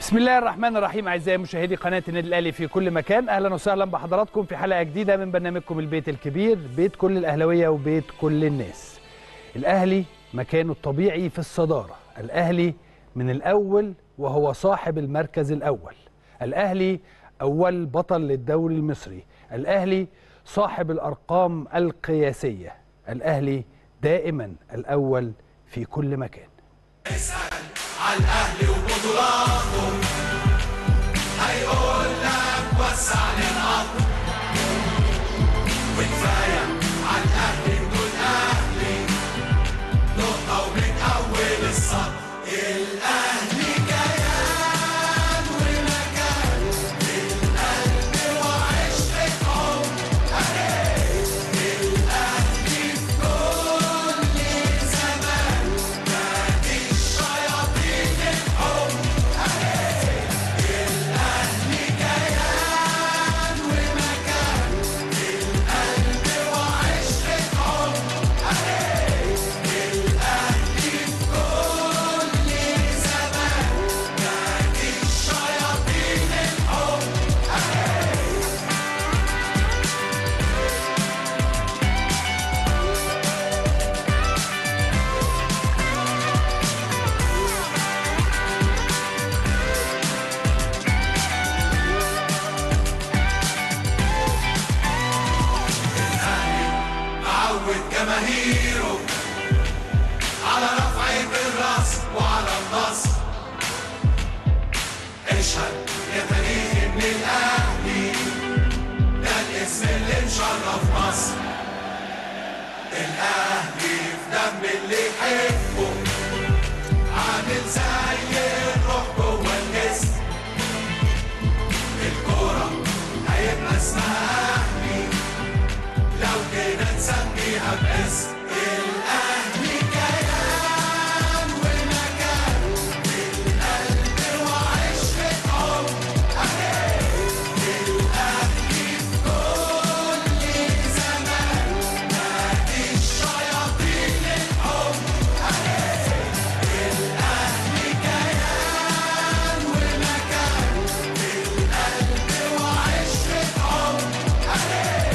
بسم الله الرحمن الرحيم اعزائي مشاهدي قناه النادي الاهلي في كل مكان اهلا وسهلا بحضراتكم في حلقه جديده من برنامجكم البيت الكبير بيت كل الاهلاويه وبيت كل الناس الاهلي مكانه الطبيعي في الصداره الاهلي من الاول وهو صاحب المركز الاول الاهلي اول بطل للدوري المصري الاهلي صاحب الارقام القياسيه الاهلي دائما الاول في كل مكان اسأل على الأهلي وبطولاته هيقول لك وسع للأرض وكفاية على الأهلي بدون أهلي نقطة ومن أول السطر الأهلي كيان ومكان القلب وعشق عمر الأهلي في كل زمان نادي الشياطين الحب الأهلي كيان ومكان القلب وعشق عمر الأهلي في كل زمان نادي الشياطين الحب معود جماهيره على رفع بالراس وعلى النصر اشهد يا تاريخ ان الاهلي ده الاسم اللي مشرف مصر الاهلي في دم اللي يحبه عامل زي الروح جوه الجسم الكوره هيبقى اسمها اهلي لو جينا نسميها باسم الأهلي كيان ومكان القلب وعشق عمر الأهلي في كل زمان نادي الشياطين الحب الأهلي كيان ومكان القلب وعشق عمر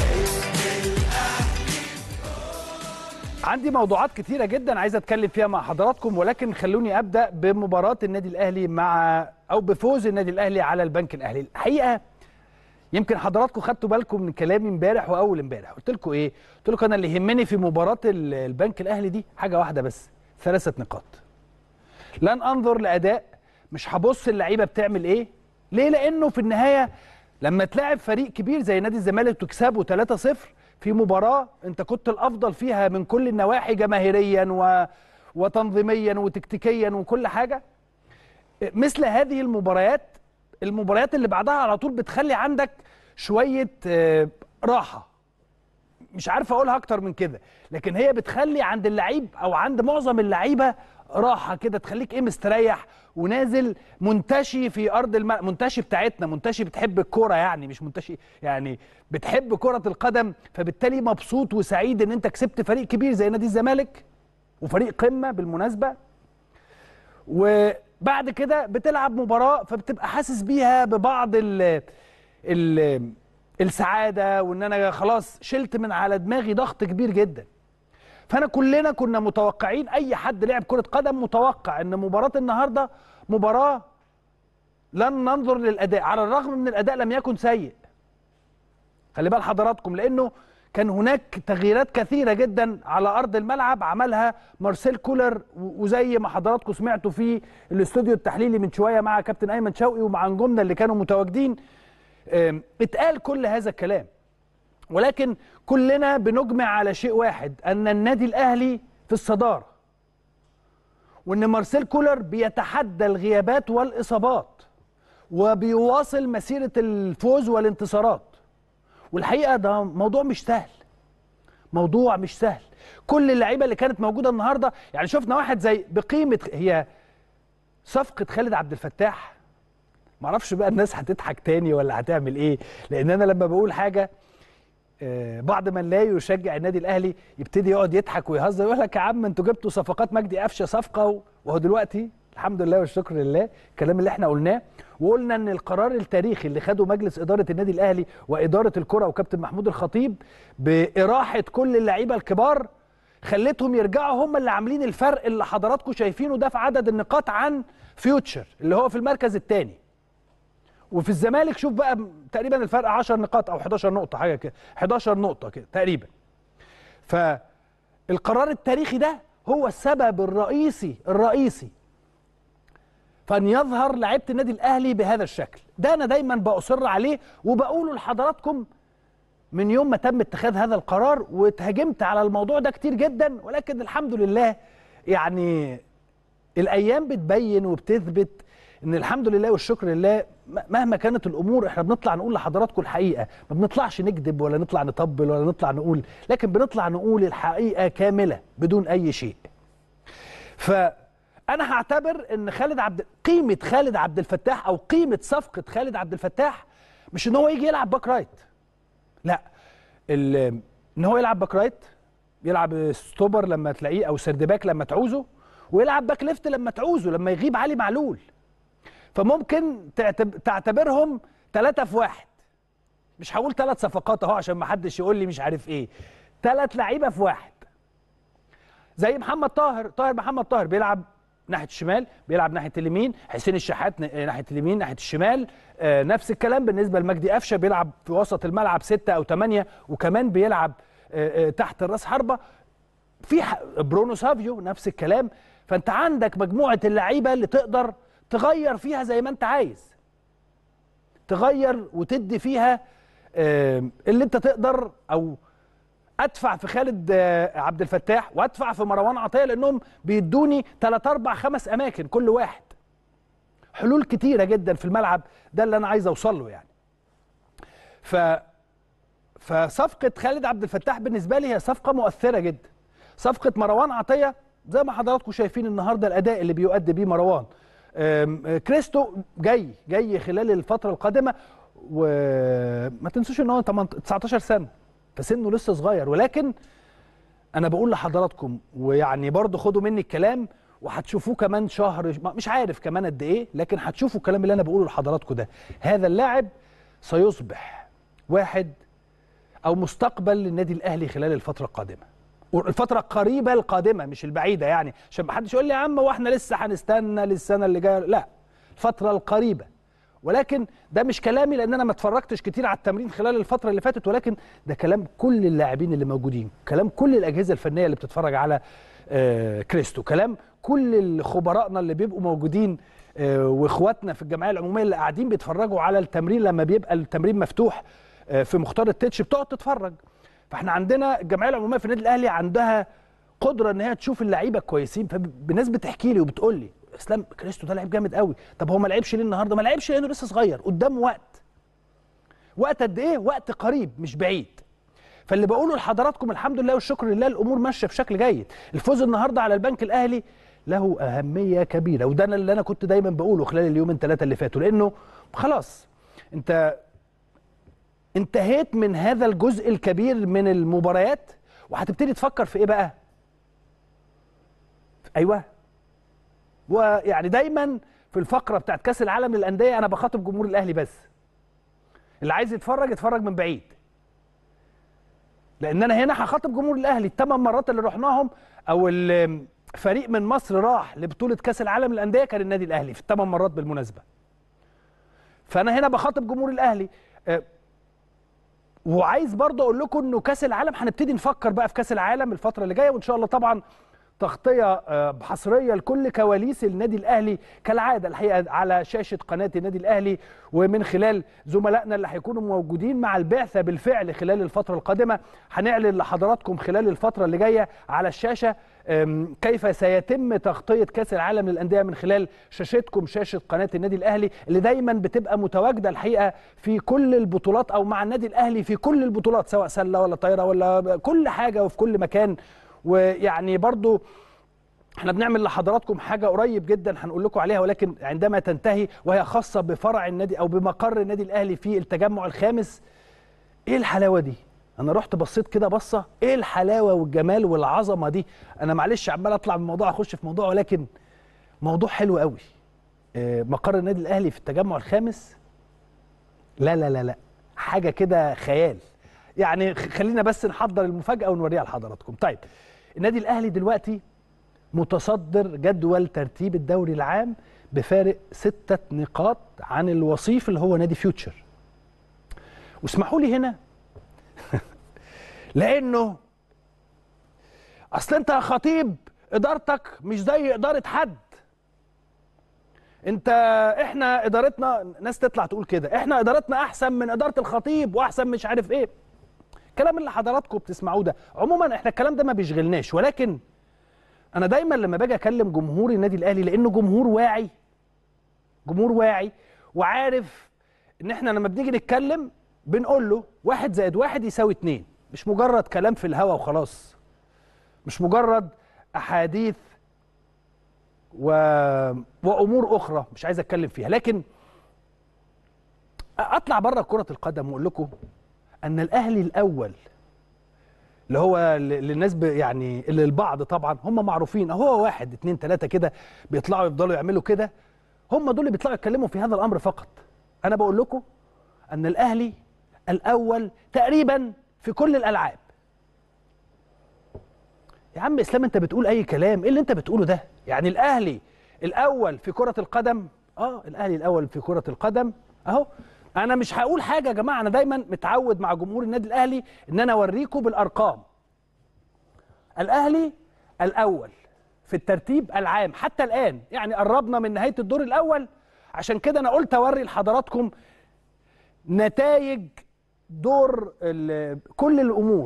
عندي موضوعات كتيرة جدا عايز اتكلم فيها مع حضراتكم ولكن خلوني ابدا بمباراة النادي الاهلي مع او بفوز النادي الاهلي على البنك الاهلي الحقيقة يمكن حضراتكم خدتوا بالكم من كلامي امبارح واول امبارح قلت لكم ايه قلت لكم انا اللي يهمني في مباراة ال- البنك الاهلي دي حاجة واحدة بس ثلاثة نقاط لن انظر لاداء مش هبص اللعيبه بتعمل ايه ليه لانه في النهايه لما تلاعب فريق كبير زي نادي الزمالك تكسبه 3-0 في مباراه انت كنت الافضل فيها من كل النواحي جماهيريا و... وتنظيميا وتكتيكيا وكل حاجه مثل هذه المباريات المباريات اللي بعدها على طول بتخلي عندك شويه آه، راحه مش عارف اقولها اكتر من كده لكن هي بتخلي عند اللعيب او عند معظم اللعيبه راحه كده تخليك ايه مستريح ونازل منتشي في ارض الملعب منتشي بتاعتنا منتشي بتحب الكوره يعني مش منتشي يعني بتحب كره القدم فبالتالي مبسوط وسعيد ان انت كسبت فريق كبير زي نادي الزمالك وفريق قمه بالمناسبه وبعد كده بتلعب مباراة فبتبقى حاسس بيها ببعض ال ال السعادة وان انا خلاص شلت من على دماغي ضغط كبير جدا فانا كلنا كنا متوقعين اي حد لعب كرة قدم متوقع ان مباراة النهاردة مباراة لن ننظر للاداء على الرغم من الاداء لم يكن سيء خلي بال حضراتكم لانه كان هناك تغييرات كثيره جدا على ارض الملعب عملها مارسيل كولر و- وزي ما حضراتكم سمعتوا في الاستوديو التحليلي من شويه مع كابتن ايمن شوقي ومع نجومنا اللي كانوا متواجدين آم، اتقال كل هذا الكلام ولكن كلنا بنجمع على شيء واحد ان النادي الاهلي في الصداره وان مارسيل كولر بيتحدى الغيابات والاصابات وبيواصل مسيره الفوز والانتصارات والحقيقه ده موضوع مش سهل موضوع مش سهل كل اللعيبه اللي كانت موجوده النهارده يعني شفنا واحد زي بقيمه هي صفقه خالد عبد الفتاح معرفش بقى الناس هتضحك تاني ولا هتعمل ايه لان انا لما بقول حاجه آه، بعض من لا يشجع النادي الاهلي يبتدي يقعد يضحك ويهزر يقول لك يا عم انتوا جبتوا صفقات مجدي قفشه صفقه و- وهو دلوقتي الحمد لله والشكر لله الكلام اللي احنا قلناه وقلنا ان القرار التاريخي اللي خده مجلس اداره النادي الاهلي واداره الكره وكابتن محمود الخطيب باراحه كل اللعيبه الكبار خلتهم يرجعوا هم اللي عاملين الفرق اللي حضراتكم شايفينه ده في عدد النقاط عن فيوتشر اللي هو في المركز الثاني وفي الزمالك شوف بقى تقريبا الفرق 10 نقاط او 11 نقطه حاجه كده 11 نقطه كده تقريبا فالقرار التاريخي ده هو السبب الرئيسي الرئيسي فان يظهر لعيبه النادي الاهلي بهذا الشكل ده انا دايما باصر عليه وبقوله لحضراتكم من يوم ما تم اتخاذ هذا القرار واتهاجمت على الموضوع ده كتير جدا ولكن الحمد لله يعني الايام بتبين وبتثبت ان الحمد لله والشكر لله مهما كانت الامور احنا بنطلع نقول لحضراتكم الحقيقه ما بنطلعش نكذب ولا نطلع نطبل ولا نطلع نقول لكن بنطلع نقول الحقيقه كامله بدون اي شيء فانا هعتبر ان خالد عبد قيمه خالد عبد الفتاح او قيمه صفقه خالد عبد الفتاح مش ان هو يجي يلعب باك رايت لا ال- ان هو يلعب باك رايت يلعب ستوبر لما تلاقيه او سرد باك لما تعوزه ويلعب باك ليفت لما تعوزه لما يغيب علي معلول فممكن تعتب- تعتبرهم ثلاثة في واحد مش هقول ثلاث صفقات اهو عشان ما حدش يقول لي مش عارف ايه ثلاث لعيبه في واحد زي محمد طاهر طاهر محمد طاهر بيلعب ناحيه الشمال بيلعب ناحيه اليمين حسين الشحات ن- ناحيه اليمين ناحيه الشمال آه نفس الكلام بالنسبه لمجدي قفشه بيلعب في وسط الملعب ستة او ثمانية وكمان بيلعب آه آه تحت الراس حربه في ح- برونو سافيو نفس الكلام فانت عندك مجموعه اللعيبه اللي تقدر تغير فيها زي ما انت عايز تغير وتدي فيها آه، اللي انت تقدر او ادفع في خالد آه، عبد الفتاح وادفع في مروان عطيه لانهم بيدوني 3 4 5 اماكن كل واحد حلول كتيره جدا في الملعب ده اللي انا عايز اوصل له يعني ف فصفقه خالد عبد الفتاح بالنسبه لي هي صفقه مؤثره جدا صفقه مروان عطيه زي ما حضراتكم شايفين النهارده الاداء اللي بيؤدي بيه مروان أم، آه، كريستو جاي جاي خلال الفتره القادمه وما تنسوش ان هو 18 19 سنه فسنه لسه صغير ولكن انا بقول لحضراتكم ويعني برضو خدوا مني الكلام وهتشوفوه كمان شهر مش عارف كمان قد ايه لكن هتشوفوا الكلام اللي انا بقوله لحضراتكم ده هذا اللاعب سيصبح واحد او مستقبل للنادي الاهلي خلال الفتره القادمه الفترة القريبة القادمة مش البعيدة يعني عشان ما حدش يقول لي يا عم واحنا لسه هنستنى للسنة اللي جاية لا الفترة القريبة ولكن ده مش كلامي لان انا ما اتفرجتش كتير على التمرين خلال الفترة اللي فاتت ولكن ده كلام كل اللاعبين اللي موجودين كلام كل الاجهزة الفنية اللي بتتفرج على آه كريستو كلام كل خبرائنا اللي بيبقوا موجودين آه واخواتنا في الجمعيه العموميه اللي قاعدين بيتفرجوا على التمرين لما بيبقى التمرين مفتوح آه في مختار التتش بتقعد تتفرج فاحنا عندنا الجمعيه العموميه في النادي الاهلي عندها قدره ان هي تشوف اللعيبه كويسين فالناس بتحكي لي وبتقول لي اسلام كريستو ده لعيب جامد قوي طب هو ما لعبش ليه النهارده ما لعبش لانه لسه صغير قدامه وقت وقت قد ايه وقت قريب مش بعيد فاللي بقوله لحضراتكم الحمد لله والشكر لله الامور ماشيه بشكل جيد الفوز النهارده على البنك الاهلي له اهميه كبيره وده أنا اللي انا كنت دايما بقوله خلال اليومين ثلاثه اللي فاتوا لانه خلاص انت انتهيت من هذا الجزء الكبير من المباريات وهتبتدي تفكر في ايه بقى ايوه ويعني دايما في الفقره بتاعت كاس العالم للانديه انا بخاطب جمهور الاهلي بس اللي عايز يتفرج يتفرج من بعيد لان انا هنا هخاطب جمهور الاهلي الثمان مرات اللي رحناهم او ال- فريق من مصر راح لبطوله كاس العالم للانديه كان النادي الاهلي في الثمان مرات بالمناسبه فانا هنا بخاطب جمهور الاهلي آه، وعايز برضه اقول لكم انه كاس العالم هنبتدي نفكر بقى في كاس العالم الفتره اللي جايه وان شاء الله طبعا تغطيه آه، حصريه لكل كواليس النادي الاهلي كالعاده الحقيقه على شاشه قناه النادي الاهلي ومن خلال زملائنا اللي هيكونوا موجودين مع البعثه بالفعل خلال الفتره القادمه هنعلن لحضراتكم خلال الفتره اللي جايه على الشاشه آم، كيف سيتم تغطيه كاس العالم للانديه من خلال شاشتكم شاشه قناه النادي الاهلي اللي دايما بتبقى متواجده الحقيقه في كل البطولات او مع النادي الاهلي في كل البطولات سواء سله ولا طايره ولا كل حاجه وفي كل مكان ويعني برضو احنا بنعمل لحضراتكم حاجه قريب جدا هنقول لكم عليها ولكن عندما تنتهي وهي خاصه بفرع النادي او بمقر النادي الاهلي في التجمع الخامس ايه الحلاوه دي انا رحت بصيت كده بصه ايه الحلاوه والجمال والعظمه دي انا معلش عمال اطلع من موضوع اخش في موضوع ولكن موضوع حلو قوي آه، مقر النادي الاهلي في التجمع الخامس لا لا لا لا حاجه كده خيال يعني خ- خلينا بس نحضر المفاجاه ونوريها لحضراتكم طيب النادي الاهلي دلوقتي متصدر جدول ترتيب الدوري العام بفارق ستة نقاط عن الوصيف اللي هو نادي فيوتشر واسمحوا لي هنا لانه اصل انت يا خطيب ادارتك مش زي اداره حد انت احنا ادارتنا ناس تطلع تقول كده احنا ادارتنا احسن من اداره الخطيب واحسن مش عارف ايه الكلام اللي حضراتكم بتسمعوه ده عموما احنا الكلام ده ما بيشغلناش ولكن انا دايما لما باجي اكلم جمهور النادي الاهلي لانه جمهور واعي جمهور واعي وعارف ان احنا لما بنيجي نتكلم بنقول له واحد زائد واحد يساوي اتنين مش مجرد كلام في الهوا وخلاص مش مجرد احاديث و... وامور اخرى مش عايز اتكلم فيها لكن اطلع بره كره القدم واقول لكم ان الاهلي الاول اللي هو ل- للناس ب- يعني اللي البعض طبعا هم معروفين هو واحد اتنين تلاته كده بيطلعوا يفضلوا يعملوا كده هم دول اللي بيطلعوا يتكلموا في هذا الامر فقط انا بقول لكم ان الاهلي الاول تقريبا في كل الالعاب يا عم اسلام انت بتقول اي كلام ايه اللي انت بتقوله ده يعني الاهلي الاول في كره القدم اه الاهلي الاول في كره القدم اهو انا مش هقول حاجه يا جماعه انا دايما متعود مع جمهور النادي الاهلي ان انا اوريكم بالارقام الاهلي الاول في الترتيب العام حتى الان يعني قربنا من نهايه الدور الاول عشان كده انا قلت اوري لحضراتكم نتائج دور ال- كل الامور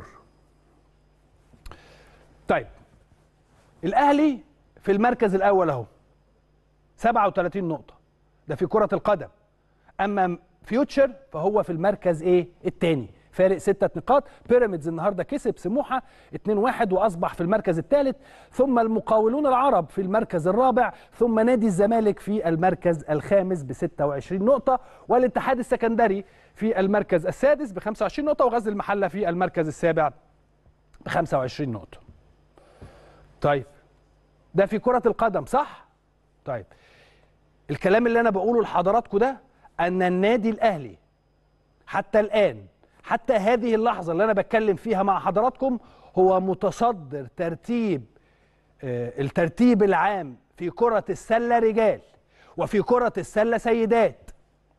طيب الاهلي في المركز الاول اهو 37 نقطه ده في كره القدم اما فيوتشر فهو في المركز ايه الثاني فارق ستة نقاط بيراميدز النهارده كسب سموحه 2-1 واصبح في المركز الثالث ثم المقاولون العرب في المركز الرابع ثم نادي الزمالك في المركز الخامس ب 26 نقطه والاتحاد السكندري في المركز السادس ب 25 نقطه وغزل المحله في المركز السابع ب 25 نقطه طيب ده في كرة القدم صح؟ طيب الكلام اللي انا بقوله لحضراتكم ده ان النادي الاهلي حتى الان حتى هذه اللحظة اللي انا بتكلم فيها مع حضراتكم هو متصدر ترتيب آه، الترتيب العام في كرة السلة رجال وفي كرة السلة سيدات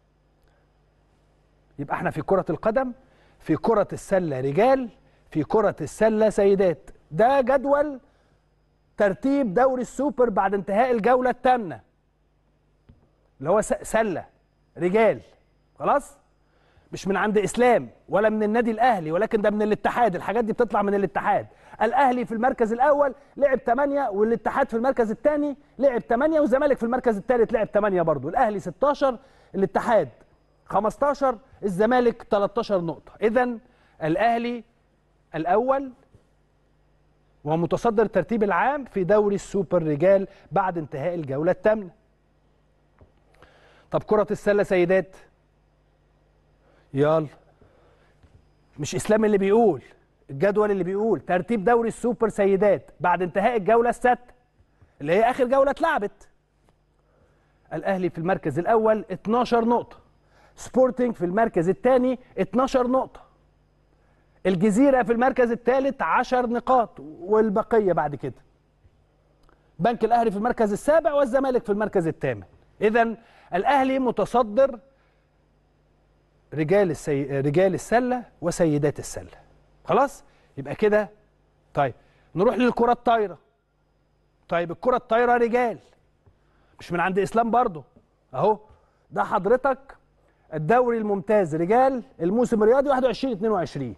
يبقى احنا في كرة القدم في كرة السلة رجال في كرة السلة سيدات ده جدول ترتيب دوري السوبر بعد انتهاء الجولة الثامنة اللي هو س- سلة رجال خلاص مش من عند اسلام ولا من النادي الاهلي ولكن ده من الاتحاد الحاجات دي بتطلع من الاتحاد الاهلي في المركز الاول لعب 8 والاتحاد في المركز الثاني لعب 8 والزمالك في المركز الثالث لعب 8 برضه الاهلي 16 الاتحاد 15 الزمالك 13 نقطة اذا الاهلي الاول ومتصدر الترتيب العام في دوري السوبر رجال بعد انتهاء الجولة الثامنة طب كرة السلة سيدات يلا مش اسلام اللي بيقول الجدول اللي بيقول ترتيب دوري السوبر سيدات بعد انتهاء الجولة السادسة اللي هي اخر جولة اتلعبت الاهلي في المركز الاول 12 نقطة سبورتنج في المركز الثاني 12 نقطة الجزيرة في المركز الثالث 10 نقاط والبقية بعد كده بنك الأهلي في المركز السابع والزمالك في المركز الثامن إذا الأهلي متصدر رجال السي... رجال السلة وسيدات السلة خلاص يبقى كده طيب نروح للكرة الطايرة طيب الكرة الطايرة رجال مش من عند إسلام برضو أهو ده حضرتك الدوري الممتاز رجال الموسم الرياضي 21 22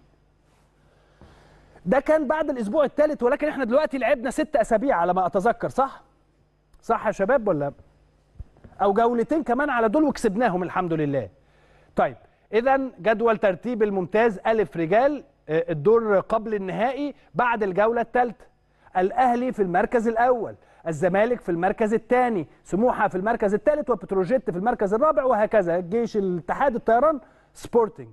ده كان بعد الاسبوع الثالث ولكن احنا دلوقتي لعبنا ست اسابيع على ما اتذكر صح صح يا شباب ولا او جولتين كمان على دول وكسبناهم الحمد لله طيب اذا جدول ترتيب الممتاز الف رجال آه، الدور قبل النهائي بعد الجوله الثالثه الاهلي في المركز الاول الزمالك في المركز الثاني سموحه في المركز الثالث وبتروجيت في المركز الرابع وهكذا الجيش الاتحاد الطيران سبورتنج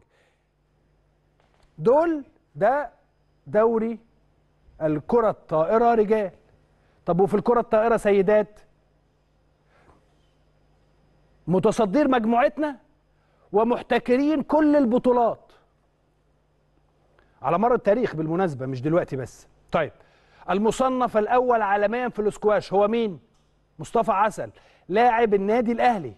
دول ده دوري الكرة الطائرة رجال طب وفي الكرة الطائرة سيدات متصدر مجموعتنا ومحتكرين كل البطولات على مر التاريخ بالمناسبة مش دلوقتي بس طيب المصنف الأول عالميا في الاسكواش هو مين؟ مصطفى عسل لاعب النادي الأهلي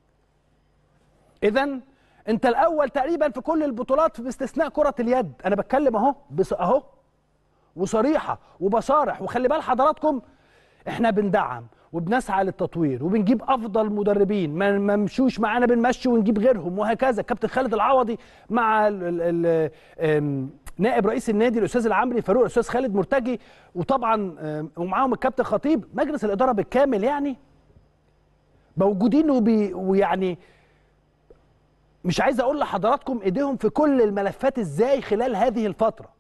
إذا أنت الأول تقريبا في كل البطولات باستثناء كرة اليد أنا بتكلم أهو بس أهو وصريحة وبصارح وخلي بال حضراتكم احنا بندعم وبنسعى للتطوير وبنجيب افضل مدربين ما ما مشوش معانا بنمشي ونجيب غيرهم وهكذا كابتن خالد العوضي مع ال ال ال آم، نائب رئيس النادي الاستاذ العمري فاروق الاستاذ خالد مرتجي وطبعا آم، ومعاهم الكابتن خطيب مجلس الاداره بالكامل يعني موجودين وبي ويعني مش عايز اقول لحضراتكم ايديهم في كل الملفات ازاي خلال هذه الفتره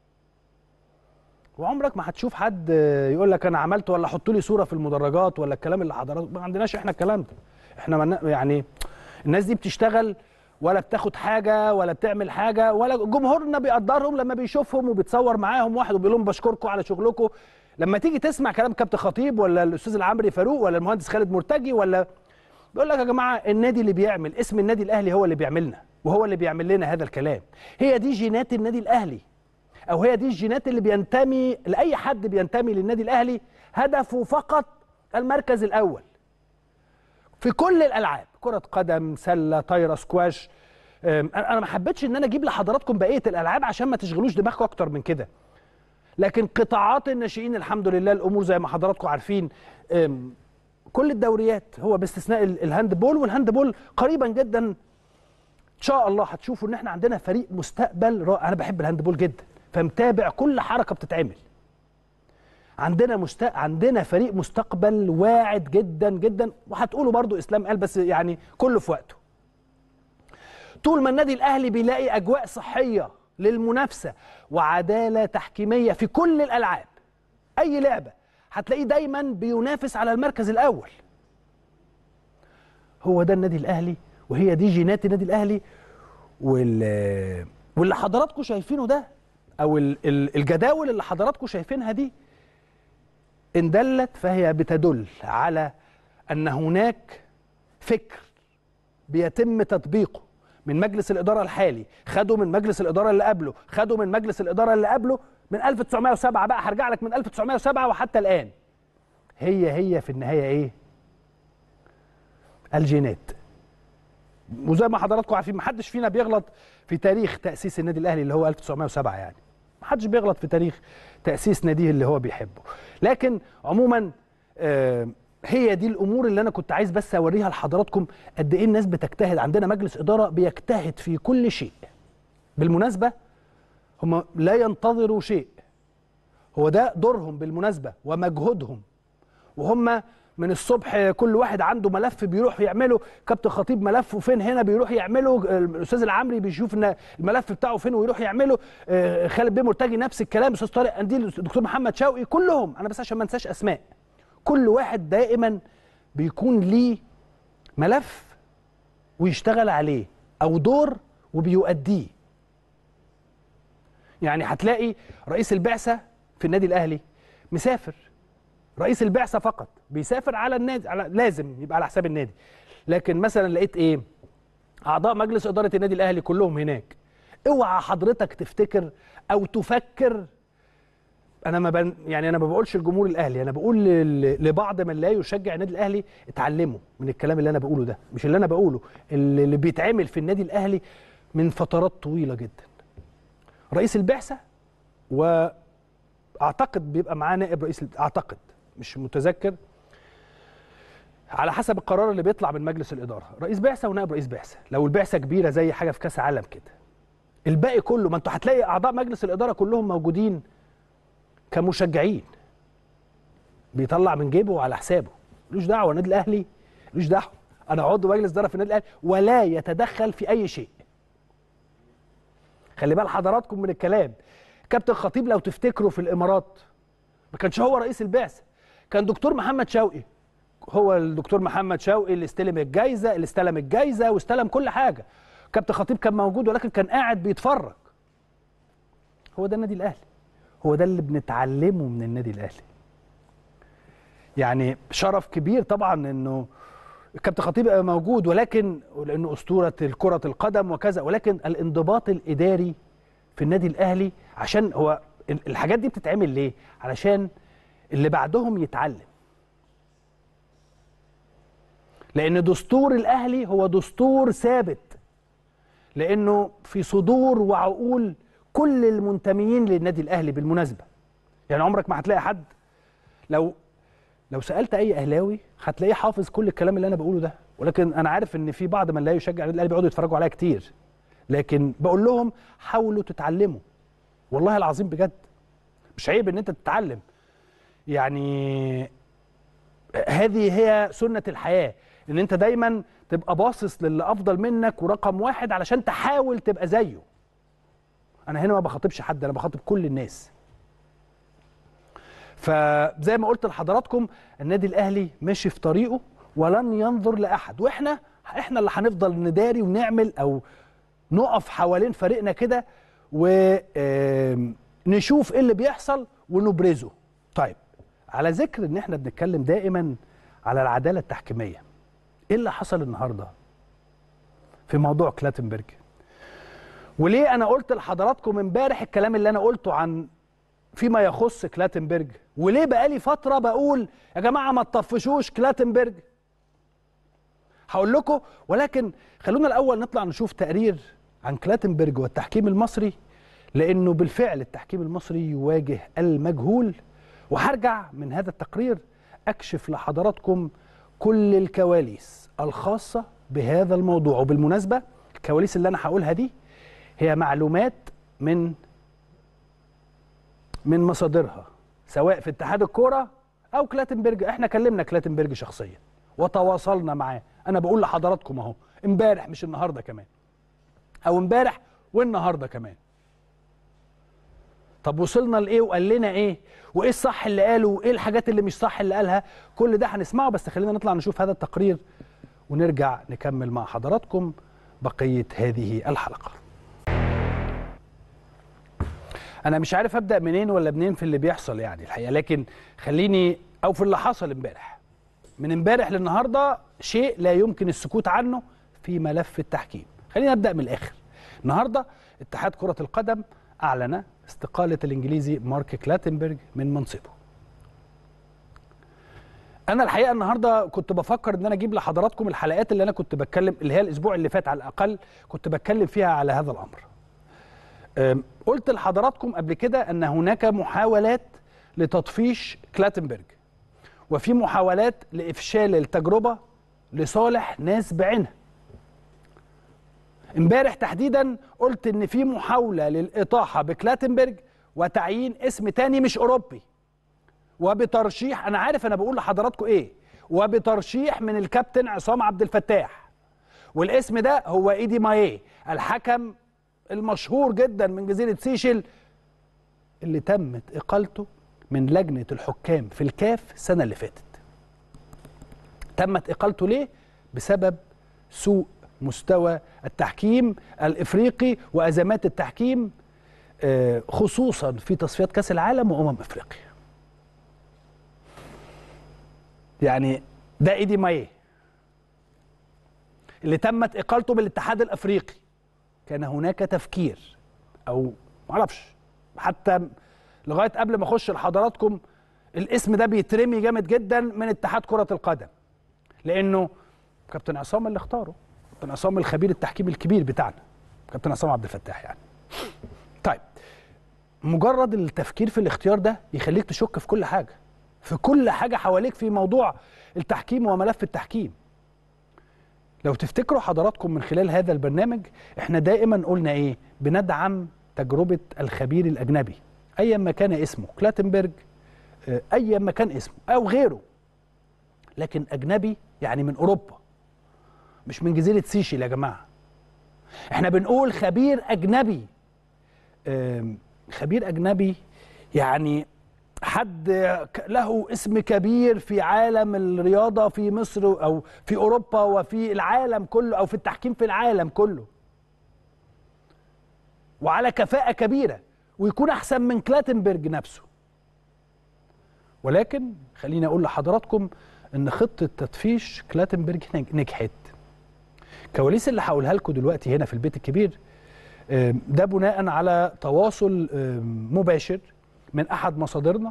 وعمرك ما هتشوف حد يقول لك انا عملت ولا حط لي صوره في المدرجات ولا الكلام اللي حضرتك ما عندناش احنا الكلام ده احنا من يعني الناس دي بتشتغل ولا بتاخد حاجه ولا بتعمل حاجه ولا جمهورنا بيقدرهم لما بيشوفهم وبيتصور معاهم واحد وبيقول لهم بشكركم على شغلكم لما تيجي تسمع كلام كابتن خطيب ولا الاستاذ العمري فاروق ولا المهندس خالد مرتجي ولا بيقول لك يا جماعه النادي اللي بيعمل اسم النادي الاهلي هو اللي بيعملنا وهو اللي بيعمل لنا هذا الكلام هي دي جينات النادي الاهلي او هي دي الجينات اللي بينتمي لاي حد بينتمي للنادي الاهلي هدفه فقط المركز الاول في كل الالعاب كره قدم سله طايره سكواش أم، انا أنا ما حبيتش ان انا اجيب لحضراتكم بقيه الالعاب عشان ما تشغلوش دماغكم اكتر من كده لكن قطاعات الناشئين الحمد لله الامور زي ما حضراتكم عارفين أم، كل الدوريات هو باستثناء ال- الهاند بول والهاند بول قريبا جدا ان شاء الله هتشوفوا ان احنا عندنا فريق مستقبل رائع انا بحب الهاند بول جدا فمتابع كل حركه بتتعمل عندنا مست... عندنا فريق مستقبل واعد جدا جدا وهتقولوا برضو اسلام قال بس يعني كله في وقته طول ما النادي الاهلي بيلاقي اجواء صحيه للمنافسه وعداله تحكيميه في كل الالعاب اي لعبه هتلاقيه دايما بينافس على المركز الاول هو ده النادي الاهلي وهي دي جينات النادي الاهلي وال واللي حضراتكم شايفينه ده او ال- ال- الجداول اللي حضراتكم شايفينها دي ان دلت فهي بتدل على ان هناك فكر بيتم تطبيقه من مجلس الاداره الحالي خدوا من مجلس الاداره اللي قبله خدوا من مجلس الاداره اللي قبله من 1907 بقى هرجع لك من 1907 وحتى الان هي هي في النهايه ايه الجينات وزي ما حضراتكم عارفين ما حدش فينا بيغلط في تاريخ تاسيس النادي الاهلي اللي هو 1907 يعني ما حدش بيغلط في تاريخ تاسيس ناديه اللي هو بيحبه لكن عموما آه، هي دي الامور اللي انا كنت عايز بس اوريها لحضراتكم قد ايه الناس بتجتهد عندنا مجلس اداره بيجتهد في كل شيء بالمناسبه هم لا ينتظروا شيء هو ده دورهم بالمناسبه ومجهودهم وهم من الصبح كل واحد عنده ملف بيروح يعمله كابتن خطيب ملفه فين هنا بيروح يعمله الاستاذ العمري بيشوف ان الملف بتاعه فين ويروح يعمله آه، خالد بيه مرتجي نفس الكلام استاذ طارق قنديل الدكتور محمد شوقي كلهم انا بس عشان ما انساش اسماء كل واحد دائما بيكون ليه ملف ويشتغل عليه او دور وبيؤديه يعني هتلاقي رئيس البعثه في النادي الاهلي مسافر رئيس البعثه فقط بيسافر على النادي على لازم يبقى على حساب النادي لكن مثلا لقيت ايه اعضاء مجلس اداره النادي الاهلي كلهم هناك اوعى حضرتك تفتكر او تفكر انا ما بن يعني انا ما بقولش الجمهور الاهلي انا بقول لل- لبعض من لا يشجع النادي الاهلي اتعلموا من الكلام اللي انا بقوله ده مش اللي انا بقوله اللي اللي بيتعمل في النادي الاهلي من فترات طويله جدا رئيس البعثه واعتقد بيبقى معاه نائب رئيس الب- اعتقد مش متذكر على حسب القرار اللي بيطلع من مجلس الاداره رئيس بعثه ونائب رئيس بعثه لو البعثه كبيره زي حاجه في كاس عالم كده الباقي كله ما انتوا هتلاقي اعضاء مجلس الاداره كلهم موجودين كمشجعين بيطلع من جيبه على حسابه ملوش دعوه النادي الاهلي ملوش دعوه انا عضو مجلس اداره في النادي الاهلي ولا يتدخل في اي شيء خلي بال حضراتكم من الكلام كابتن خطيب لو تفتكروا في الامارات ما كانش هو رئيس البعثه كان دكتور محمد شوقي هو الدكتور محمد شوقي اللي استلم الجايزه اللي استلم الجايزه واستلم كل حاجه كابتن خطيب كان موجود ولكن كان قاعد بيتفرج هو ده النادي الاهلي هو ده اللي بنتعلمه من النادي الاهلي يعني شرف كبير طبعا انه الكابتن خطيب يبقى موجود ولكن لانه اسطوره كره القدم وكذا ولكن الانضباط الاداري في النادي الاهلي عشان هو ال- الحاجات دي بتتعمل ليه؟ علشان اللي بعدهم يتعلم لان دستور الاهلي هو دستور ثابت لانه في صدور وعقول كل المنتميين للنادي الاهلي بالمناسبه يعني عمرك ما هتلاقي حد لو لو سالت اي اهلاوي هتلاقيه حافظ كل الكلام اللي انا بقوله ده ولكن انا عارف ان في بعض من لا يشجع النادي الاهلي بيقعدوا يتفرجوا عليا كتير لكن بقول لهم حاولوا تتعلموا والله العظيم بجد مش عيب ان انت تتعلم يعني هذه هي سنه الحياه ان انت دايما تبقى باصص للي افضل منك ورقم واحد علشان تحاول تبقى زيه انا هنا ما بخاطبش حد انا بخاطب كل الناس فزي ما قلت لحضراتكم النادي الاهلي ماشي في طريقه ولن ينظر لاحد واحنا احنا اللي هنفضل نداري ونعمل او نقف حوالين فريقنا كده ونشوف ايه اللي بيحصل ونبرزه طيب على ذكر ان احنا بنتكلم دائما على العداله التحكيميه ايه اللي حصل النهارده في موضوع كلاتنبرج وليه انا قلت لحضراتكم امبارح الكلام اللي انا قلته عن فيما يخص كلاتنبرج وليه بقالي فتره بقول يا جماعه ما تطفشوش كلاتنبرج هقول لكم ولكن خلونا الاول نطلع نشوف تقرير عن كلاتنبرج والتحكيم المصري لانه بالفعل التحكيم المصري يواجه المجهول وهرجع من هذا التقرير اكشف لحضراتكم كل الكواليس الخاصه بهذا الموضوع وبالمناسبه الكواليس اللي انا هقولها دي هي معلومات من من مصادرها سواء في اتحاد الكوره او كلاتنبرج احنا كلمنا كلاتنبرج شخصيا وتواصلنا معاه انا بقول لحضراتكم اهو امبارح مش النهارده كمان او امبارح والنهارده كمان طب وصلنا لايه وقال لنا ايه وايه الصح اللي قاله وايه الحاجات اللي مش صح اللي قالها كل ده هنسمعه بس خلينا نطلع نشوف هذا التقرير ونرجع نكمل مع حضراتكم بقيه هذه الحلقه انا مش عارف ابدا منين ولا منين في اللي بيحصل يعني الحقيقه لكن خليني او في اللي حصل امبارح من امبارح للنهارده شيء لا يمكن السكوت عنه في ملف التحكيم خلينا نبدا من الاخر النهارده اتحاد كره القدم اعلن استقاله الانجليزي مارك كلاتنبرج من منصبه انا الحقيقه النهارده كنت بفكر ان انا اجيب لحضراتكم الحلقات اللي انا كنت بتكلم اللي هي الاسبوع اللي فات على الاقل كنت بتكلم فيها على هذا الامر أم، قلت لحضراتكم قبل كده ان هناك محاولات لتطفيش كلاتنبرج وفي محاولات لافشال التجربه لصالح ناس بعينها امبارح تحديدا قلت ان في محاوله للاطاحه بكلاتنبرج وتعيين اسم تاني مش اوروبي وبترشيح انا عارف انا بقول لحضراتكم ايه وبترشيح من الكابتن عصام عبد الفتاح والاسم ده هو ايدي مايه الحكم المشهور جدا من جزيره سيشل اللي تمت اقالته من لجنه الحكام في الكاف السنه اللي فاتت تمت اقالته ليه بسبب سوء مستوى التحكيم الافريقي وازمات التحكيم آه، خصوصا في تصفيات كاس العالم وامم افريقيا يعني ده ايدي مايه اللي تمت اقالته بالاتحاد الافريقي كان هناك تفكير او معرفش حتى لغايه قبل ما اخش لحضراتكم الاسم ده بيترمي جامد جدا من اتحاد كره القدم لانه كابتن عصام اللي اختاره كابتن عصام الخبير التحكيم الكبير بتاعنا كابتن عصام عبد الفتاح يعني طيب مجرد التفكير في الاختيار ده يخليك تشك في كل حاجه في كل حاجه حواليك في موضوع التحكيم وملف التحكيم لو تفتكروا حضراتكم من خلال هذا البرنامج احنا دائما قلنا ايه بندعم تجربه الخبير الاجنبي ايا ما كان اسمه كلاتنبرج آه، ايا ما كان اسمه او غيره لكن اجنبي يعني من اوروبا مش من جزيره سيشل يا جماعه احنا بنقول خبير اجنبي آم، خبير اجنبي يعني حد ك- له اسم كبير في عالم الرياضه في مصر او في اوروبا وفي العالم كله او في التحكيم في العالم كله وعلى كفاءه كبيره ويكون احسن من كلاتنبرج نفسه ولكن خليني اقول لحضراتكم ان خطه تطفيش كلاتنبرج نج- نجحت كواليس اللي هقولها لكم دلوقتي هنا في البيت الكبير آم، ده بناء على تواصل آم، مباشر من احد مصادرنا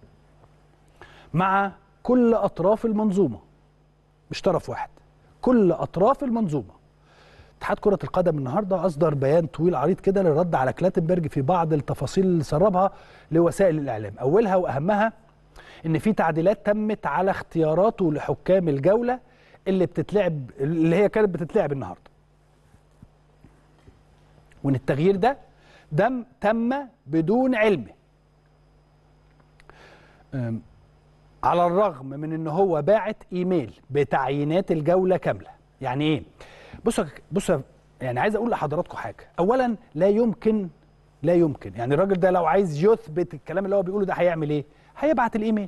مع كل اطراف المنظومه مش طرف واحد كل اطراف المنظومه اتحاد كره القدم النهارده اصدر بيان طويل عريض كده للرد على كلاتنبرج في بعض التفاصيل اللي سربها لوسائل الاعلام اولها واهمها ان في تعديلات تمت على اختياراته لحكام الجوله اللي بتتلعب اللي هي كانت بتتلعب النهارده وان التغيير ده دم تم بدون علمه أم، على الرغم من ان هو باعت ايميل بتعيينات الجوله كامله يعني ايه بصوا بصوا يعني عايز اقول لحضراتكم حاجه اولا لا يمكن لا يمكن يعني الراجل ده لو عايز يثبت الكلام اللي هو بيقوله ده هيعمل ايه هيبعت الايميل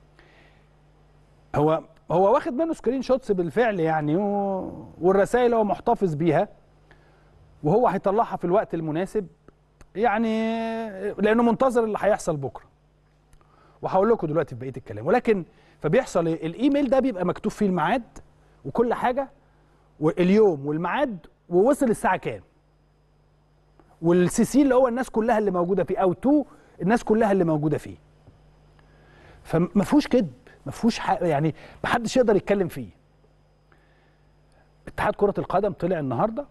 هو هو واخد منه سكرين شوتس بالفعل يعني و... والرسائل هو محتفظ بيها وهو هيطلعها في الوقت المناسب يعني لانه منتظر اللي هيحصل بكره وهقول لكم دلوقتي في بقيه الكلام ولكن فبيحصل إيه؟ الايميل ده بيبقى مكتوب فيه الميعاد وكل حاجه واليوم والميعاد ووصل الساعه كام والسي سي اللي هو الناس كلها اللي موجوده فيه او تو الناس كلها اللي موجوده فيه فما فيهوش كذب ما فيهوش ح- يعني ما حدش يقدر يتكلم فيه اتحاد كره القدم طلع النهارده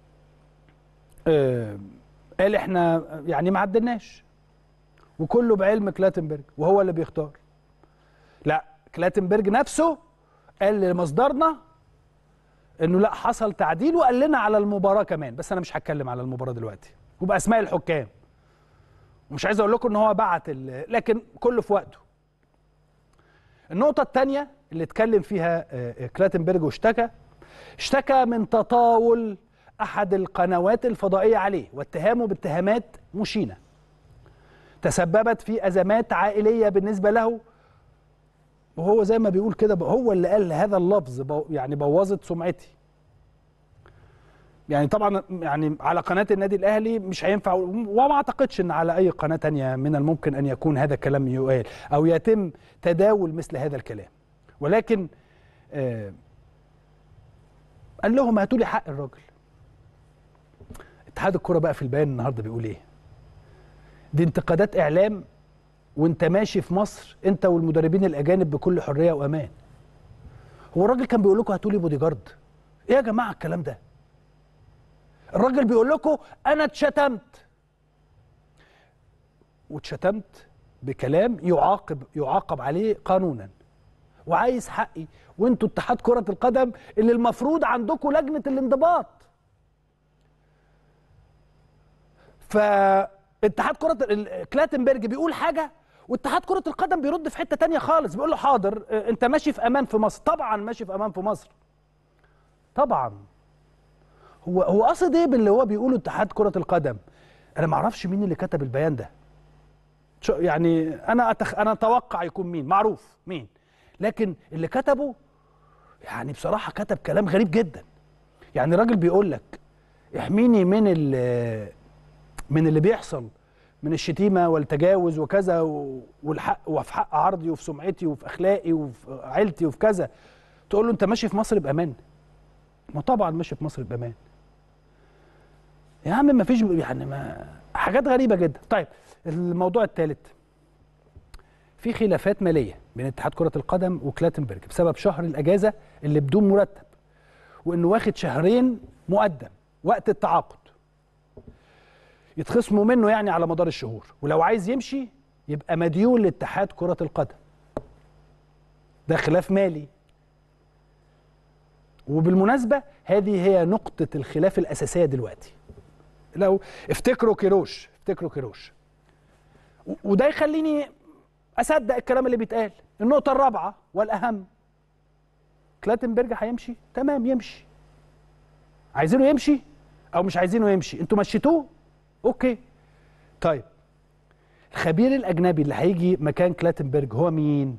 آه قال احنا يعني ما عدلناش وكله بعلم كلاتنبرج وهو اللي بيختار لا كلاتنبرج نفسه قال لمصدرنا انه لا حصل تعديل وقال لنا على المباراه كمان بس انا مش هتكلم على المباراه دلوقتي وباسماء الحكام ومش عايز اقول لكم ان هو بعت ال- لكن كله في وقته النقطه الثانيه اللي اتكلم فيها آه، آه، كلاتنبرج واشتكى اشتكى من تطاول احد القنوات الفضائيه عليه واتهامه باتهامات مشينه تسببت في ازمات عائليه بالنسبه له وهو زي ما بيقول كده هو اللي قال هذا اللفظ بو يعني بوظت سمعتي يعني طبعا يعني على قناه النادي الاهلي مش هينفع وما اعتقدش ان على اي قناه تانية من الممكن ان يكون هذا الكلام يقال او يتم تداول مثل هذا الكلام ولكن آه قال لهم هاتوا لي حق الراجل اتحاد الكره بقى في البيان النهارده بيقول ايه دي انتقادات اعلام وانت ماشي في مصر انت والمدربين الاجانب بكل حريه وامان هو الراجل كان بيقول لكم هاتوا لي بودي جارد ايه يا جماعه الكلام ده الراجل بيقول لكم انا اتشتمت واتشتمت بكلام يعاقب يعاقب عليه قانونا وعايز حقي وانتوا اتحاد كره القدم اللي المفروض عندكم لجنه الانضباط فاتحاد كره ال- كلاتنبرج بيقول حاجه واتحاد كره القدم بيرد في حته تانية خالص بيقول له حاضر اه، انت ماشي في امان في مصر طبعا ماشي في امان في مصر طبعا هو هو قصد ايه باللي هو بيقوله اتحاد كره القدم انا ما اعرفش مين اللي كتب البيان ده شو- يعني انا أتخ... انا اتوقع يكون مين معروف مين لكن اللي كتبه يعني بصراحه كتب كلام غريب جدا يعني راجل بيقول لك احميني من ال من اللي بيحصل من الشتيمه والتجاوز وكذا و- والحق وفي حق عرضي وفي سمعتي وفي اخلاقي وفي عيلتي وفي كذا تقول له انت ماشي في مصر بامان ما طبعا ماشي في مصر بامان يا عم ما فيش يعني ما حاجات غريبه جدا طيب الموضوع الثالث في خلافات ماليه بين اتحاد كره القدم وكلاتنبرج بسبب شهر الاجازه اللي بدون مرتب وانه واخد شهرين مقدم وقت التعاقد يتخصموا منه يعني على مدار الشهور ولو عايز يمشي يبقى مديون لاتحاد كرة القدم ده خلاف مالي وبالمناسبة هذه هي نقطة الخلاف الأساسية دلوقتي لو افتكروا كيروش افتكروا كيروش و- وده يخليني أصدق الكلام اللي بيتقال النقطة الرابعة والأهم كلاتنبرج هيمشي تمام يمشي عايزينه يمشي او مش عايزينه يمشي انتوا مشيتوه اوكي طيب الخبير الاجنبي اللي هيجي مكان كلاتنبرج هو مين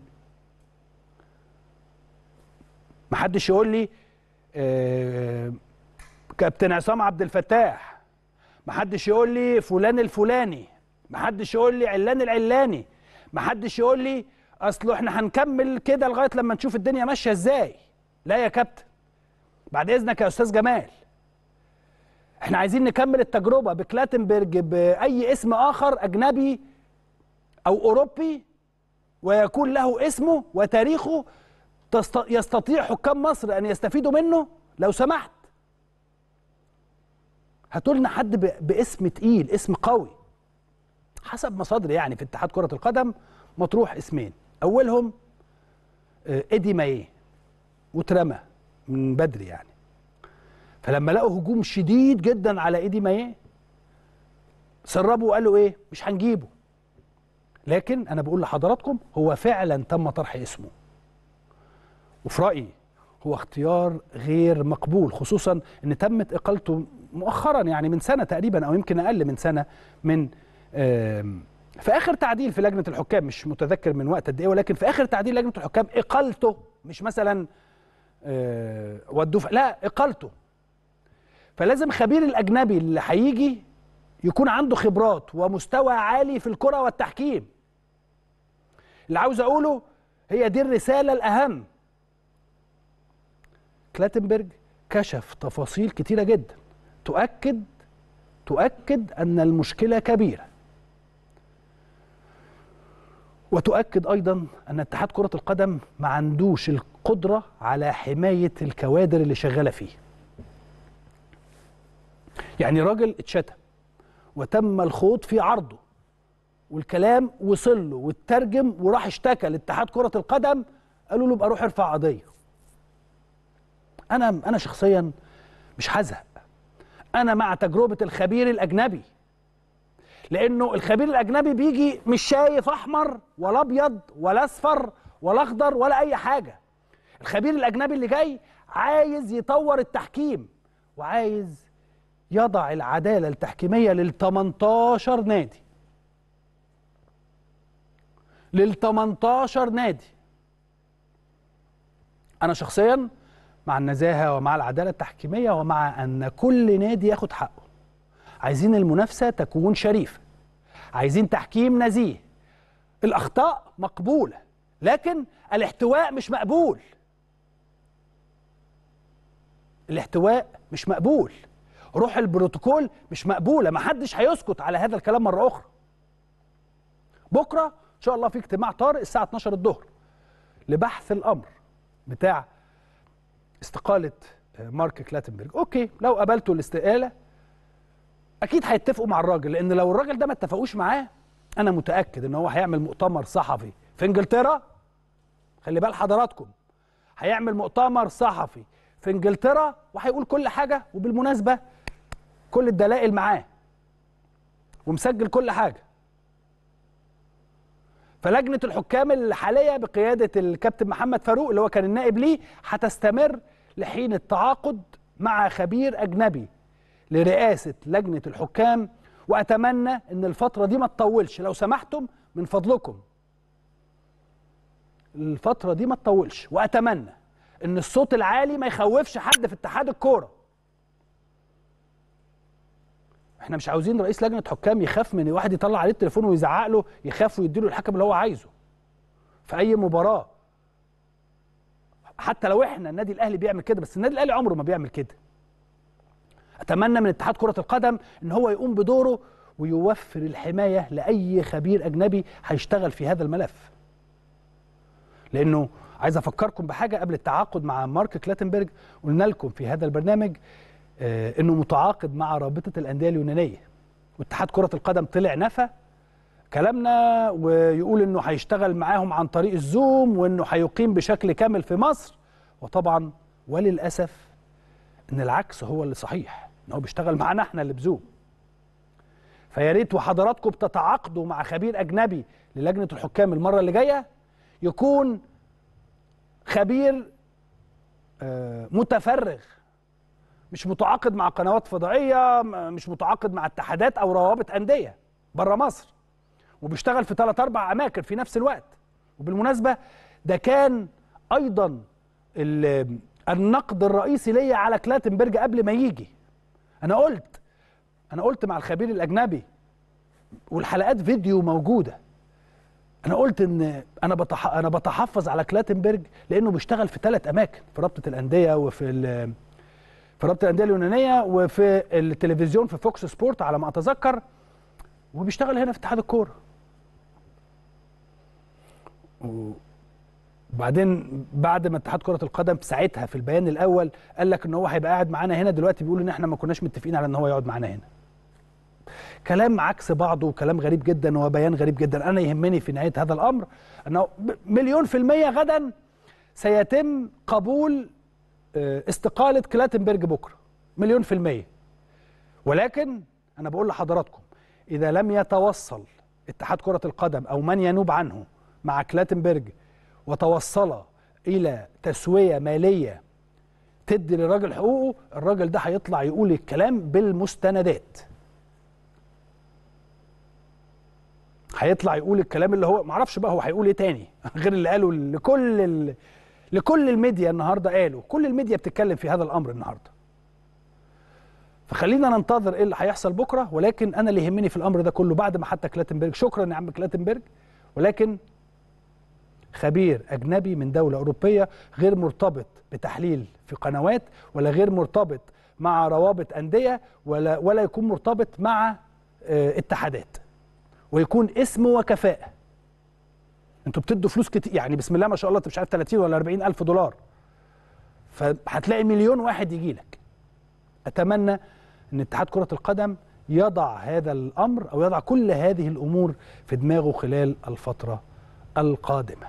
محدش يقول لي آه كابتن عصام عبد الفتاح محدش يقول لي فلان الفلاني محدش يقول لي علان العلاني محدش يقول لي اصله احنا هنكمل كده لغايه لما نشوف الدنيا ماشيه ازاي لا يا كابتن بعد اذنك يا استاذ جمال احنا عايزين نكمل التجربه بكلاتنبرج باي اسم اخر اجنبي او اوروبي ويكون له اسمه وتاريخه تست... يستطيع حكام مصر ان يستفيدوا منه لو سمحت هاتوا لنا حد ب... باسم تقيل اسم قوي حسب مصادري يعني في اتحاد كره القدم مطروح اسمين اولهم آه، ايدي مايه واترمى من بدري يعني فلما لقوا هجوم شديد جدا على ايدي مايه سربوا وقالوا ايه مش هنجيبه لكن انا بقول لحضراتكم هو فعلا تم طرح اسمه وفي رايي هو اختيار غير مقبول خصوصا ان تمت اقالته مؤخرا يعني من سنه تقريبا او يمكن اقل من سنه من آم، في اخر تعديل في لجنه الحكام مش متذكر من وقت قد ايه ولكن في اخر تعديل لجنه الحكام اقالته مش مثلا آه، ودوه في- لا اقالته فلازم خبير الاجنبي اللي هيجي يكون عنده خبرات ومستوى عالي في الكره والتحكيم اللي عاوز اقوله هي دي الرساله الاهم كلاتنبرج كشف تفاصيل كتيره جدا تؤكد تؤكد ان المشكله كبيره وتؤكد ايضا ان اتحاد كره القدم ما عندوش القدره على حمايه الكوادر اللي شغاله فيه يعني راجل اتشتم وتم الخوض في عرضه والكلام وصل له واترجم وراح اشتكى لاتحاد كره القدم قالوا له ابقى روح ارفع قضيه انا انا شخصيا مش هزهق انا مع تجربه الخبير الاجنبي لانه الخبير الاجنبي بيجي مش شايف احمر ولا ابيض ولا اصفر ولا اخضر ولا اي حاجه الخبير الاجنبي اللي جاي عايز يطور التحكيم وعايز يضع العداله التحكيميه لل 18 نادي لل 18 نادي انا شخصيا مع النزاهه ومع العداله التحكيميه ومع ان كل نادي ياخد حقه عايزين المنافسه تكون شريفه عايزين تحكيم نزيه الاخطاء مقبوله لكن الاحتواء مش مقبول الاحتواء مش مقبول روح البروتوكول مش مقبوله محدش هيسكت على هذا الكلام مره اخرى بكره ان شاء الله في اجتماع طارئ الساعه 12 الظهر لبحث الامر بتاع استقاله آه، مارك كلاتنبرج اوكي لو قبلتوا الاستقاله اكيد هيتفقوا مع الراجل لان لو الراجل ده ما اتفقوش معاه انا متاكد ان هو هيعمل مؤتمر صحفي في انجلترا خلي بال حضراتكم هيعمل مؤتمر صحفي في انجلترا وهيقول كل حاجه وبالمناسبه كل الدلائل معاه ومسجل كل حاجه فلجنه الحكام الحاليه بقياده الكابتن محمد فاروق اللي هو كان النائب ليه هتستمر لحين التعاقد مع خبير اجنبي لرئاسه لجنه الحكام واتمنى ان الفتره دي ما تطولش لو سمحتم من فضلكم الفتره دي ما تطولش واتمنى ان الصوت العالي ما يخوفش حد في اتحاد الكوره احنا مش عاوزين رئيس لجنه حكام يخاف من واحد يطلع عليه التليفون ويزعق له يخاف ويديله الحكم اللي هو عايزه في اي مباراه حتى لو احنا النادي الاهلي بيعمل كده بس النادي الاهلي عمره ما بيعمل كده اتمنى من اتحاد كره القدم ان هو يقوم بدوره ويوفر الحمايه لاي خبير اجنبي هيشتغل في هذا الملف لانه عايز افكركم بحاجه قبل التعاقد مع مارك كلاتنبرج قلنا لكم في هذا البرنامج آه انه متعاقد مع رابطه الانديه اليونانيه واتحاد كره القدم طلع نفى كلامنا ويقول انه هيشتغل معاهم عن طريق الزوم وانه هيقيم بشكل كامل في مصر وطبعا وللاسف ان العكس هو اللي صحيح ان هو بيشتغل معانا احنا اللي بزوم فيا ريت وحضراتكم تتعاقدوا مع خبير اجنبي للجنه الحكام المره اللي جايه يكون خبير آه، متفرغ مش متعاقد مع قنوات فضائيه م- مش متعاقد مع اتحادات او روابط انديه بره مصر وبيشتغل في ثلاث اربع اماكن في نفس الوقت وبالمناسبه ده كان ايضا ال- النقد الرئيسي ليا على كلاتنبرج قبل ما يجي انا قلت انا قلت مع الخبير الاجنبي والحلقات فيديو موجوده انا قلت ان انا بتح... انا بتحفظ على كلاتنبرج لانه بيشتغل في ثلاث اماكن في رابطه الانديه وفي ال... في رابطه الانديه اليونانيه وفي التلفزيون في فوكس سبورت على ما اتذكر وبيشتغل هنا في اتحاد الكوره وبعدين بعد ما اتحاد كره القدم ساعتها في البيان الاول قال لك ان هو هيبقى قاعد معانا هنا دلوقتي بيقول ان احنا ما كناش متفقين على ان هو يقعد معانا هنا كلام عكس بعضه وكلام غريب جدا وبيان غريب جدا انا يهمني في نهايه هذا الامر انه ب- مليون في الميه غدا سيتم قبول آه، استقاله كلاتنبرج بكره مليون في الميه ولكن انا بقول لحضراتكم اذا لم يتوصل اتحاد كره القدم او من ينوب عنه مع كلاتنبرج وتوصل الى تسويه ماليه تدي للراجل حقوقه الراجل ده هيطلع يقول الكلام بالمستندات هيطلع يقول الكلام اللي هو معرفش بقى هو هيقول ايه تاني غير اللي قاله لكل ال... لكل الميديا النهارده قالوا كل الميديا بتتكلم في هذا الامر النهارده فخلينا ننتظر ايه اللي هيحصل بكره ولكن انا اللي يهمني في الامر ده كله بعد ما حتى كلاتنبرج شكرا يا عم كلاتنبرج ولكن خبير اجنبي من دوله اوروبيه غير مرتبط بتحليل في قنوات ولا غير مرتبط مع روابط انديه ولا ولا يكون مرتبط مع آه، اتحادات ويكون اسم وكفاءه انتوا بتدوا فلوس كتير يعني بسم الله ما شاء الله انت مش عارف 30 ولا 40 الف دولار فهتلاقي مليون واحد يجي لك اتمنى ان اتحاد كره القدم يضع هذا الامر او يضع كل هذه الامور في دماغه خلال الفتره القادمه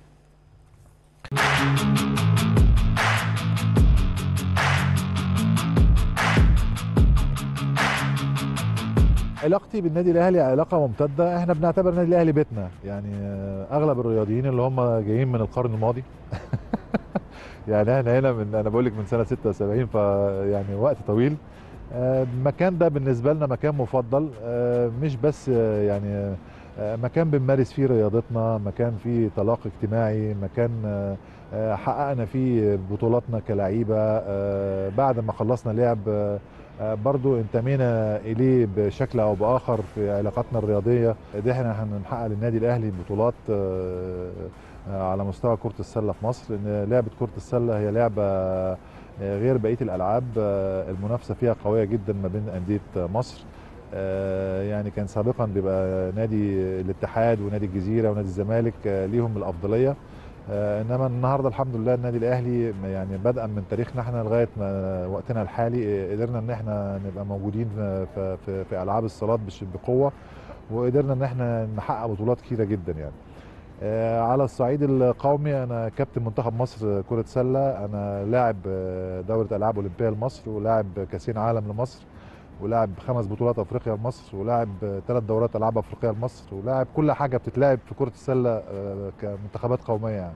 علاقتي بالنادي الاهلي علاقه ممتده احنا بنعتبر النادي الاهلي بيتنا يعني آه، اغلب الرياضيين اللي هم جايين من القرن الماضي يعني احنا هنا من انا بقول لك من سنه 76 فيعني وقت طويل آه، المكان ده بالنسبه لنا مكان مفضل آه، مش بس آه، يعني آه، مكان بنمارس فيه رياضتنا مكان فيه تلاقي اجتماعي مكان آه، آه، حققنا فيه بطولاتنا كلعيبه آه، بعد ما خلصنا لعب آه، آه، برضو انتمينا اليه بشكل او باخر في علاقاتنا الرياضيه دي احنا هنحقق للنادي الاهلي بطولات آه، آه، على مستوى كره السله في مصر لان لعبه كره السله هي لعبه آه، غير بقيه الالعاب آه، المنافسه فيها قويه جدا ما بين انديه مصر آه، يعني كان سابقا بيبقى نادي الاتحاد ونادي الجزيره ونادي الزمالك آه، ليهم الافضليه آه، انما النهارده الحمد لله النادي الاهلي يعني بدءا من تاريخنا احنا لغايه ما وقتنا الحالي آه، قدرنا ان احنا نبقى موجودين في في, في, في العاب الصالات بش- بقوه وقدرنا ان احنا نحقق بطولات كتيره جدا يعني آه، على الصعيد القومي انا كابتن منتخب مصر كره سله انا لاعب آه، دوره العاب اولمبيه لمصر ولاعب كاسين عالم لمصر ولاعب خمس بطولات افريقيا لمصر ولاعب ثلاث دورات العاب افريقيه لمصر ولاعب كل حاجه بتتلعب في كره السله آه، كمنتخبات قوميه يعني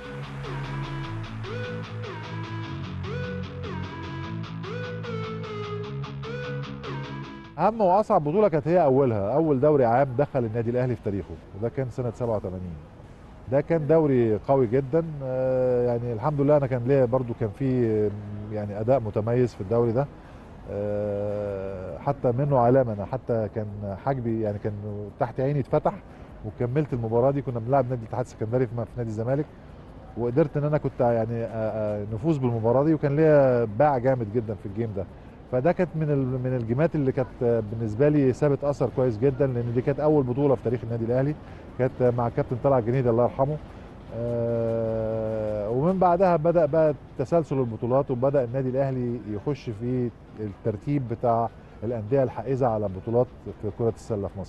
اهم واصعب بطوله كانت هي اولها اول دوري عام دخل النادي الاهلي في تاريخه وده كان سنه 87 ده كان دوري قوي جدا آه، يعني الحمد لله انا كان ليا برضو كان في آه، يعني اداء متميز في الدوري ده آه، حتى منه علامه انا حتى كان حاجبي يعني كان تحت عيني اتفتح وكملت المباراه دي كنا بنلعب نادي الاتحاد السكندري في في نادي الزمالك وقدرت ان انا كنت يعني آه، آه، نفوز بالمباراه دي وكان ليا باع جامد جدا في الجيم ده فده كانت من ال- من الجيمات اللي كانت آه، بالنسبه لي سابت اثر كويس جدا لان دي كانت اول بطوله في تاريخ النادي الاهلي كانت مع الكابتن طلعت جنيد الله يرحمه آه، ومن بعدها بدا بقى تسلسل البطولات وبدا النادي الاهلي يخش في الترتيب بتاع الانديه الحائزه على بطولات في كره السله في مصر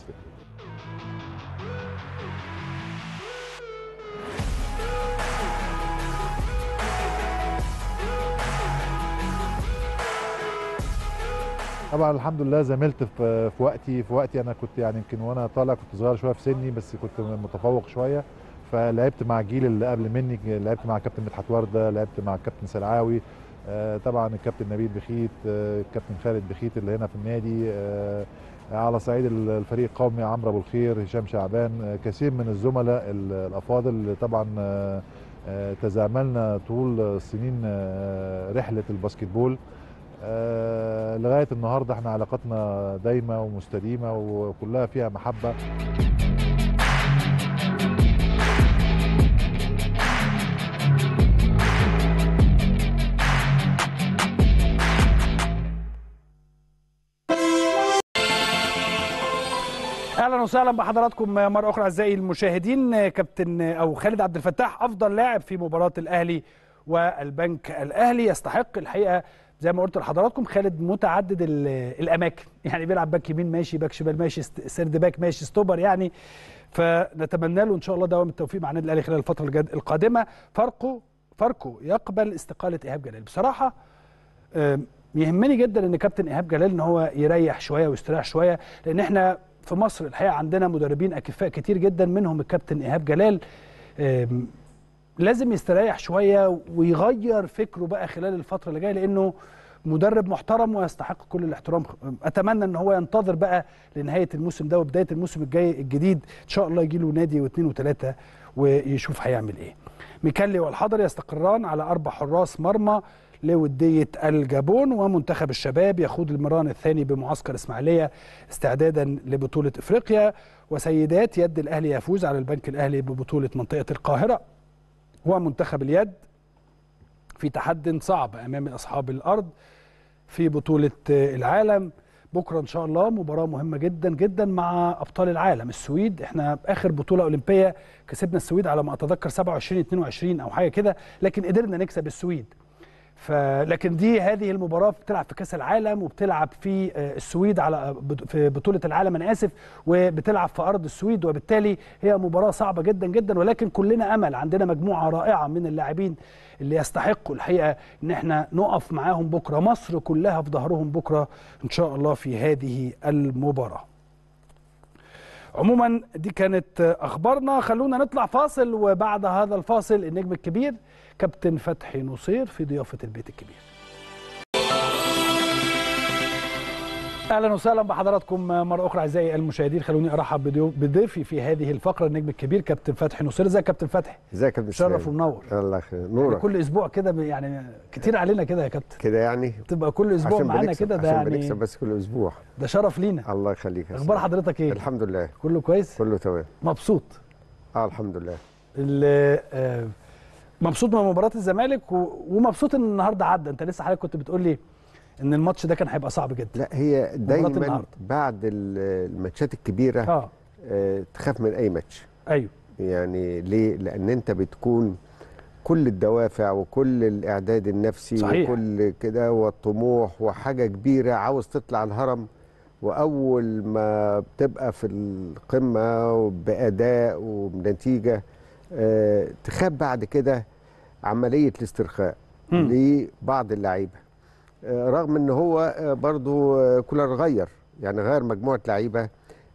طبعا الحمد لله زملت في في وقتي في وقتي انا كنت يعني يمكن وانا طالع كنت صغير شويه في سني بس كنت متفوق شويه فلعبت مع الجيل اللي قبل مني لعبت مع كابتن مدحت ورده لعبت مع الكابتن سلعاوي آه، طبعا الكابتن نبيل بخيت آه، الكابتن خالد بخيت اللي هنا في النادي آه، على صعيد الفريق القومي عمرو ابو الخير هشام شعبان آه، كثير من الزملاء ال- الافاضل اللي طبعا آه، آه، تزاملنا طول سنين آه، رحله الباسكتبول آه، لغايه النهارده احنا علاقتنا دايمه ومستديمه وكلها فيها محبه اهلا وسهلا بحضراتكم مره اخرى اعزائي المشاهدين كابتن او خالد عبد الفتاح افضل لاعب في مباراه الاهلي والبنك الاهلي يستحق الحقيقه زي ما قلت لحضراتكم خالد متعدد ال- الاماكن يعني بيلعب باك يمين ماشي باك شمال ماشي است- سيرد باك ماشي ستوبر يعني فنتمنى له ان شاء الله دوام التوفيق مع النادي الاهلي خلال الفتره الجد- القادمه فرقه فرقه يقبل استقاله ايهاب جلال بصراحه آم، يهمني جدا ان كابتن ايهاب جلال ان هو يريح شويه ويستريح شويه لان احنا في مصر الحقيقه عندنا مدربين اكفاء كتير جدا منهم الكابتن ايهاب جلال آم، لازم يستريح شويه ويغير فكره بقى خلال الفتره اللي جايه لانه مدرب محترم ويستحق كل الاحترام اتمنى ان هو ينتظر بقى لنهايه الموسم ده وبدايه الموسم الجاي الجديد ان شاء الله يجي له نادي واثنين وثلاثه ويشوف هيعمل ايه ميكالي والحضر يستقران على اربع حراس مرمى لودية الجابون ومنتخب الشباب يخوض المران الثاني بمعسكر اسماعيلية استعدادا لبطولة افريقيا وسيدات يد الاهلي يفوز على البنك الاهلي ببطولة منطقة القاهرة ومنتخب اليد في تحد صعب امام اصحاب الارض في بطوله العالم بكره ان شاء الله مباراه مهمه جدا جدا مع ابطال العالم السويد احنا اخر بطوله اولمبيه كسبنا السويد على ما اتذكر 27 22 او حاجه كده لكن قدرنا نكسب السويد ف لكن دي هذه المباراه بتلعب في كاس العالم وبتلعب في آه، السويد على بط- في بطوله العالم انا اسف وبتلعب في ارض السويد وبالتالي هي مباراه صعبه جدا جدا ولكن كلنا امل عندنا مجموعه رائعه من اللاعبين اللي يستحقوا الحقيقه ان احنا نقف معاهم بكره مصر كلها في ظهرهم بكره ان شاء الله في هذه المباراه عموما دي كانت اخبارنا خلونا نطلع فاصل وبعد هذا الفاصل النجم الكبير كابتن فتحي نصير في ضيافه البيت الكبير اهلا وسهلا بحضراتكم مره اخرى اعزائي المشاهدين خلوني ارحب بضيو- بضيفي في هذه الفقره النجم الكبير كابتن فتحي نصير ازيك يا كابتن فتحي ازيك يا كابتن شرف سلام؟ ومنور الله يخير يعني نورك كل اسبوع كده ب- يعني كتير علينا كده يا كابتن كده يعني تبقى كل اسبوع عشان معانا بنكسب كده ده عشان يعني بنكسب بس كل اسبوع ده شرف لينا الله يخليك يا اخبار سلام. حضرتك ايه الحمد لله كله كويس كله تمام مبسوط اه الحمد لله ال- آه، مبسوط من مباراه الزمالك و- ومبسوط ان النهارده عدى انت لسه حضرتك كنت بتقول لي ان الماتش ده كان هيبقى صعب جدا لا هي دايما النهاردة. بعد ال- الماتشات الكبيره اه آه تخاف من اي ماتش ايوه يعني ليه لان انت بتكون كل الدوافع وكل الاعداد النفسي صحيح. وكل كده والطموح وحاجه كبيره عاوز تطلع الهرم واول ما بتبقى في القمه باداء وبنتيجه آه، تخاف بعد كده عمليه الاسترخاء مم. لبعض اللعيبه آه، رغم ان هو آه، برضو آه، كولر غير يعني غير مجموعه لعيبه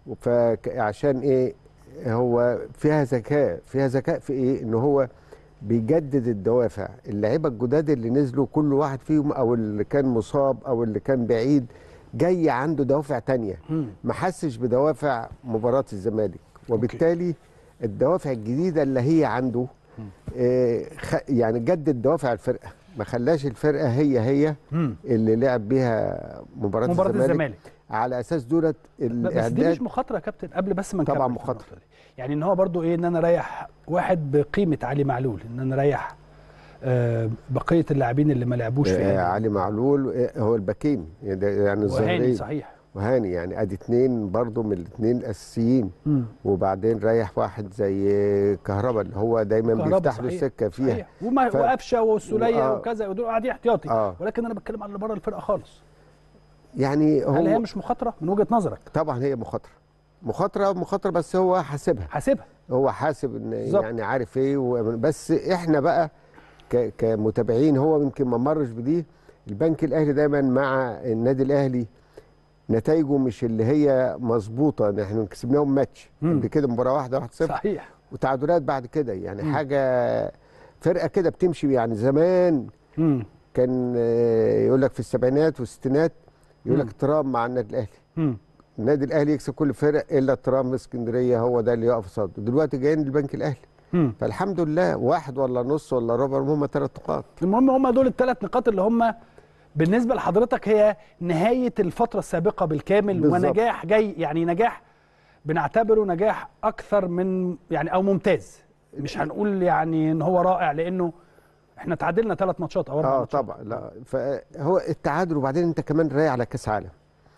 فعشان ايه هو فيها ذكاء فيها ذكاء في ايه ان هو بيجدد الدوافع اللعيبه الجداد اللي نزلوا كل واحد فيهم او اللي كان مصاب او اللي كان بعيد جاي عنده دوافع تانية مم. ما حسش بدوافع مباراة الزمالك وبالتالي الدوافع الجديدة اللي هي عنده آه، خ- يعني جدد دوافع الفرقة ما خلاش الفرقة هي هي مم. اللي لعب بيها مباراة, مباراه الزمالك, الزمالك على أساس دولت لا، بس دي الإعداد مش مخاطره يا كابتن قبل بس ما نكمل طبعاً في مخاطرة. النقطة دي. يعني ان هو برضو ايه ان انا اريح واحد بقيمه علي معلول ان انا اريح آه بقيه اللاعبين اللي ما لعبوش في آه، هذه علي معلول آه، هو الباكين يعني ده- يعني وهاني الظاهرين صحيح وهاني يعني ادي اتنين برضو من الاثنين الاساسيين مم. وبعدين ريح واحد زي كهربا اللي هو دايما كهربا بيفتح له صحيح. السكه فيها صحيح وما ف- وقفشه والسوليه آه. وكذا ودول قاعدين احتياطي آه. ولكن انا بتكلم على اللي بره الفرقه خالص يعني هل هي هو مش مخاطره من وجهه نظرك طبعا هي مخاطره مخاطره مخاطره بس هو حاسبها حاسبها هو حاسب ان بالظبط. يعني عارف ايه و- بس احنا بقى ك- كمتابعين هو يمكن ما مرش بدي البنك الاهلي دايما مع النادي الاهلي نتائجه مش اللي هي مظبوطه احنا كسبناهم ماتش مم. قبل كده مباراه واحده 1-0 صحيح وتعادلات بعد كده يعني مم. حاجه فرقه كده بتمشي يعني زمان مم. كان آه، يقول لك في السبعينات والستينات يقول مم. لك ترام مع النادي الاهلي مم. النادي الاهلي يكسب كل الفرق الا ترام اسكندريه هو ده اللي يقف قصاده دلوقتي جايين البنك الاهلي مم. فالحمد لله واحد ولا نص ولا ربع هم ثلاث نقاط المهم هم دول الثلاث نقاط اللي هم بالنسبه لحضرتك هي نهايه الفتره السابقه بالكامل بالظبط. ونجاح جاي يعني نجاح بنعتبره نجاح اكثر من يعني او ممتاز مش هنقول يعني ان هو رائع لانه احنا تعادلنا ثلاث ماتشات او اربع اه ماتشات طبعا لا فهو التعادل وبعدين انت كمان رايح على كاس عالم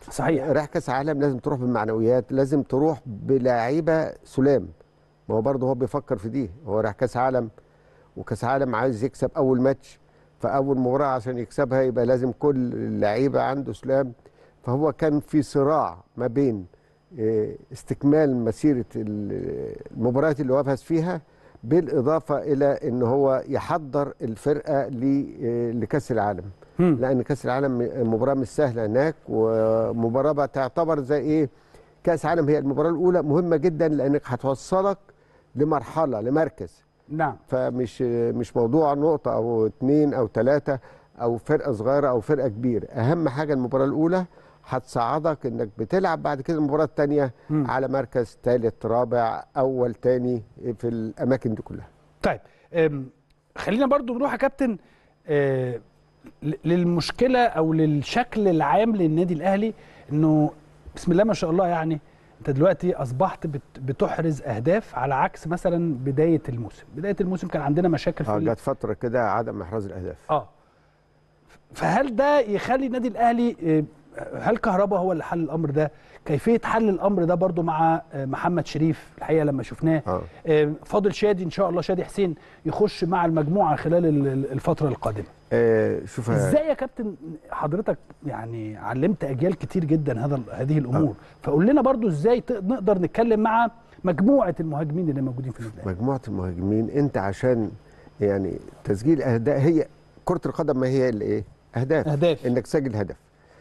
صحيح رايح كاس عالم لازم تروح بالمعنويات لازم تروح بلاعيبه سلام ما هو برضه هو بيفكر في دي هو رايح كاس عالم وكاس عالم عايز يكسب اول ماتش فاول مباراه عشان يكسبها يبقى لازم كل اللعيبه عنده سلام فهو كان في صراع ما بين آه، استكمال مسيره ال- المباريات اللي هو فاز فيها بالاضافه الى ان هو يحضر الفرقه ل- آه، لكاس العالم مم. لان كاس العالم مباراه مش سهله هناك ومباراه بقى تعتبر زي ايه كاس عالم هي المباراه الاولى مهمه جدا لانك هتوصلك لمرحله لمركز نعم فمش مش موضوع نقطه او اتنين او ثلاثه او فرقه صغيره او فرقه كبيره اهم حاجه المباراه الاولى هتساعدك انك بتلعب بعد كده المباراه الثانيه مم. على مركز ثالث رابع اول ثاني في الاماكن دي كلها طيب أم، خلينا برضو نروح يا كابتن آه، ل- للمشكله او للشكل العام للنادي الاهلي انه بسم الله ما شاء الله يعني انت دلوقتي اصبحت بت- بتحرز اهداف على عكس مثلا بدايه الموسم بدايه الموسم كان عندنا مشاكل في اه ال- جت فتره كده عدم احراز الاهداف اه فهل ده يخلي النادي الاهلي آه، هل كهربا هو اللي حل الامر ده كيفيه حل الامر ده برضو مع آه، محمد شريف الحقيقه لما شفناه اه آه، فاضل شادي ان شاء الله شادي حسين يخش مع المجموعه خلال ال- ال- الفتره القادمه آه، شوف يا- ازاي يا كابتن حضرتك يعني علمت اجيال كتير جدا هذا هذه الامور فقول لنا برضو ازاي ت- نقدر نتكلم مع مجموعه المهاجمين اللي موجودين في النادي الأهلي. مجموعه المهاجمين انت عشان يعني تسجيل اهداف هي كره القدم ما هي اللي ايه اهداف أهداف. انك تسجل هدف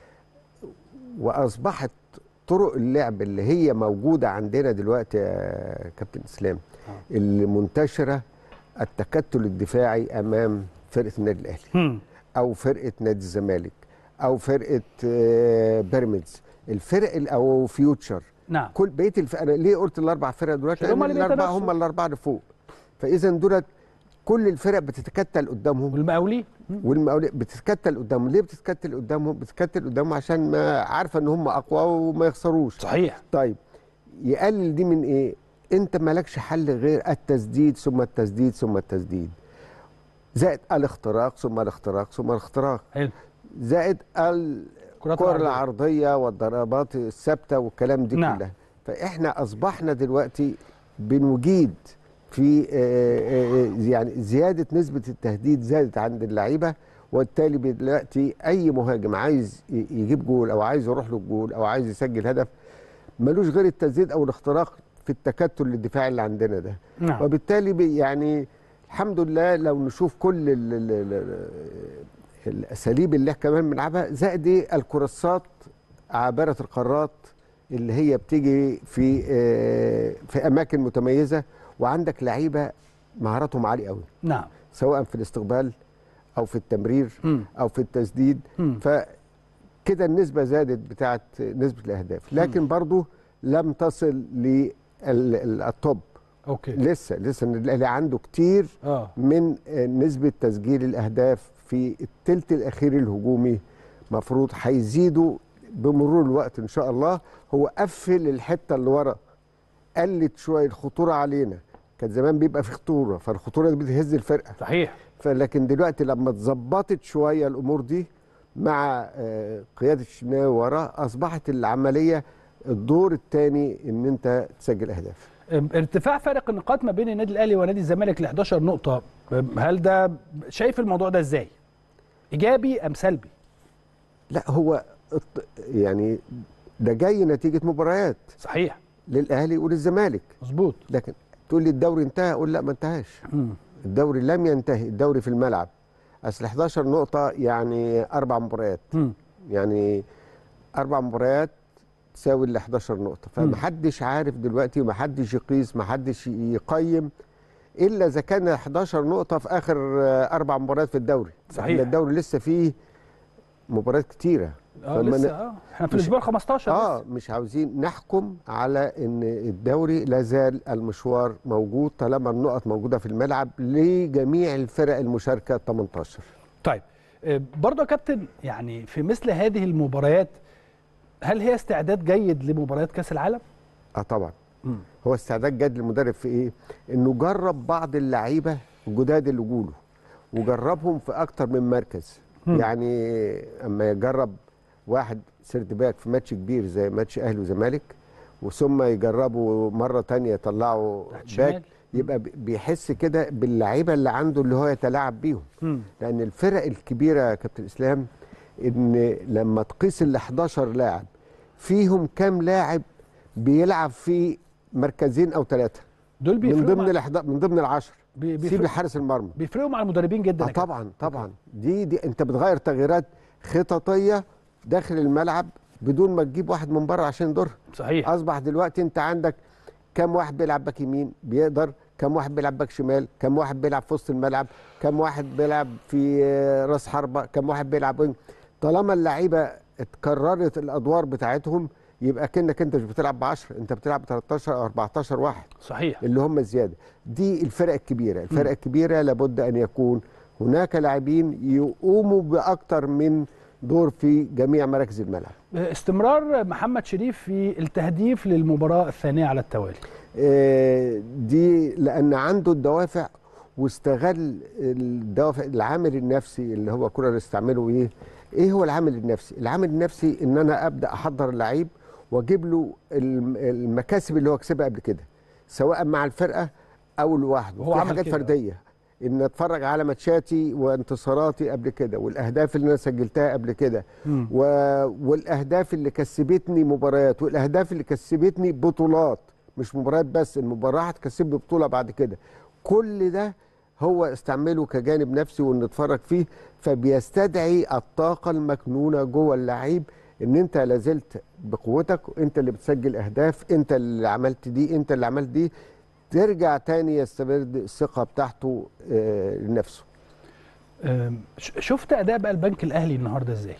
واصبحت طرق اللعب اللي هي موجوده عندنا دلوقتي يا كابتن اسلام اللي منتشره التكتل الدفاعي امام فرقه النادي الاهلي هم. او فرقه نادي الزمالك او فرقه آه، بيراميدز الفرق ال- او فيوتشر نعم كل بقيه الف... انا ليه قلت الاربع فرق دلوقتي؟ عشان هم لأن اللي الاربعه بيتنافسوا. هم الاربعه اللي فوق فاذا دولت كل الفرق بتتكتل قدامهم والمقاولين هم. والمقاولين بتتكتل قدامهم ليه بتتكتل قدامهم؟ بتتكتل قدامهم عشان ما عارفه ان هم اقوى وما يخسروش صحيح طيب يقلل دي من ايه؟ انت مالكش حل غير التسديد ثم التسديد ثم التسديد زائد الاختراق ثم الاختراق ثم الاختراق حلو زائد ال كرات الكرة العرضية. العرضية والضربات الثابتة والكلام دي نعم. كلها فإحنا أصبحنا دلوقتي بنجيد في آه، آه، آه، يعني زيادة نسبة التهديد زادت عند اللعيبة وبالتالي دلوقتي أي مهاجم عايز ي- يجيب جول أو عايز يروح له الجول أو عايز يسجل هدف ملوش غير التسديد أو الاختراق في التكتل الدفاعي اللي عندنا ده نعم وبالتالي بي- يعني الحمد لله لو نشوف كل ال ال ال الاساليب اللي احنا كمان بنلعبها زائد إيه؟ الكراسات عابره القارات اللي هي بتيجي في آه، في اماكن متميزه وعندك لعيبه مهاراتهم عاليه قوي نعم سواء في الاستقبال او في التمرير مم. او في التسديد مم. فكده النسبه زادت بتاعت نسبه الاهداف لكن برضو لم تصل للطب اوكي لسه لسه النادي الاهلي عنده كتير اه من آه، نسبه تسجيل الاهداف في الثلث الاخير الهجومي مفروض هيزيدوا بمرور الوقت ان شاء الله هو قفل الحته اللي ورا قلت شويه الخطوره علينا كان زمان بيبقى في خطوره فالخطوره دي بتهز الفرقه صحيح فلكن دلوقتي لما اتظبطت شويه الامور دي مع آه، قياده الشناوي وراه اصبحت العمليه الدور الثاني ان انت تسجل اهداف أم، ارتفاع فارق النقاط ما بين النادي الاهلي ونادي الزمالك ل 11 نقطه أم، هل ده شايف الموضوع ده ازاي ايجابي ام سلبي لا هو الط- يعني ده جاي نتيجه مباريات صحيح للاهلي وللزمالك مظبوط لكن تقول لي الدوري انتهى اقول لا ما انتهاش مم. الدوري لم ينتهي الدوري في الملعب اصل 11 نقطه يعني اربع مباريات مم. يعني اربع مباريات تساوي ال 11 نقطه فمحدش عارف دلوقتي ومحدش يقيس محدش يقيم الا اذا كان 11 نقطه في اخر آه، اربع مباريات في الدوري صحيح. إحنا الدوري لسه فيه مباريات كتيره اه فما لسه ن- اه احنا في مش- الاسبوع 15 اه لسه. مش عاوزين نحكم على ان الدوري لا زال المشوار موجود طالما النقط موجوده في الملعب لجميع الفرق المشاركه 18 طيب آه، برضه يا كابتن يعني في مثل هذه المباريات هل هي استعداد جيد لمباريات كاس العالم؟ اه طبعا مم. هو استعداد جد للمدرب في ايه؟ انه جرب بعض اللعيبه الجداد اللي جوله وجربهم في اكتر من مركز مم. يعني اما يجرب واحد سيرد باك في ماتش كبير زي ماتش اهلي وزمالك وثم يجربوا مره تانية يطلعوا تحت شمال. باك يبقى بي- بيحس كده باللعيبه اللي عنده اللي هو يتلاعب بيهم مم. لان الفرق الكبيره يا كابتن اسلام ان لما تقيس ال 11 لاعب فيهم كام لاعب بيلعب في مركزين او ثلاثه دول من بيفرقوا ضمن مع... الأحد... من ضمن العشر بي- سيب بيفرقوا, حارس المرمى بيفرقوا مع المدربين جدا آه يا كابتن. طبعا طبعا دي دي انت بتغير تغييرات خططيه داخل الملعب بدون ما تجيب واحد من بره عشان يضرها صحيح اصبح دلوقتي انت عندك كم واحد بيلعب باك يمين بيقدر كم واحد بيلعب باك شمال كم واحد بيلعب في وسط الملعب كم واحد بيلعب في آه، راس حربه كم واحد بيلعب وينج طالما اللعيبه اتكررت الادوار بتاعتهم يبقى كانك انت مش بتلعب ب 10 انت بتلعب ب 13 او 14 واحد صحيح اللي هم زياده دي الفرق الكبيره الفرق الكبيره لابد ان يكون هناك لاعبين يقوموا باكتر من دور في جميع مراكز الملعب استمرار محمد شريف في التهديف للمباراة الثانية على التوالي آه، دي لان عنده الدوافع واستغل الدوافع العامل النفسي اللي هو كنا نستعمله ايه ايه هو العامل النفسي العامل النفسي ان انا ابدا احضر اللعيب واجيب له الم- المكاسب اللي هو كسبها قبل كده سواء مع الفرقه او لوحده وهو في عمل حاجات كده. فرديه ان اتفرج على ماتشاتي وانتصاراتي قبل كده والاهداف اللي انا سجلتها قبل كده مم. و... والاهداف اللي كسبتني مباريات والاهداف اللي كسبتني بطولات مش مباريات بس المباراه هتكسبني بطوله بعد كده كل ده هو استعمله كجانب نفسي وان نتفرج فيه فبيستدعي الطاقه المكنونه جوه اللعيب ان انت لازلت بقوتك انت اللي بتسجل اهداف انت اللي عملت دي انت اللي عملت دي ترجع تاني يستبرد الثقه بتاعته آه، لنفسه أم، ش- شفت اداء بقى البنك الاهلي النهارده ازاي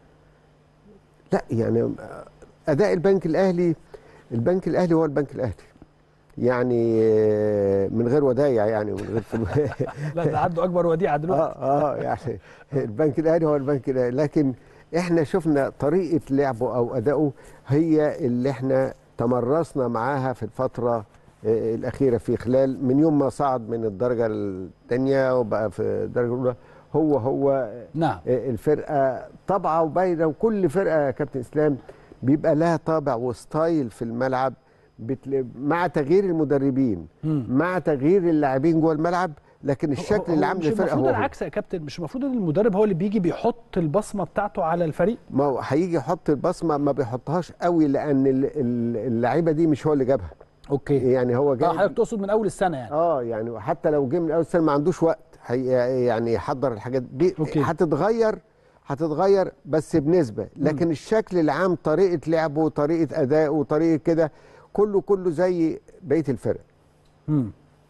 لا يعني اداء البنك الاهلي البنك الاهلي هو البنك الاهلي يعني آه، من غير ودايع يعني من غير فلوس لا ده عنده اكبر وديعه دلوقتي اه اه يعني البنك الاهلي هو البنك الاهلي لكن احنا شفنا طريقه لعبه او ادائه هي اللي احنا تمرسنا معاها في الفتره آه، الاخيره في خلال من يوم ما صعد من الدرجه الثانيه وبقى في الدرجه الاولى هو هو نعم آه، الفرقه طبعه وباينه وكل فرقه يا كابتن اسلام بيبقى لها طابع وستايل في الملعب بتل... مع تغيير المدربين مم. مع تغيير اللاعبين جوه الملعب لكن هو- الشكل هو اللي عامل مش الفرقه المفروض هو هو العكس يا كابتن مش المفروض ان المدرب هو اللي بيجي بيحط البصمه بتاعته على الفريق ما هو هيجي يحط البصمه ما بيحطهاش قوي لان ال- ال- اللعيبه دي مش هو اللي جابها اوكي يعني هو اه جاي حضرتك تقصد من اول السنه يعني اه يعني حتى لو جه من اول سنه ما عندوش وقت هي يعني يحضر الحاجات دي أوكي. هتتغير هتتغير بس بنسبه لكن الشكل العام طريقه لعبه طريقه ادائه طريقه كده كله كله زي بقيه الفرق مم.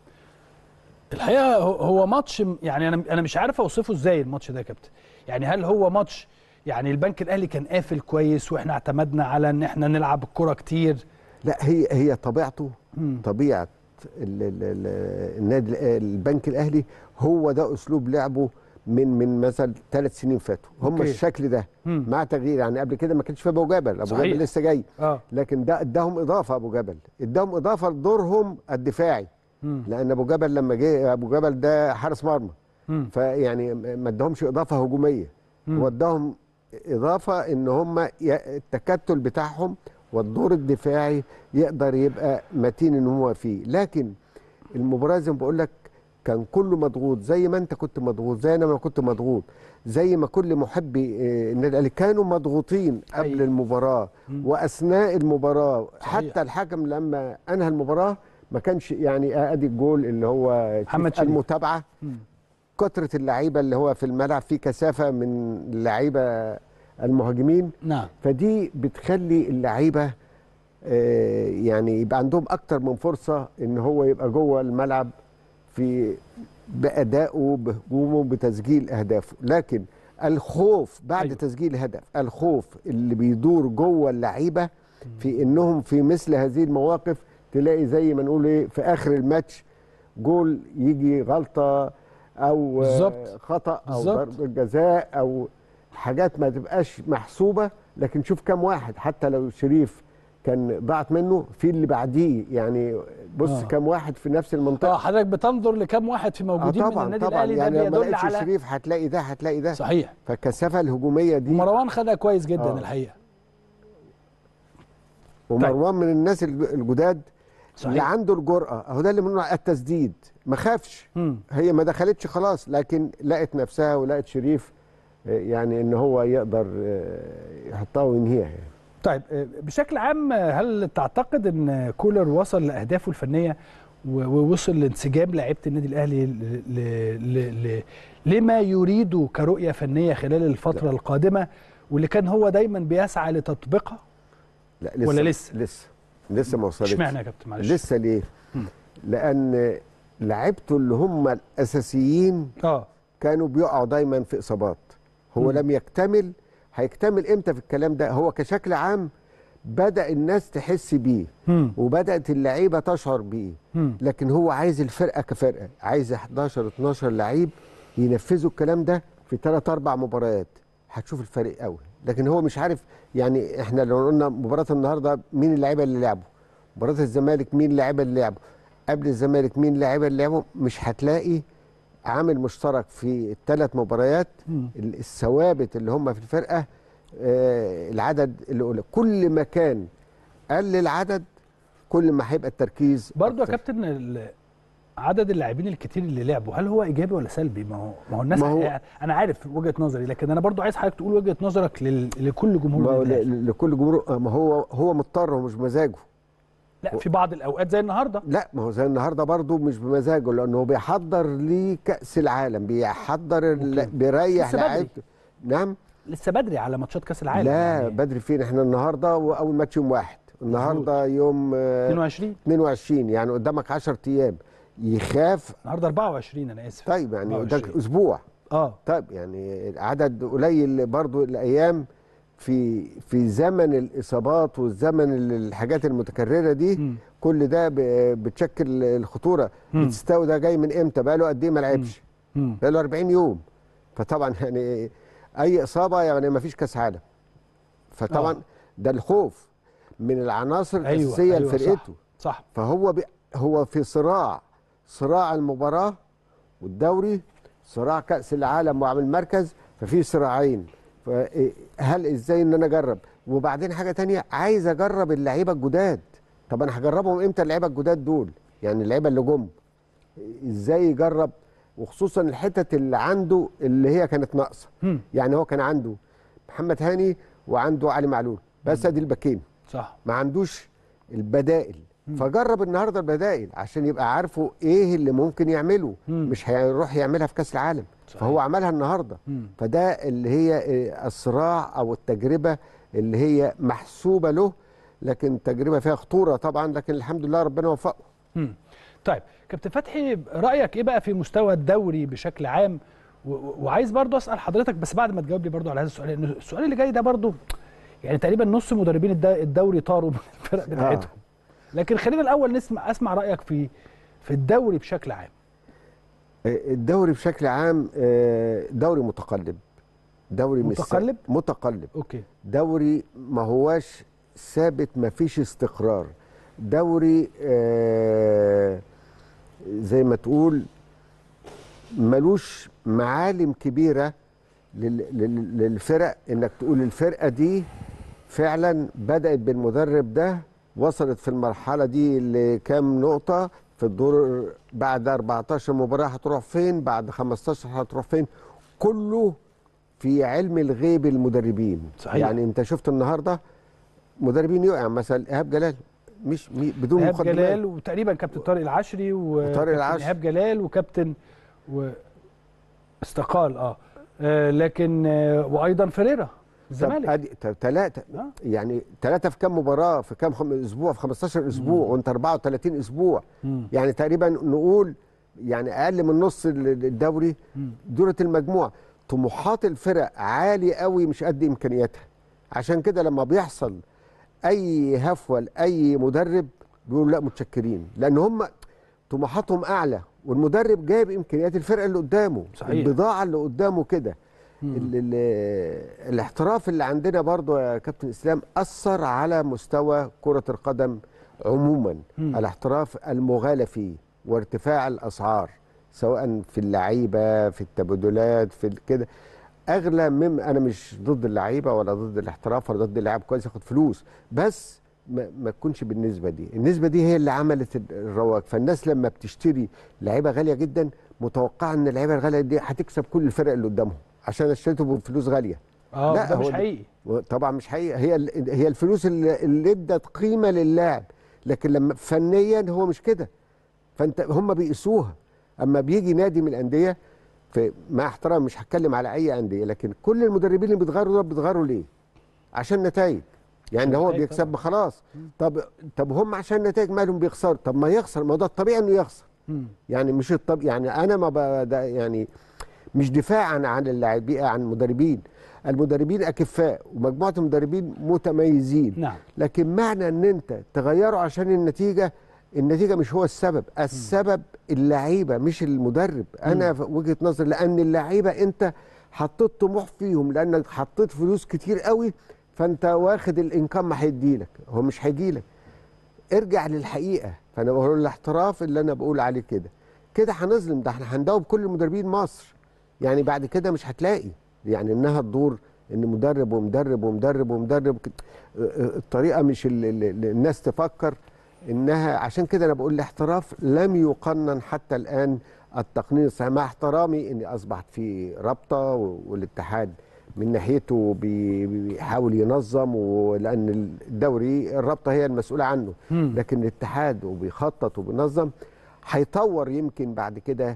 الحقيقه هو- هو ماتش م- يعني انا انا مش عارف اوصفه ازاي الماتش ده يا كابتن يعني هل هو ماتش يعني البنك الاهلي كان قافل كويس واحنا اعتمدنا على ان احنا نلعب الكره كتير لا هي هي طبيعته مم. طبيعه ال- ال- ال- النادي ال- البنك الاهلي هو ده اسلوب لعبه من من مثلا ثلاث سنين فاتوا هم أوكي. الشكل ده مم. مع تغيير يعني قبل كده ما كانش في ابو جبل ابو صحيح. جبل لسه جاي اه لكن ده اداهم اضافه ابو جبل اداهم اضافه لدورهم الدفاعي مم. لان ابو جبل لما جه ابو جبل ده حارس مرمى مم. فيعني ما اداهمش اضافه هجوميه مم. هو اداهم اضافه ان هم ي- التكتل بتاعهم والدور الدفاعي يقدر يبقى متين ان هو فيه لكن المباراه زي ما بقول لك كان كله مضغوط زي ما انت كنت مضغوط زي انا ما كنت مضغوط زي ما كل محبي آه، النادي الاهلي كانوا مضغوطين قبل أيوة. المباراه مم. واثناء المباراه صحيح. حتى الحكم لما انهى المباراه ما كانش يعني آه، ادي الجول اللي هو محمد شريف. المتابعه مم. كثره اللعيبه اللي هو في الملعب في كثافه من اللعيبه المهاجمين نعم فدي بتخلي اللعيبه آه، يعني يبقى عندهم اكتر من فرصه ان هو يبقى جوه الملعب في بادائه بهجومه بتسجيل اهدافه لكن الخوف بعد أيوة. أيوه. تسجيل هدف الخوف اللي بيدور جوه اللعيبه في انهم في مثل هذه المواقف تلاقي زي ما نقول ايه في اخر الماتش جول يجي غلطه او آه، بالظبط. خطا او بالظبط. ضربه جزاء او حاجات ما تبقاش محسوبه لكن شوف كم واحد حتى لو شريف كان ضاعت منه في اللي بعديه يعني بص آه. كام واحد في نفس اه المنطقه حضرتك بتنظر لكم واحد في اه موجودين من طبعا النادي طبعا الاهلي يعني ده لما بيدل لقيتش على شريف هتلاقي ده هتلاقي ده صحيح فالكثافه الهجوميه دي ومروان خدها كويس جدا آه. الحقيقه ومروان من الناس الج- الجداد اللي صحيح عنده الجرأه اهو ده اللي بنقول على التسديد ما خافش مم. هي ما دخلتش خلاص لكن لقت نفسها ولقت شريف آه، يعني ان هو يقدر آه، يحطها وينهيها يعني. طيب آه، بشكل عام آه، هل تعتقد ان كولر وصل لاهدافه الفنيه و- ووصل لانسجام لعيبه النادي الاهلي ل- ل- ل- ل- لما يريده كرؤيه فنيه خلال الفتره القادمه واللي كان هو دايما بيسعى لتطبيقها لا لسه ولا لسه؟ لسه لسه ما وصلتش اشمعنى يا كابتن معلش لسه ليه؟ مم. لان لعيبته اللي هم الاساسيين اه كانوا بيقعوا دايما في اصابات هو مم. لم يكتمل هيكتمل امتى في الكلام ده هو كشكل عام بدا الناس تحس بيه مم. وبدات اللعيبه تشعر بيه مم. لكن هو عايز الفرقه كفرقه عايز 11 12 لعيب ينفذوا الكلام ده في 3 4 مباريات هتشوف الفرق قوي لكن هو مش عارف يعني احنا لو قلنا مباراه النهارده مين اللعيبه اللي لعبوا مباراه الزمالك مين اللعيبه اللي لعبوا قبل الزمالك مين اللعيبه اللي لعبوا مش هتلاقي عامل مشترك في الثلاث مباريات مم. ال- الثوابت اللي هم في الفرقه آه، العدد اللي قلنا كل ما كان قل العدد كل ما هيبقى التركيز برضه يا أكتر. كابتن ال- عدد اللاعبين الكتير اللي لعبوا هل هو ايجابي ولا سلبي ما هو ما هو الناس ما هو- يعني انا عارف وجهه نظري لكن انا برضه عايز حضرتك تقول وجهه نظرك لل... لكل جمهور ما هو النادي الأهلي. ل- لكل جمهور آه، ما هو هو مضطر هو مش بمزاجه لا في بعض الاوقات زي النهارده لا ما هو زي النهارده برضه مش بمزاجه لانه بيحضر لكاس العالم بيحضر ال- أوكي. بيريح لسه بدري. لعيبته نعم لسه بدري على ماتشات كاس العالم لا يعني بدري فين احنا النهارده واول ماتش يوم واحد النهارده يوم آه، 22 22 يعني قدامك 10 ايام يخاف النهارده 24 انا اسف طيب يعني 24. قدامك اسبوع اه طيب يعني عدد قليل برضو الايام في في زمن الاصابات والزمن ال- الحاجات المتكرره دي مم. كل ده ب- بتشكل الخطوره مم. بتستوي ده جاي من امتى بقى له قد ايه ما لعبش مم. بقى له 40 يوم فطبعا يعني اي اصابه يعني ما فيش كاس عالم فطبعا آه. ده الخوف من العناصر ايوه الاساسيه أيوة لفرقته صح, صح. فهو بي هو في صراع صراع المباراة والدوري صراع كأس العالم وعمل مركز ففي صراعين هل ازاي ان انا اجرب وبعدين حاجة تانية عايز اجرب اللعيبة الجداد طب انا هجربهم امتى اللعيبة الجداد دول يعني اللعيبة اللي جم ازاي يجرب وخصوصا الحتت اللي عنده اللي هي كانت ناقصة مم. يعني هو كان عنده محمد هاني وعنده علي معلول بس ادي الباكين صح ما عندوش البدائل فجرب النهارده البدائل عشان يبقى عارفه ايه اللي ممكن يعمله مم. مش هيروح يعملها في كاس العالم صحيح. فهو عملها النهارده مم. فده اللي هي آه، الصراع او التجربه اللي هي محسوبه له لكن تجربه فيها خطوره طبعا لكن الحمد لله ربنا وفقه مم. طيب كابتن فتحي رايك ايه بقى في مستوى الدوري بشكل عام و- و- وعايز برضو اسال حضرتك بس بعد ما تجاوب لي برضو على هذا السؤال لان السؤال اللي جاي ده برضو يعني تقريبا نص مدربين الد- الدوري طاروا من الفرق بتاعتهم لكن خلينا الاول نسمع اسمع رايك في في الدوري بشكل عام آه، الدوري بشكل عام آه، دوري متقلب دوري مش ثابت. متقلب؟ متقلب اوكي دوري ما هواش ثابت ما فيش استقرار دوري آه زي ما تقول ملوش معالم كبيرة لل- لل- للفرق انك تقول الفرقة دي فعلا بدأت بالمدرب ده وصلت في المرحلة دي لكام نقطة في الدور بعد 14 مباراة هتروح فين بعد 15 هتروح فين كله في علم الغيب المدربين صحيح. يعني انت شفت النهارده مدربين يقع مثلا ايهاب جلال مش مي- بدون ايهاب مقدمات جلال وتقريبا كابتن طارق العشري وكابتن العشري. ايهاب جلال وكابتن و استقال اه, آه لكن آه وايضا فريرا الزمالك ادي ثلاثة آه. يعني ثلاثة في كام مباراة في كام خم... اسبوع في 15 اسبوع وانت 34 اسبوع مم. يعني تقريبا نقول يعني اقل من نص ال- الدوري مم. دورة المجموعة طموحات الفرق عالي قوي مش قد امكانياتها عشان كده لما بيحصل اي هفوه لاي مدرب بيقولوا لا متشكرين لان هم طموحاتهم اعلى والمدرب جايب امكانيات الفرقه اللي قدامه صحيح. البضاعه اللي قدامه كده ال ال الاحتراف اللي عندنا برضو يا كابتن اسلام اثر على مستوى كره القدم عموما مم. الاحتراف المغالى فيه وارتفاع الاسعار سواء في اللعيبه في التبادلات في ال- كده اغلى من انا مش ضد اللعيبه ولا ضد الاحتراف ولا ضد اللاعب كويس ياخد فلوس بس ما, ما تكونش بالنسبه دي النسبه دي هي اللي عملت ال- الرواج فالناس لما بتشتري لعيبه غاليه جدا متوقعه ان اللعيبه الغاليه دي هتكسب كل الفرق اللي قدامهم عشان اشتريته بفلوس غاليه اه لا، ده هو مش ده- حقيقي طبعا مش حقيقه هي ال- هي الفلوس اللي, اللي ادت قيمه للاعب لكن لما فنيا هو مش كده فانت هم بيقيسوها اما بيجي نادي من الانديه في مع احترام مش هتكلم على اي انديه لكن كل المدربين اللي بيتغيروا دول بيتغيروا ليه؟ عشان نتائج يعني هو نتائج بيكسب طبعاً. خلاص طب طب هم عشان نتائج مالهم بيخسروا طب ما يخسر ما ده الطبيعي انه يخسر مم. يعني مش الطب يعني انا ما ب- ده يعني مش دفاعا عن اللاعبين عن المدربين المدربين اكفاء ومجموعه المدربين متميزين نعم لكن معنى ان انت تغيره عشان النتيجه النتيجه مش هو السبب السبب اللعيبه مش المدرب انا في وجهه نظري لان اللعيبه انت حطيت طموح فيهم لانك حطيت فلوس كتير قوي فانت واخد الانكم ما هيديلك هو مش هيجيلك ارجع للحقيقه فانا بقول الاحتراف اللي انا بقول عليه كده كده هنظلم ده احنا هندوب كل مدربين مصر يعني بعد كده مش هتلاقي يعني انها تدور ان مدرب ومدرب ومدرب ومدرب كده. اه، اه، الطريقه مش اللي اللي الناس تفكر انها عشان كده انا بقول الاحتراف لم يقنن حتى الان التقنين الصحيح مع احترامي ان اصبحت في رابطه و- والاتحاد من ناحيته بي- بيحاول ينظم ولان الدوري الرابطه هي المسؤوله عنه مم. لكن الاتحاد وبيخطط وبينظم هيطور يمكن بعد كده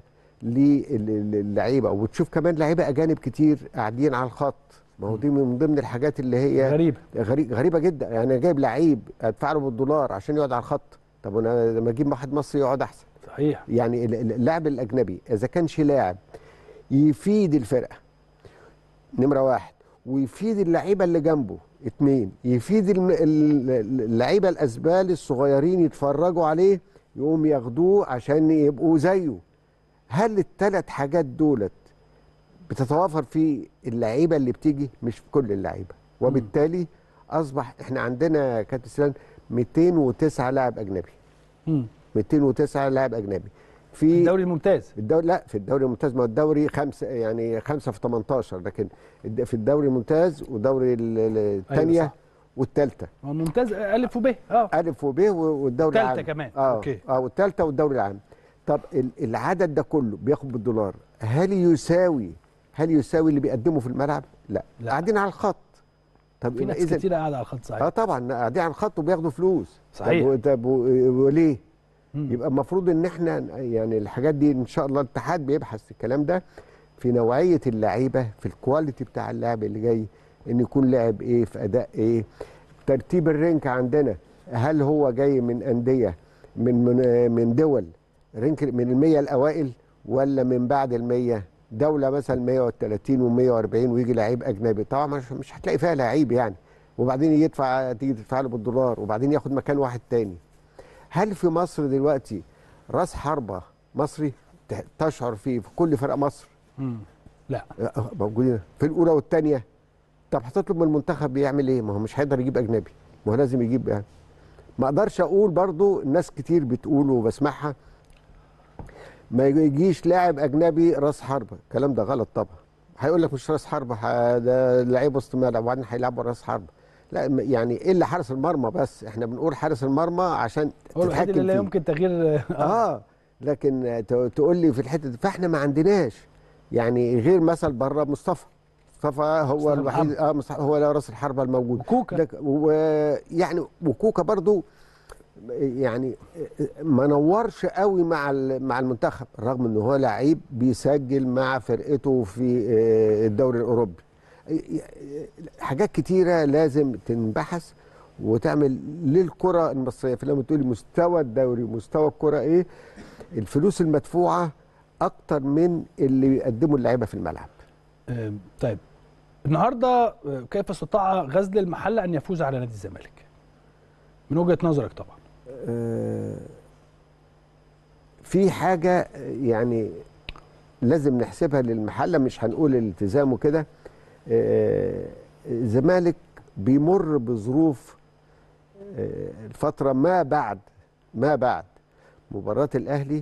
للعيبه وبتشوف كمان لعيبه اجانب كتير قاعدين على الخط ما هو دي من ضمن الحاجات اللي هي غريبه غريب غريبه جدا يعني انا جايب لعيب ادفع له بالدولار عشان يقعد على الخط طب انا لما اجيب واحد مصري يقعد احسن صحيح يعني ال- ال- اللاعب الاجنبي اذا كانش لاعب يفيد الفرقه نمره واحد ويفيد اللعيبه اللي جنبه اتنين يفيد الم- ال- ال- اللعيبه الاسبال الصغيرين يتفرجوا عليه يقوم ياخدوه عشان يبقوا زيه هل الثلاث حاجات دولت بتتوافر في اللعيبه اللي بتيجي مش في كل اللعيبه وبالتالي اصبح احنا عندنا كابتن سلام 209 لاعب اجنبي مم. 209 لاعب اجنبي في الدوري الممتاز الدوري لا في الدوري الممتاز ما هو الدوري خمسه يعني خمسه في 18 لكن الد- في الدوري الممتاز ودوري ال- ال- الثانيه صح. والثالثه هو الممتاز الف وب اه الف وب و- والدوري التالتة العام كمان. اه أوكي. اه والثالثه والدوري العام طب ال- العدد ده كله بياخد بالدولار هل يساوي هل يساوي اللي بيقدمه في الملعب؟ لا, لا. قاعدين على الخط طب في يبقى ناس إذن- كتير قاعده على الخط اه صحيح طبعا قاعدين على الخط وبياخدوا فلوس صحيح. طب, و- طب و- وليه؟ مم. يبقى المفروض ان احنا يعني الحاجات دي ان شاء الله الاتحاد بيبحث الكلام ده في نوعيه اللعيبه في الكواليتي بتاع اللاعب اللي جاي ان يكون لاعب ايه في اداء ايه ترتيب الرنك عندنا هل هو جاي من انديه من من من دول رنك من المية الاوائل ولا من بعد المية دولة مثلا 130 و140 ويجي لعيب اجنبي طبعا مش, مش هتلاقي فيها لعيب يعني وبعدين يدفع تيجي تدفع له بالدولار وبعدين ياخد مكان واحد تاني هل في مصر دلوقتي راس حربة مصري ت- تشعر فيه في كل فرق مصر مم. لا آه، موجودين في الاولى والثانيه طب هتطلب من المنتخب يعمل ايه ما هو مش هيقدر يجيب اجنبي ما هو لازم يجيب يعني ما اقدرش اقول برضو الناس كتير بتقول وبسمعها ما يجيش لاعب اجنبي راس حربة الكلام ده غلط طبعا هيقول لك مش راس حربة ح- ده لعيب وسط ملعب وبعدين هيلعبوا راس حربة لا م- يعني الا حارس المرمى بس احنا بنقول حارس المرمى عشان هو الوحيد تتحكم اللي لا فيه. يمكن تغيير اه لكن ت- تقول لي في الحته دي فاحنا ما عندناش يعني غير مثل بره مصطفى مصطفى هو مصطفى الوحيد اه مصطفى هو اللي راس الحربه الموجود وكوكا. لك- ويعني وكوكا برضو يعني ما نورش قوي مع ال- مع المنتخب رغم ان هو لعيب بيسجل مع فرقته في آه، الدوري الاوروبي حاجات كتيره لازم تنبحث وتعمل للكره المصريه فلما تقولي مستوى الدوري ومستوى الكره ايه الفلوس المدفوعه اكتر من اللي بيقدمه اللعيبه في الملعب آه، طيب النهارده آه، كيف استطاع غزل المحله ان يفوز على نادي الزمالك من وجهه نظرك طبعا آه، في حاجه يعني لازم نحسبها للمحله مش هنقول الالتزام وكده آه، الزمالك بيمر بظروف آه، الفتره ما بعد ما بعد مباراه الاهلي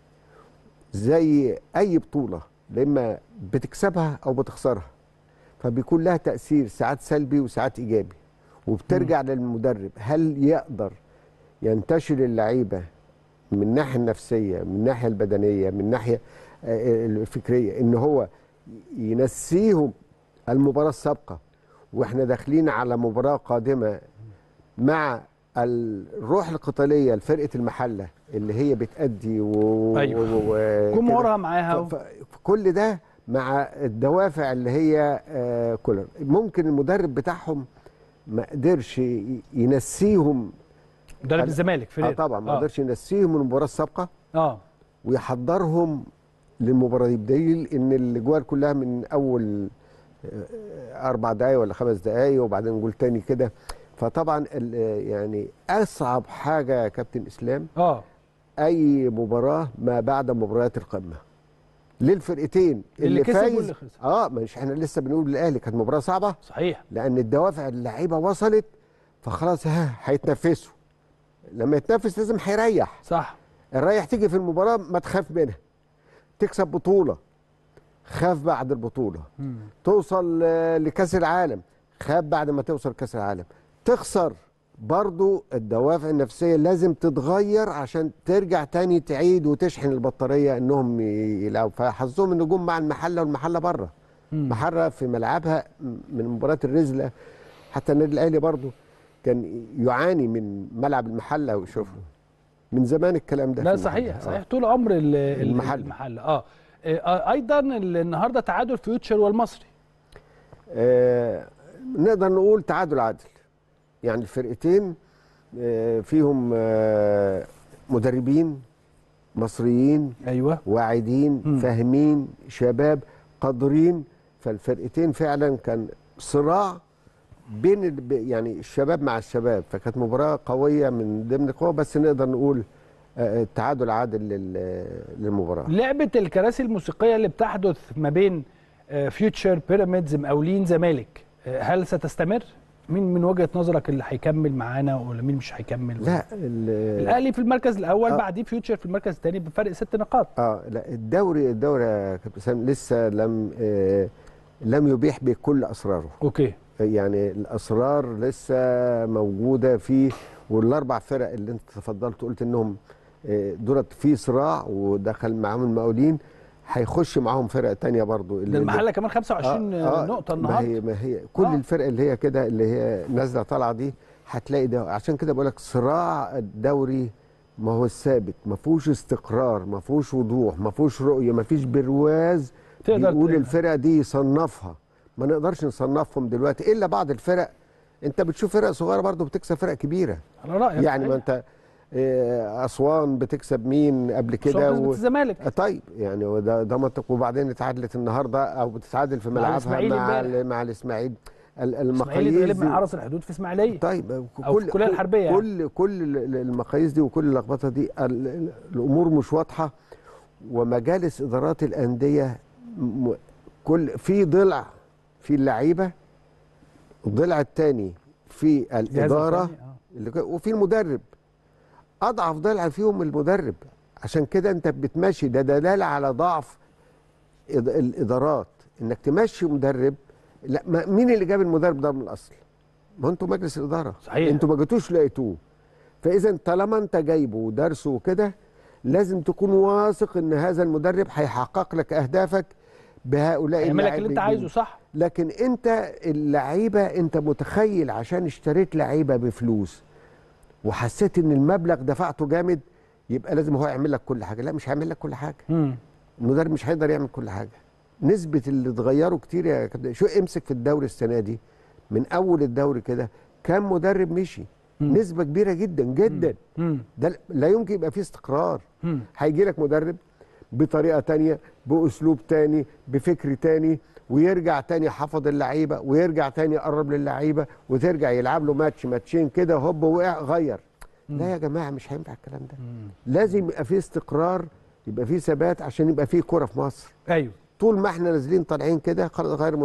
زي اي بطوله لما بتكسبها او بتخسرها فبيكون لها تاثير ساعات سلبي وساعات ايجابي وبترجع للمدرب هل يقدر ينتشل اللعيبه من الناحيه النفسيه من الناحيه البدنيه من الناحيه آه، الفكريه ان هو ينسيهم المباراه السابقه واحنا داخلين على مباراه قادمه مع الروح القتاليه لفرقه المحله اللي هي بتأدي و... أيوة. و... و... جمهورها معاها ف... ف... كل ده مع الدوافع اللي هي آه كولر ممكن المدرب بتاعهم ما قدرش ي- ينسيهم مدرب أنا- الزمالك اه فريق طبعا ما قدرش ينسيهم من المباراه السابقه اه ويحضرهم للمباراه دي بدليل ان الاجوال كلها من اول آه، اربع دقائق ولا خمس دقائق وبعدين نقول تاني كده فطبعا ال- يعني اصعب حاجه يا كابتن اسلام اه اي مباراه ما بعد مباريات القمه للفرقتين اللي كسب فايز واللي خسر. اه مش احنا لسه بنقول للاهلي كانت مباراه صعبه صحيح لان الدوافع اللعيبه وصلت فخلاص ها هيتنفسوا لما يتنفس لازم هيريح صح الريح تيجي في المباراه ما تخاف منها تكسب بطوله خاف بعد البطوله مم. توصل آه، لكاس العالم خاف بعد ما توصل كاس العالم تخسر برضو الدوافع النفسية لازم تتغير عشان ترجع تاني تعيد وتشحن البطارية انهم ي- يلعبوا فحظهم ان جم مع المحلة والمحلة بره مم. محرة في ملعبها من مباراة الرزلة حتى النادي الاهلي برضو كان يعاني من ملعب المحلة وشوفوا من زمان الكلام ده لا في صحيح المحلة. صحيح طول عمر ال- ال- المحل. المحل اه آه، ايضا ال- النهارده تعادل فيوتشر والمصري آه نقدر نقول تعادل عادل يعني الفرقتين آه فيهم آه مدربين مصريين ايوه واعدين مم. فاهمين شباب قادرين فالفرقتين فعلا كان صراع بين ال- ب- يعني الشباب مع الشباب فكانت مباراة قوية من ضمن القوة بس نقدر نقول آه، التعادل عادل لل- للمباراة لعبه الكراسي الموسيقيه اللي بتحدث ما بين آه، فيوتشر بيراميدز مقاولين زمالك آه، هل ستستمر مين من وجهه نظرك اللي هيكمل معانا ولا مين مش هيكمل لا ال- الاهلي في المركز الاول آه. بعديه فيوتشر في المركز الثاني بفرق ست نقاط اه لا الدوري الدوري يا كابتن سام لسه لم آه لم يبيح بكل اسراره اوكي يعني الاسرار لسه موجوده فيه والاربع فرق اللي انت تفضلت قلت انهم آه، دولت في صراع ودخل معاهم المقاولين هيخش معاهم فرق تانية برضو ده المحله كمان 25 آه، آه، نقطه ما هي النهارده ما هي كل آه. الفرق اللي هي كده اللي هي نازله طالعه دي هتلاقي ده عشان كده بقول لك صراع الدوري ما هو الثابت ما فيهوش استقرار ما فيهوش وضوح ما فيهوش رؤيه ما فيش برواز تقدر بيقول ت- الفرقه دي يصنفها ما نقدرش نصنفهم دلوقتي الا بعض الفرق انت بتشوف فرق صغيره برضو بتكسب فرق كبيره على رايك يعني ما صحيح. انت آه، اسوان بتكسب مين قبل كده كده و... الزمالك آه، طيب يعني وده ده منطق وبعدين اتعادلت النهارده او بتتعادل في مع ملعبها الإسماعيلي مع امبارح. ال- مع الاسماعيلي ال- اسماعيلي المقاييس اتغلب من دي حرس الحدود في اسماعيليه طيب أو في الكلية الحربية يعني. كل كل ال- المقاييس دي وكل اللخبطه دي ال- ال- الامور مش واضحه ومجالس ادارات الانديه م- كل في ضلع في اللعيبه الضلع الثاني في الجهاز الاداره الفني، آه. اللي ك- وفي المدرب اضعف ضلع فيهم المدرب عشان كده انت بتمشي ده دلاله على ضعف إد- الادارات انك تمشي مدرب لا ما مين اللي جاب المدرب ده من الاصل ما انتوا مجلس الاداره صحيح. انتوا ما جيتوش لقيتوه فاذا طالما انت جايبه ودرسه وكده لازم تكون واثق ان هذا المدرب هيحقق لك اهدافك بهؤلاء هيعمل لك اللي انت اللاعبين. عايزه صح لكن انت اللعيبه انت متخيل عشان اشتريت لعيبه بفلوس وحسيت ان المبلغ دفعته جامد يبقى لازم هو يعمل لك كل حاجه لا مش هيعمل لك كل حاجه مم. المدرب مش هيقدر يعمل كل حاجه نسبه اللي اتغيروا كتير يا كابتن شو امسك في الدوري السنه دي من اول الدوري كده كام مدرب مشي مم. نسبه كبيره جدا جدا مم. ده لا يمكن يبقى فيه استقرار مم. هيجي لك مدرب بطريقه تانية باسلوب تاني بفكر تاني ويرجع تاني حفظ اللعيبه ويرجع تاني يقرب للعيبه وترجع يلعب له ماتش ماتشين كده هوب وقع غير لا يا جماعه مش هينفع الكلام ده لازم يبقى فيه استقرار يبقى فيه ثبات عشان يبقى فيه كوره في مصر ايوه طول ما احنا نازلين طالعين كده خلاص غير مدرب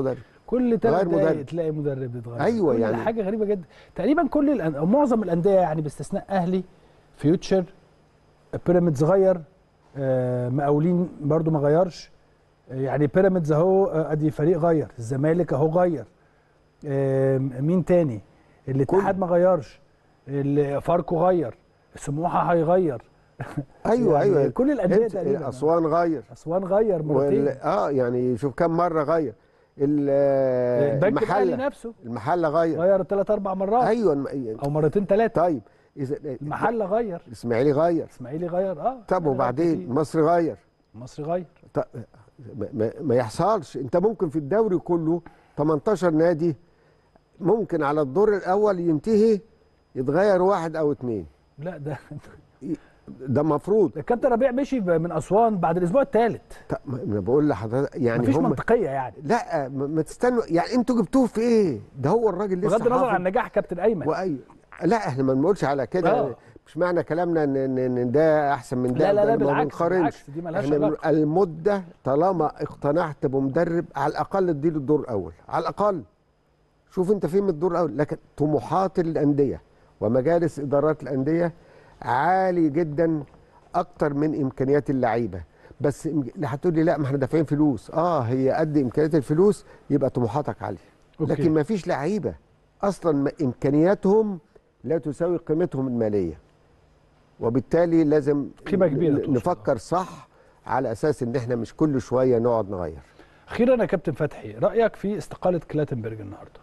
كل ثلاث غير دقايق مدرب. تلاقي مدرب يتغير أيوة كل يعني- حاجه غريبه جدا تقريبا كل الأن... أو معظم الانديه يعني باستثناء اهلي فيوتشر بيراميدز غير آه مقاولين برضو ما غيرش آه، يعني بيراميدز اهو آه، ادي فريق غير الزمالك اهو غير آه مين تاني الاتحاد ما غيرش ال- فاركو غير سموحه هيغير ايوه يعني ايوه كل الأندية أنت- تقريباً. اسوان غير اسوان غير مرتين وال... اه يعني شوف كم مره غير ال- البنك الاهلي المحله نفسه المحله غير غير ثلاث اربع مرات ايوه الم- او مرتين ثلاثه طيب اذا المحله غير الاسماعيلي غير اسماعيلي غير اه طب غير وبعدين كتير. مصر غير مصر غير طب ما, ما, ما يحصلش انت ممكن في الدوري كله 18 نادي ممكن على الدور الاول ينتهي يتغير واحد او اتنين لا ده ده مفروض ده كابتن ربيع مشي ب- من اسوان بعد الاسبوع الثالث طب ما انا بقول لحضرتك يعني مفيش هم منطقيه يعني لا ما ما تستنوا يعني انتوا جبتوه في ايه ده هو الراجل لسه بغض النظر حافظ. عن نجاح كابتن ايمن واي لا احنا ما بنقولش على كده آه. مش معنى كلامنا ان ان إن ده احسن من ده لا لا لا ده ما بالعكس بنقارنش بالعكس دي مالهاش احنا بنقول علاقه المده طالما اقتنعت بمدرب على الاقل اديله الدور الاول على الاقل شوف انت فين من الدور الاول لكن طموحات الانديه ومجالس ادارات الانديه عالي جدا اكتر من امكانيات اللعيبه بس إم- لا هتقول لي لا ما احنا دافعين فلوس اه هي قد امكانيات الفلوس يبقى طموحاتك عاليه أوكي. لكن ما فيش لعيبه اصلا ما- امكانياتهم لا تساوي قيمتهم الماليه وبالتالي لازم قيمة كبيرة ن- تقصد. نفكر صح على اساس ان احنا مش كل شويه نقعد نغير اخيرا يا كابتن فتحي رايك في استقاله كلاتنبرج النهارده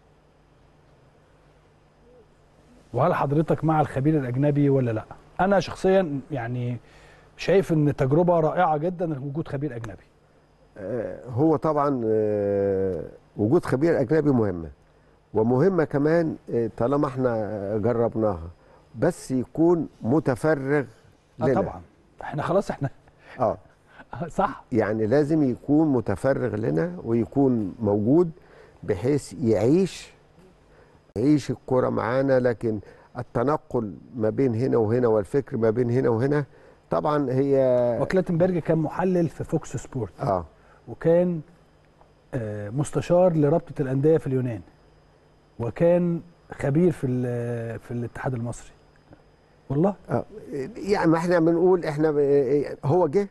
وهل حضرتك مع الخبير الاجنبي ولا لا انا شخصيا يعني شايف ان تجربه رائعه جدا وجود خبير اجنبي آه، هو طبعا آه، وجود خبير اجنبي مهمه ومهمه كمان آه، طالما احنا جربناها بس يكون متفرغ اه لنا طبعا احنا خلاص احنا اه صح يعني لازم يكون متفرغ لنا ويكون موجود بحيث يعيش يعيش الكرة معانا لكن التنقل ما بين هنا وهنا والفكر ما بين هنا وهنا طبعا هي وكلاتنبرج كان محلل في فوكس سبورت اه وكان آه، مستشار لرابطه الانديه في اليونان وكان خبير في ال- في الاتحاد المصري والله آه، يعني ما احنا بنقول احنا ب- هو جه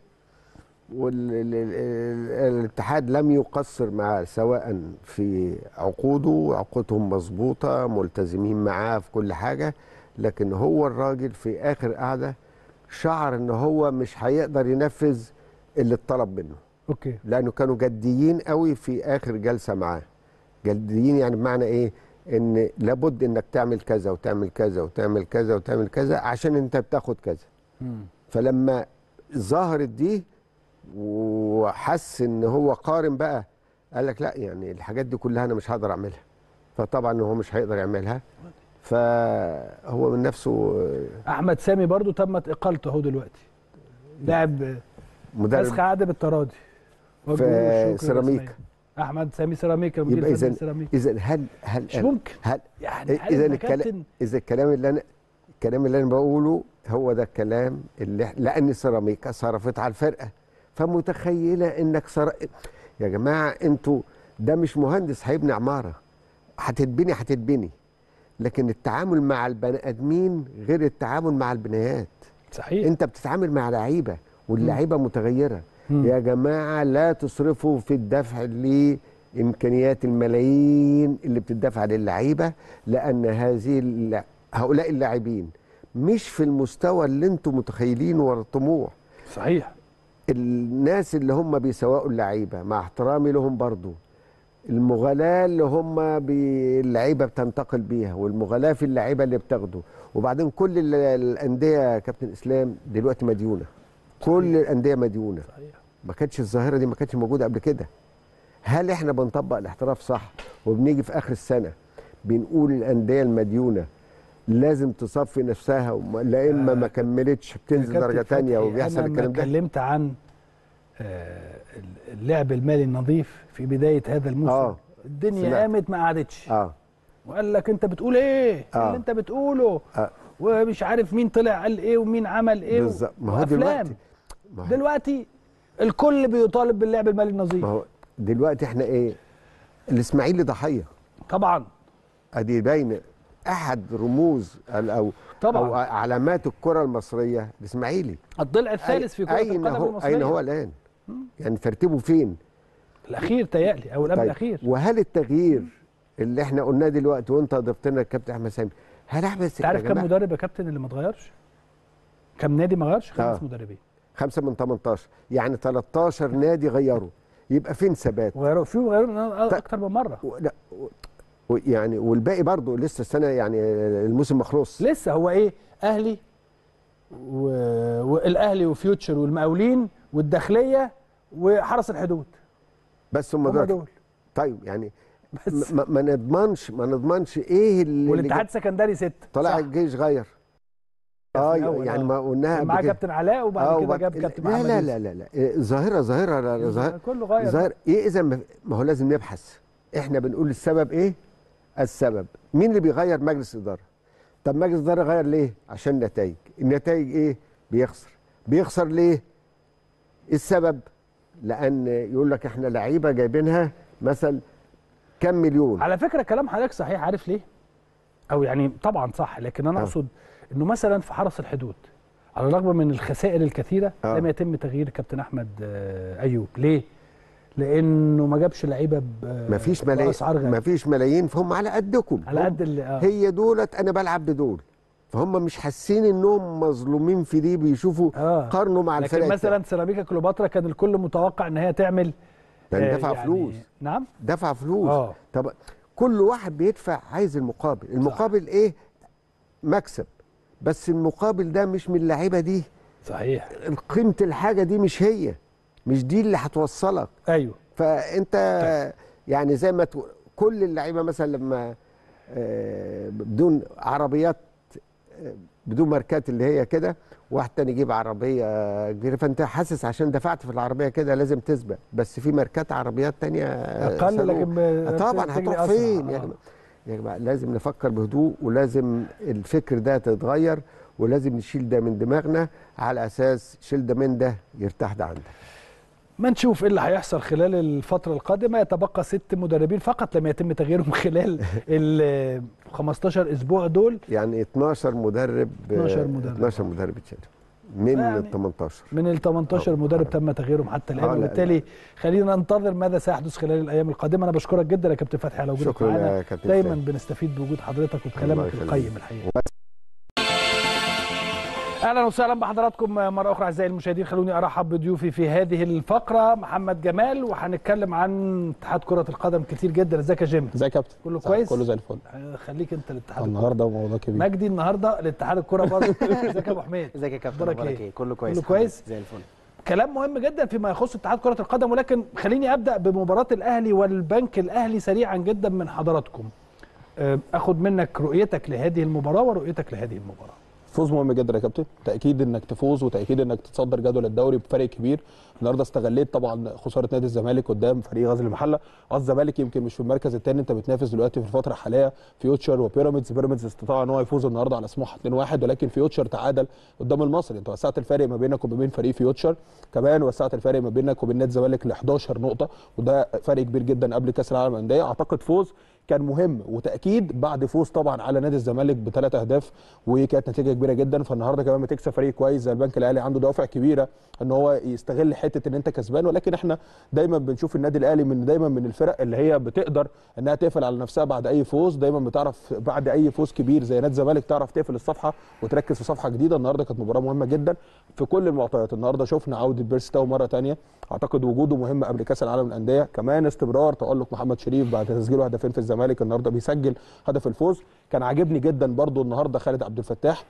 والاتحاد لم يقصر معاه سواء في عقوده عقودهم مظبوطه ملتزمين معاه في كل حاجه لكن هو الراجل في اخر قعده شعر ان هو مش هيقدر ينفذ اللي اتطلب منه اوكي لانه كانوا جديين قوي في اخر جلسه معاه جديين يعني بمعنى ايه ان لابد انك تعمل كذا وتعمل كذا وتعمل كذا وتعمل كذا عشان انت بتاخد كذا مم. فلما ظهرت دي وحس ان هو قارن بقى قال لك لا يعني الحاجات دي كلها انا مش هقدر اعملها فطبعا هو مش هيقدر يعملها فهو من نفسه احمد سامي برضو تمت اقالته اهو دلوقتي لاعب مدرب فسخ عقد بالتراضي وجه في له الشكر سيراميك. رسمياً. احمد سامي سيراميكا المدير يبقى الفني اذا لسيراميكا اذا هل هل مش ممكن هل يعني هل اذا انت الكلام كابتن اذا الكلام اللي انا الكلام اللي انا بقوله هو ده الكلام اللي إح- لان سيراميكا صرفت على الفرقه فمتخيله انك صر... يا جماعه انتوا ده مش مهندس هيبني عماره هتتبني هتتبني لكن التعامل مع البني ادمين غير التعامل مع البنايات صحيح انت بتتعامل مع لعيبه واللعيبه متغيره مم. يا جماعه لا تصرفوا في الدفع لامكانيات الملايين اللي بتدفع للعيبه لان هذه الل- هؤلاء اللاعبين مش في المستوى اللي انتم متخيلينه ولا الطموح صحيح الناس اللي هم بيسوقوا اللعيبه مع احترامي لهم برضو المغالاة اللي هم بي- اللعيبه بتنتقل بيها والمغالاة في اللعيبه اللي بتاخده وبعدين كل ال- الانديه يا كابتن اسلام دلوقتي مديونه كل الانديه مديونه صحيح ما كانتش الظاهره دي ما كانتش موجوده قبل كده هل احنا بنطبق الاحتراف صح وبنيجي في اخر السنه بنقول الانديه المديونه لازم تصفي نفسها وما- لا اما ما كملتش بتنزل كابتن درجه تانية فتحي، وبيحصل أنا الكلام لما ده اتكلمت عن آه، اللعب المالي النظيف في بدايه هذا الموسم آه. الدنيا سمعت. قامت ما قعدتش اه وقال لك انت بتقول ايه إيه آه. اللي انت بتقوله آه. ومش عارف مين طلع قال ايه ومين عمل ايه بالظبط ما هو وأفلام. دلوقتي ما هو, دلوقتي الكل بيطالب باللعب المالي النظيف ما هو دلوقتي احنا ايه الاسماعيلي ضحيه طبعا ادي باين احد رموز ال- او طبعاً. او علامات الكره المصريه الاسماعيلي الضلع الثالث في كره اين القدم هو المصريه اين هو الان يعني ترتيبه فين الاخير تيألي او القبل الاخير وهل التغيير اللي احنا قلناه دلوقتي وانت ضفت لنا الكابتن احمد سامي هل احمد انت عارف كم مدرب يا كابتن اللي ما اتغيرش؟ كم نادي ما غيرش؟ خمس آه. مدربين خمسة من 18 يعني 13 نادي غيروا يبقى فين ثبات وغيروا فيهم غيروا طيب. اكتر من مره و- لا، و- و- يعني والباقي برضه لسه السنه يعني الموسم ما خلص لسه هو ايه اهلي و... والاهلي وفيوتشر والمقاولين والداخليه وحرس الحدود بس هم هم دول دول طيب يعني بس ما, ما نضمنش ما نضمنش ايه اللي والاتحاد اللي السكندري ست طلع صح. الجيش غير في اه الأول، يعني آه. ما قلناها كان قبل معاه كده. كابتن علاء وبعد آه، كده وبعد- جاب كابتن لا محمد لا يوسف. لا لا لا إيه، ظاهره ظاهره لا، لا، ظاهره كله غير ظاهر ايه اذا ما ما هو لازم نبحث احنا بنقول السبب ايه السبب مين اللي بيغير مجلس اداره طب مجلس اداره غير ليه عشان نتائج النتائج ايه بيخسر بيخسر ليه إيه السبب لان يقول لك احنا لعيبه جايبينها مثلا كام مليون على فكره كلام حضرتك صحيح عارف ليه؟ او يعني طبعا صح لكن انا آه. اقصد انه مثلا في حرس الحدود على الرغم من الخسائر الكثيره آه. لم يتم تغيير كابتن احمد آه، ايوب ليه؟ لانه ما جابش لعيبه ب- مفيش ملايين باسعار غاليه مفيش ملايين فهم على قدكم على هم- قد اللي آه. هي دولت انا بلعب بدول فهم مش حاسين انهم مظلومين في دي بيشوفوا آه. قارنوا مع الفرق لكن مثلا سيراميكا كليوباترا كان الكل متوقع ان هي تعمل ده آه، دفع يعني- فلوس نعم دفع فلوس اه طب كل واحد بيدفع عايز المقابل المقابل ايه مكسب بس المقابل ده مش من اللعيبه دي صحيح قيمه الحاجه دي مش هي مش دي اللي هتوصلك ايوه فانت يعني زي ما تقول كل اللعيبه مثلا لما آه، بدون عربيات آه، بدون ماركات اللي هي كده واحد تاني يجيب عربيه كبيره فانت حاسس عشان دفعت في العربيه كده لازم تسبق بس في ماركات عربيات تانية آه، اقل صاروخ. لكن آه، ب- طبعا تجري هتروح أسرع. فين يا آه. جماعه يا جماعه لازم نفكر بهدوء ولازم الفكر ده تتغير ولازم نشيل ده من دماغنا على اساس شيل ده من ده يرتاح ده عندك ما نشوف ايه اللي هيحصل خلال الفترة القادمة يتبقى ست مدربين فقط لم يتم تغييرهم خلال ال 15 اسبوع دول يعني 12 مدرب 12 مدرب. 12 مدرب اتشالوا من يعني ال 18 من ال 18 مدرب تم تغييرهم حتى الان آه، لا، وبالتالي خلينا ننتظر ماذا سيحدث خلال الايام القادمه انا بشكرك جدا يا كابتن فتحي على وجودك شكرا معانا يا كابتن دايما سامي. بنستفيد بوجود حضرتك الله وبكلامك يخليك. القيم الحقيقه اهلا وسهلا بحضراتكم مره اخرى اعزائي المشاهدين خلوني ارحب بضيوفي في هذه الفقره محمد جمال وهنتكلم عن اتحاد كره القدم كتير جدا ازيك يا جيم ازيك يا كابتن كله صح، كويس؟ كله زي الفل خليك انت الاتحاد الكرة. النهارده موضوع كبير مجدي النهارده الاتحاد الكره برضه ازيك يا ابو حميد ازيك يا كابتن أخبارك اخبارك إيه؟ ايه كله كويس كله الحمد لله، كويس؟ زي الفل كلام مهم جدا فيما يخص اتحاد كرة القدم ولكن خليني ابدا بمباراة الاهلي والبنك الاهلي سريعا جدا من حضراتكم. آه، اخد منك رؤيتك لهذه المباراة ورؤيتك لهذه المباراة. فوز مهم جدا يا كابتن تاكيد انك تفوز وتاكيد انك تتصدر جدول الدوري بفرق كبير النهارده استغليت طبعا خساره نادي الزمالك قدام فريق غزل المحله اه الزمالك يمكن مش في المركز الثاني انت بتنافس دلوقتي في الفتره الحاليه فيوتشر وبيراميدز بيراميدز استطاع ان هو يفوز النهارده على سموحه 2-1 ولكن فيوتشر تعادل قدام المصري انت وسعت الفارق ما بينك وما بين فريق فيوتشر كمان وسعت الفارق ما بينك وبين نادي الزمالك ل 11 نقطه وده فرق كبير جدا قبل كاس العالم للانديه اعتقد فوز كان مهم وتاكيد بعد فوز طبعا على نادي الزمالك بثلاث اهداف وكانت نتيجه كبيره جدا فالنهارده كمان ما تكسب فريق كويس زي البنك الاهلي عنده دوافع كبيره ان هو يستغل حته ان انت كسبان ولكن احنا دايما بنشوف النادي الاهلي من دايما من الفرق اللي هي بتقدر انها تقفل على نفسها بعد اي فوز دايما بتعرف بعد اي فوز كبير زي نادي الزمالك تعرف تقفل الصفحه وتركز في صفحه جديده النهارده كانت مباراه مهمه جدا في كل المعطيات النهارده شفنا عوده بيرستاو مره ثانيه اعتقد وجوده مهم قبل كاس العالم للانديه كمان استمرار تالق محمد شريف بعد تسجيله هدفين في الزمالك النهارده بيسجل هدف الفوز كان عاجبني جدا برضو النهارده خالد عبد الفتاح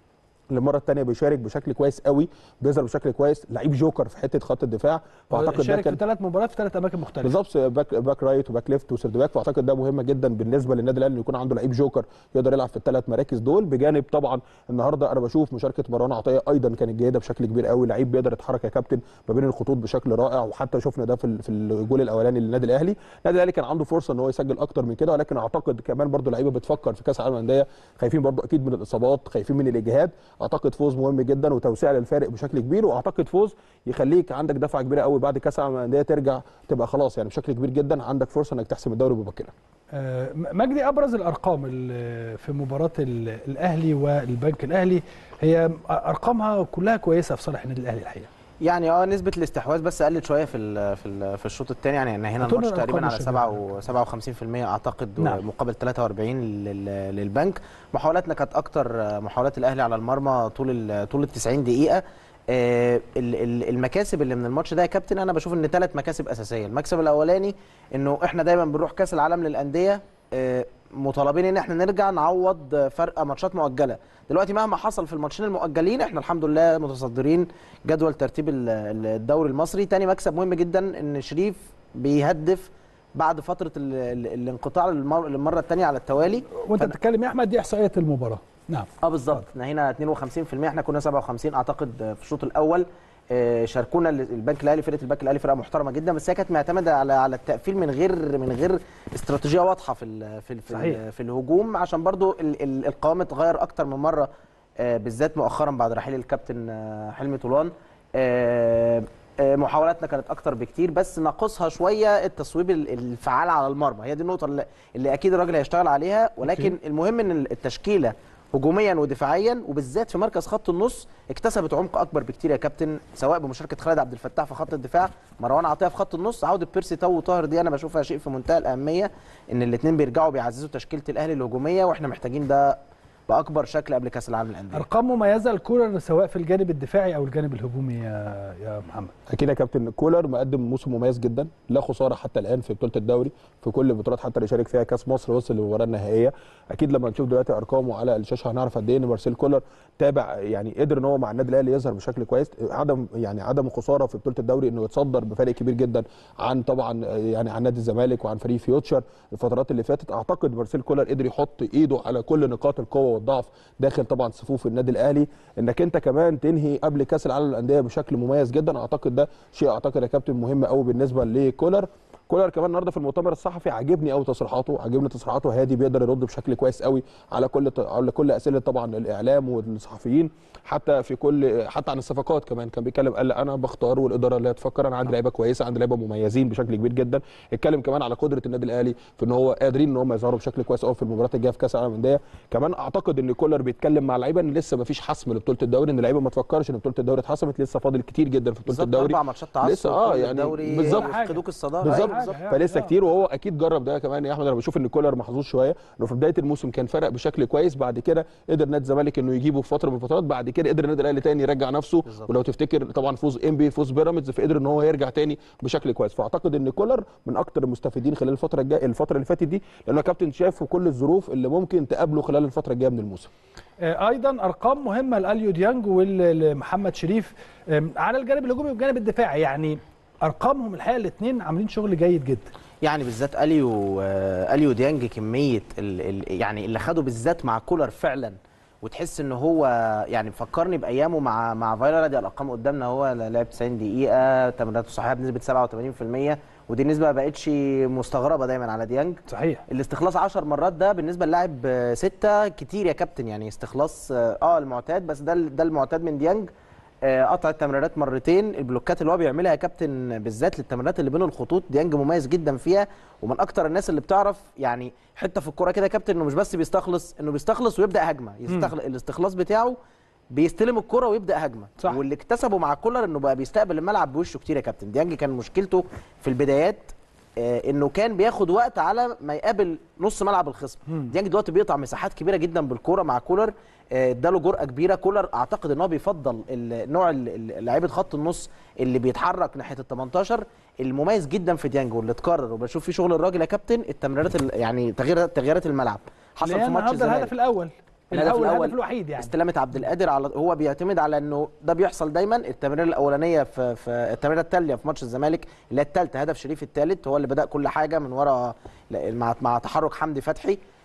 للمره الثانيه بيشارك بشكل كويس قوي بيظهر بشكل كويس لعيب جوكر في حته خط الدفاع فاعتقد ده شارك في كان ثلاث مباريات في ثلاث اماكن مختلفة. بالظبط باك باك رايت وباك ليفت وسيرد باك فاعتقد ده مهم جدا بالنسبه للنادي الاهلي انه يكون عنده لعيب جوكر يقدر يلعب في الثلاث مراكز دول بجانب طبعا النهارده انا بشوف مشاركه مروان عطيه ايضا كانت جيده بشكل كبير قوي لعيب بيقدر يتحرك يا كابتن ما بين الخطوط بشكل رائع وحتى شفنا ده في ال- في الجول الاولاني للنادي الاهلي النادي الاهلي كان عنده فرصه ان هو يسجل اكتر من كده ولكن اعتقد كمان برضو لعيبه بتفكر في كاس العالم للانديه خايفين برضو اكيد من الاصابات خايفين من الاجهاد اعتقد فوز مهم جدا وتوسيع للفارق بشكل كبير واعتقد فوز يخليك عندك دفعه كبيره قوي بعد كاس العالم للانديه ترجع تبقى خلاص يعني بشكل كبير جدا عندك فرصه انك تحسم الدوري مبكرا آه، مجدي ابرز الارقام ال- في مباراه ال- الاهلي والبنك الاهلي هي ارقامها كلها كويسه في صالح النادي الاهلي الحقيقه يعني اه نسبه الاستحواذ بس قلت شويه في ال في ال في الشوط الثاني يعني إن هنا هاتوا لنا الماتش تقريبا على الأرقام 7 57% اعتقد نعم. مقابل 43 لل- للبنك محاولاتنا كانت اكتر محاولات الاهلي على المرمى طول ال طول ال 90 دقيقه آه، ال- ال- المكاسب اللي من الماتش ده يا كابتن انا بشوف ان ثلاث مكاسب اساسيه المكسب الاولاني انه احنا دايما بنروح كاس العالم للانديه آه، مطالبين ان احنا نرجع نعوض فرق ماتشات مؤجله دلوقتي مهما حصل في الماتشين المؤجلين احنا الحمد لله متصدرين جدول ترتيب ال- ال- الدوري المصري تاني مكسب مهم جدا ان شريف بيهدف بعد فتره ال ال الانقطاع للمر- للمره الثانيه على التوالي وانت فأنا- بتتكلم يا احمد دي احصائيه المباراه نعم اه بالظبط احنا هنا 52% احنا كنا 57 اعتقد في الشوط الاول آه، شاركونا ال- البنك الاهلي فرقه البنك الاهلي فرقه محترمه جدا بس هي كانت معتمده على على التقفيل من غير من غير استراتيجيه واضحه في ال في ال في, صحيح. ال في الهجوم عشان برضو ال ال القوام اتغير اكتر من مره آه، بالذات مؤخرا بعد رحيل الكابتن آه، حلمي طولان آه، آه، محاولاتنا كانت اكتر بكتير بس ناقصها شويه التصويب ال- الفعال على المرمى هي دي النقطه اللي, اللي اكيد الراجل هيشتغل عليها ولكن أوكي. المهم ان التشكيله هجوميا ودفاعيا وبالذات في مركز خط النص اكتسبت عمق اكبر بكتير يا كابتن سواء بمشاركه خالد عبد الفتاح في خط الدفاع مروان عطيه في خط النص عوده بيرسي تو وطاهر دي انا بشوفها شيء في منتهى الاهميه ان الاثنين بيرجعوا بيعززوا تشكيله الاهلي الهجوميه واحنا محتاجين ده باكبر شكل قبل كاس العالم للانديه ارقام مميزه لكولر سواء في الجانب الدفاعي او الجانب الهجومي يا يا محمد اكيد يا كابتن كولر مقدم موسم مميز جدا لا خساره حتى الان في بطوله الدوري في كل البطولات حتى اللي شارك فيها كاس مصر وصل للمباراه النهائيه اكيد لما نشوف دلوقتي ارقامه على الشاشه هنعرف قد ايه ان مارسيل كولر تابع يعني قدر ان هو مع النادي الاهلي يظهر بشكل كويس عدم يعني عدم خساره في بطوله الدوري انه يتصدر بفرق كبير جدا عن طبعا يعني عن نادي الزمالك وعن فريق فيوتشر الفترات اللي فاتت اعتقد مارسيل كولر قدر يحط ايده على كل نقاط القوه والضعف داخل طبعا صفوف النادي الاهلي انك انت كمان تنهي قبل كاس العالم للانديه بشكل مميز جدا اعتقد ده شيء اعتقد يا كابتن مهم قوي بالنسبه لكولر كولر كمان النهارده في المؤتمر الصحفي عاجبني قوي تصريحاته عاجبني تصريحاته هادي بيقدر يرد بشكل كويس قوي على كل على كل اسئله طبعا الاعلام والصحفيين حتى في كل حتى عن الصفقات كمان كان بيتكلم قال انا بختار والاداره اللي هتفكر انا عندي لعيبه كويسه عندي لعيبه مميزين بشكل كبير جدا اتكلم كمان على قدره النادي الاهلي في ان هو قادرين ان هم يظهروا بشكل كويس قوي في المباريات الجايه في كاس العالم للانديه كمان اعتقد ان كولر بيتكلم مع اللعيبه ان لسه ما فيش حسم لبطوله الدوري ان اللعيبه ما تفكرش ان بطوله الدوري اتحسمت لسه فاضل كتير جدا في بطوله بالظبط الدوري اربع ماتشات تعثر لسه اه كل يعني الدوري بالظبط يفقدوك الصداره بالظبط أيوة حاجة. فلسه آه. كتير وهو اكيد جرب ده كمان يا احمد انا بشوف ان كولر محظوظ شويه انه في بدايه الموسم كان فرق بشكل كويس بعد كده قدر نادي الزمالك انه يجيبه في فتره من الفترات بعد كده قدر النادي الاهلي تاني يرجع نفسه بالظبط. ولو تفتكر طبعا فوز انبي فوز بيراميدز فقدر ان هو يرجع تاني بشكل كويس فاعتقد ان كولر من اكتر المستفيدين خلال الفتره الجايه الفتره اللي فاتت دي لانه كابتن شاف في كل الظروف اللي ممكن تقابله خلال الفتره الجايه من الموسم آه، ايضا ارقام مهمه لاليو ديانج ولمحمد شريف آم، على الجانب الهجومي والجانب الدفاعي يعني ارقامهم الحقيقه الاثنين عاملين شغل جيد جدا يعني بالذات اليو آه، اليو ديانج كميه ال ال يعني اللي خده بالذات مع كولر فعلا وتحس ان هو يعني فكرني بايامه مع مع فايلر دي الارقام قدامنا هو لعب 90 دقيقه تمريراته صحيحه بنسبه 87% ودي النسبه ما بقتش مستغربه دايما على ديانج صحيح الاستخلاص 10 مرات ده بالنسبه للاعب آه، ستة كتير يا كابتن يعني استخلاص اه آه، المعتاد بس ده ال- ده المعتاد من ديانج آه، قطع التمريرات مرتين البلوكات اللي هو بيعملها يا كابتن بالذات للتمريرات اللي بين الخطوط ديانج مميز جدا فيها ومن اكتر الناس اللي بتعرف يعني حته في الكوره كده يا كابتن انه مش بس بيستخلص انه بيستخلص ويبدا هجمه يستخل... الاستخلاص بتاعه بيستلم الكرة ويبدا هجمه صح. واللي اكتسبه مع كولر انه بقى بيستقبل الملعب بوشه كتير يا كابتن ديانج كان مشكلته في البدايات آه، انه كان بياخد وقت على ما يقابل نص ملعب الخصم ديانج دلوقتي بيقطع مساحات كبيره جدا بالكوره مع كولر آه، اداله جرأه كبيره كولر اعتقد ان هو بيفضل ال- نوع ال- ال- لعيبه خط النص اللي بيتحرك ناحيه ال 18 المميز جدا في ديانج واللي اتكرر وبشوف فيه شغل الراجل يا كابتن التمريرات ال- يعني تغييرات تغييرات الملعب حصل اللي هي في ماتش النهارده الزمالك الهدف الاول الهدف الاول الأول الهدف الوحيد يعني استلامه عبد القادر على هو بيعتمد على انه ده بيحصل دايما التمريره الاولانيه في في التمريره الثانيه في ماتش الزمالك اللي هي الثالثه هدف شريف الثالث هو اللي بدا كل حاجه من ورا مع مع تحرك حمدي فتحي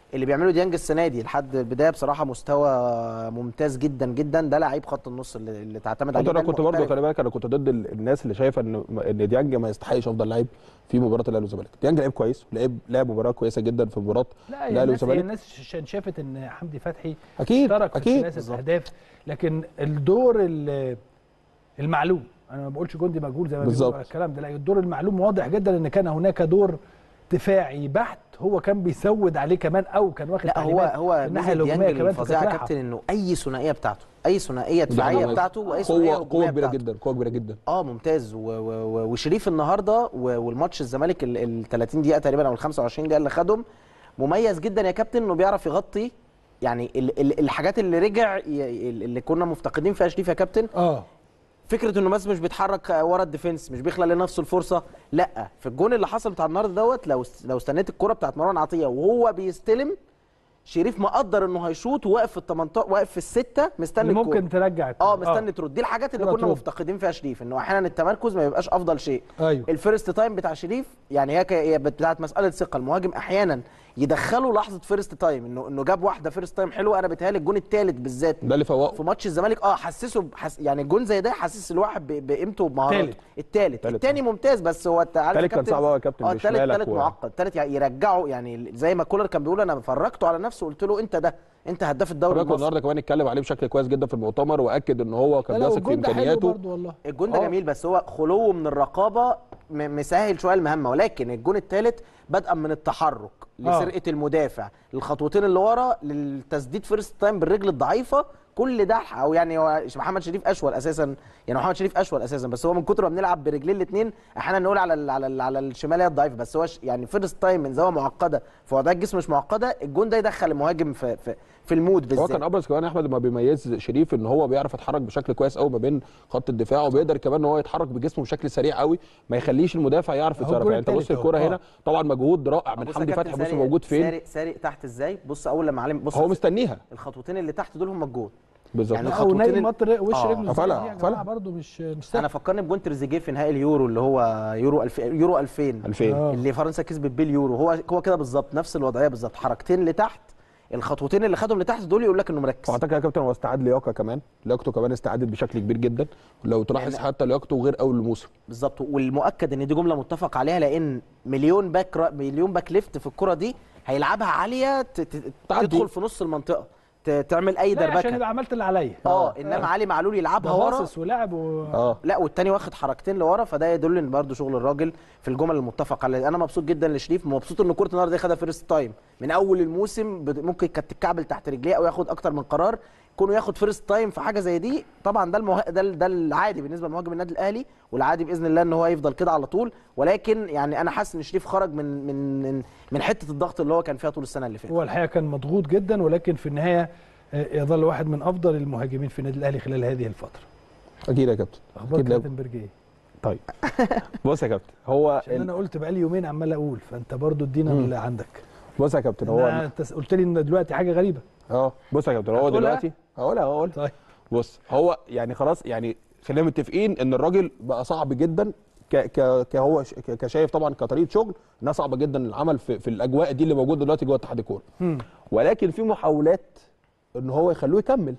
اللي بيعمله ديانج السنه دي لحد البدايه بصراحه مستوى ممتاز جدا جدا ده لعيب خط النص اللي, اللي تعتمد عليه حتى انا ده كنت برضه المحترف. خلي بالك انا كنت ضد ال- الناس اللي شايفه ان ان ديانج ما يستحقش افضل لعيب في مباراه الاهلي والزمالك ديانج لعيب كويس لعب لعب مباراه كويسه جدا في مباراه لا هي الاهلي الناس هي والزمالك الناس عشان شافت ان حمدي فتحي اكيد اشترك في اكيد ثلاثه اهداف لكن الدور ال- المعلوم انا ما بقولش جندي مجهول زي ما بالظبط. بيقولوا الكلام ده لا الدور المعلوم واضح جدا ان كان هناك دور دفاعي بحت هو كان بيسود عليه كمان او كان واخد لا هو تعليمات هو في الناحيه ميزه الهجوميه ديانج كمان في الفظيعه يا كابتن كابتن انه اي ثنائيه بتاعته اي ثنائيه دفاعيه بتاعته واي ثنائيه قوه هجوميه قوه كبيره بتاعته. جدا قوه كبيره جدا اه ممتاز و و و وشريف النهارده و- والماتش الزمالك ال ال 30 دقيقه تقريبا او ال 25 دقيقه اللي خدهم مميز جدا يا كابتن انه بيعرف يغطي يعني ال ال الحاجات اللي رجع ي- اللي كنا مفتقدين فيها شريف يا كابتن اه فكره انه بس مش بيتحرك ورا الديفنس مش بيخلق لنفسه الفرصه لا في الجون اللي حصل بتاع النهارده دوت لو لو استنيت الكره بتاعت مروان عطيه وهو بيستلم شريف مقدر انه هيشوط وواقف في ال 18 واقف في السته مستني اللي الكورة. ممكن ترجع الكرة. اه مستني ترد دي الحاجات اللي كرة كنا ترد. مفتقدين فيها شريف انه احيانا التمركز ما بيبقاش افضل شيء ايوه الفيرست تايم بتاع شريف يعني هي ك- هي بتاعت مساله ثقه المهاجم احيانا يدخله لحظه فيرست تايم انه انه جاب واحده فيرست تايم حلوه انا بيتهيألي الجون الثالث بالذات ده اللي فوقه في ماتش الزمالك اه حسسه بحس يعني الجون زي ده حسس الواحد ب- بقيمته وبمهاراته التالت. الثالث التالت. الثاني ممتاز بس هو انت عارف يا التالت كان كابتن- صعب قوي يا كابتن اه بشمالك الثالث الثالث و- معقد الثالث يعني يرجعه يعني زي ما كولر كان بيقول انا فرجته على نفسه قلت له انت ده انت هداف الدوري خلي بالك المصري النهارده كمان اتكلم عليه بشكل كويس جدا في المؤتمر واكد ان هو كان لا، لا، بيثق في والجون ده حلو امكانياته برضه والله الجون ده آه. جميل بس هو خلوه من الرقابه م- مسهل شويه المهمه ولكن الجون الثالث بدءا من التحرك آه. لسرقه المدافع للخطوتين اللي ورا للتسديد فيرست تايم بالرجل الضعيفه كل ده او يعني هو محمد شريف اشول اساسا يعني محمد شريف اشول اساسا بس هو من كتر ما بنلعب برجلين الاثنين احيانا نقول على ال على ال على الشماليه الضعيفه بس هو ش- يعني فيرست تايم من زاويه معقده في وضعيه الجسم مش معقده الجون ده يدخل المهاجم في في, في المود هو بالذات كان ابرز كمان احمد ما بيميز شريف ان هو بيعرف يتحرك بشكل كويس قوي ما بين خط الدفاع وبيقدر كمان ان هو يتحرك بجسمه بشكل سريع قوي ما يخليش المدافع يعرف أهو يتصرف الجول يعني انت بص التالت الكوره أهو. هنا طبعا مجهود رائع من بص يا حمدي كابتن فتحي بص سارق- موجود فين سارق سارق تحت ازاي بص اول لما علم بص هو مستنيها الخطوتين اللي تحت دول هم الجون بالظبط يعني او الخطوتين نايم ال- مطر وش آه. رجله قفلها، إزاي دي يا قفلها. جماعه برضه مش مش انا سهل فكرني بجون تريزيجيه في نهائي اليورو اللي هو يورو 2000 يورو 2000 2000 آه. اللي فرنسا كسبت بيه اليورو هو هو كده بالظبط نفس الوضعيه بالظبط حركتين لتحت الخطوتين اللي خدهم لتحت دول يقول لك انه مركز واعتقد يا كابتن هو استعاد لياقه كمان لياقته كمان استعادت بشكل كبير جدا لو تلاحظ لأن- حتى لياقته غير اول الموسم بالظبط والمؤكد ان دي جمله متفق عليها لان مليون باك را... مليون باك ليفت في الكره دي هيلعبها عاليه ت... ت... تعدي. تدخل في نص المنطقه ت... تعمل اي لا عشان دربكه يبقى عملت اللي عليا اه انما علي معلول يلعبها ده ورا باصص ولعب و... اه لا والتاني واخد حركتين لورا فده يدل ان برضه شغل الراجل في الجمل المتفق عليها انا مبسوط جدا لشريف مبسوط ان كره النهارده خدها فيرست تايم من اول الموسم بد- ممكن كانت تتكعبل تحت رجليه او ياخد اكتر من قرار كونه ياخد فيرست تايم في حاجه زي دي طبعا ده المه... ده ال- ده العادي بالنسبه لمهاجم النادي الاهلي والعادي باذن الله ان هو يفضل كده على طول ولكن يعني انا حاسس ان شريف خرج من من من, من حته الضغط اللي هو كان فيها طول السنه اللي فاتت هو الحقيقه كان مضغوط جدا ولكن في النهايه آه، يظل واحد من افضل المهاجمين في النادي الاهلي خلال هذه الفتره اكيد يا كابتن اخبار اكيد لا- كلاتنبرج ايه طيب بص يا كابتن هو عشان ال- انا قلت بقالي يومين عمال اقول فانت برضو ادينا مم. اللي عندك بص يا كابتن هو هو انت قلت لي ان دلوقتي حاجه غريبه اه بص يا كابتن هو هتقولها؟ دلوقتي هقولها هقول طيب بص هو يعني خلاص يعني خلينا متفقين ان الراجل بقى صعب جدا ك ك كهو ش- ك- كشايف طبعا كطريقه شغل انها صعبه جدا العمل في, في الاجواء دي اللي موجوده دلوقتي جوه اتحاد الكوره مم. ولكن في محاولات ان هو يخلوه يكمل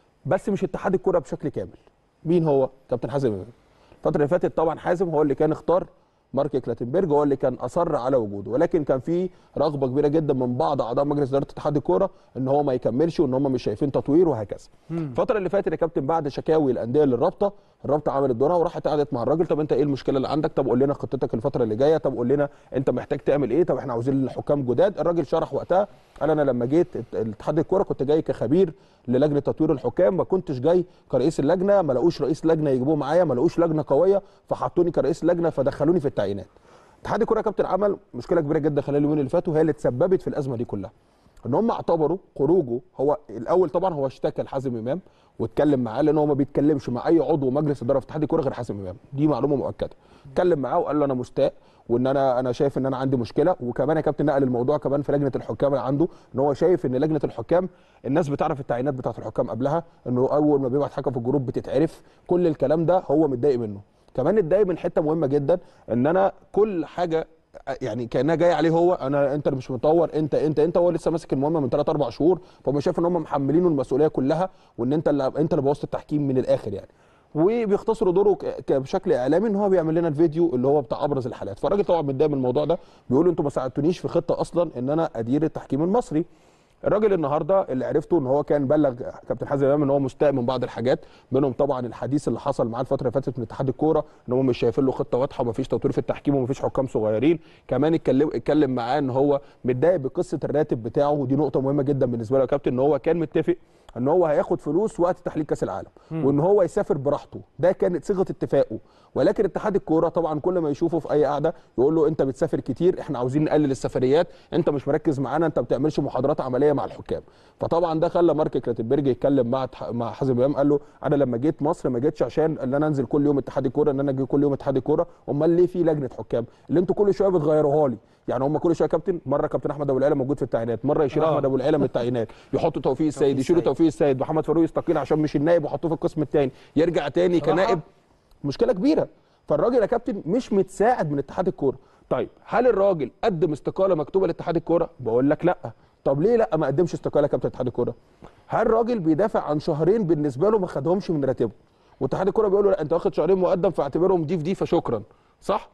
بس مش اتحاد الكوره بشكل كامل مين هو كابتن حازم امام الفتره اللي فاتت طبعا حازم هو اللي كان اختار مارك كلاتنبرج هو اللي كان اصر على وجوده ولكن كان في رغبه كبيره جدا من بعض اعضاء مجلس اداره اتحاد الكوره ان هو ما يكملش وان هم مش شايفين تطوير وهكذا الفتره اللي فاتت يا كابتن بعد شكاوي الانديه للرابطه الرابطه عملت دورها وراحت قعدت مع الراجل طب انت ايه المشكله اللي عندك طب قول لنا خطتك الفتره اللي جايه طب قول لنا انت محتاج تعمل ايه طب احنا عاوزين حكام جداد الراجل شرح وقتها قال انا لما جيت اتحاد الكوره كنت جاي كخبير للجنه تطوير الحكام ما كنتش جاي كرئيس اللجنه ما لقوش رئيس لجنه يجيبوه معايا ما لقوش لجنه قويه فحطوني كرئيس لجنه فدخلوني في التعيينات اتحاد الكوره يا كابتن عمل مشكله كبيره جدا خلال اليومين اللي فاتوا هي اللي تسببت في الازمه دي كلها ان هم اعتبروا خروجه هو الاول طبعا هو اشتكى لحازم امام واتكلم معاه لان هو ما بيتكلمش مع اي عضو مجلس اداره في اتحاد الكوره غير حازم امام دي معلومه مؤكده اتكلم معاه وقال له انا مستاء وان انا انا شايف ان انا عندي مشكله وكمان يا كابتن نقل الموضوع كمان في لجنه الحكام اللي عنده ان هو شايف ان لجنه الحكام الناس بتعرف التعيينات بتاعه الحكام قبلها انه اول ما بيبعت حكم في الجروب بتتعرف كل الكلام ده هو متضايق منه كمان اتضايق من حته مهمه جدا ان انا كل حاجه يعني كانها جايه عليه هو انا انت اللي مش مطور انت انت انت هو لسه ماسك المهمه من 3 4 شهور فهم شايف ان هم محملينه المسؤوليه كلها وان انت اللي انت اللي بوظت التحكيم من الاخر يعني وبيختصروا دوره ك- ك- بشكل اعلامي ان هو بيعمل لنا الفيديو اللي هو بتاع ابرز الحالات فالراجل طبعا متضايق من الموضوع ده بيقول انتوا ما ساعدتونيش في خطه اصلا ان انا ادير التحكيم المصري الراجل النهارده اللي عرفته ان هو كان بلغ كابتن حازم امام ان هو مستاء من بعض الحاجات منهم طبعا الحديث اللي حصل معاه الفتره اللي فاتت من اتحاد الكوره ان هم مش شايفين له خطه واضحه ومفيش تطوير في التحكيم ومفيش حكام صغيرين كمان اتكلم اتكلم معاه ان هو متضايق بقصه الراتب بتاعه ودي نقطه مهمه جدا بالنسبه له يا كابتن ان هو كان متفق ان هو هياخد فلوس وقت تحليل كاس العالم وان هو يسافر براحته ده كانت صيغه اتفاقه ولكن اتحاد الكوره طبعا كل ما يشوفه في اي قعده يقول له انت بتسافر كتير احنا عاوزين نقلل السفريات انت مش مركز معانا انت ما بتعملش محاضرات عمليه مع الحكام فطبعا ده خلى مارك كلاتنبرج يتكلم مع تح- مع حازم امام قال له انا لما جيت مصر ما جيتش عشان ان انا انزل كل يوم اتحاد الكوره ان انا اجي كل يوم اتحاد الكوره امال ليه في لجنه حكام اللي انتوا كل شويه بتغيروها لي يعني هم كل شويه كابتن مره كابتن احمد ابو العلا موجود في التعيينات مره يشيل آه. احمد ابو العلا من التعيينات يحطوا توفيق السيد يشيلوا السيد. توفيق السيد محمد فاروق يستقيل عشان مش النائب وحطوه في القسم الثاني يرجع تاني صراحة. كنائب مشكله كبيره فالراجل يا كابتن مش متساعد من اتحاد الكوره طيب هل الراجل قدم استقاله مكتوبه لاتحاد الكوره بقول لك لا طب ليه لا ما قدمش استقاله يا كابتن اتحاد الكوره هل الراجل بيدافع عن شهرين بالنسبه له ما خدهمش من راتبه واتحاد الكوره بيقول له لا انت واخد شهرين مقدم فاعتبرهم دي في دي فشكرا صح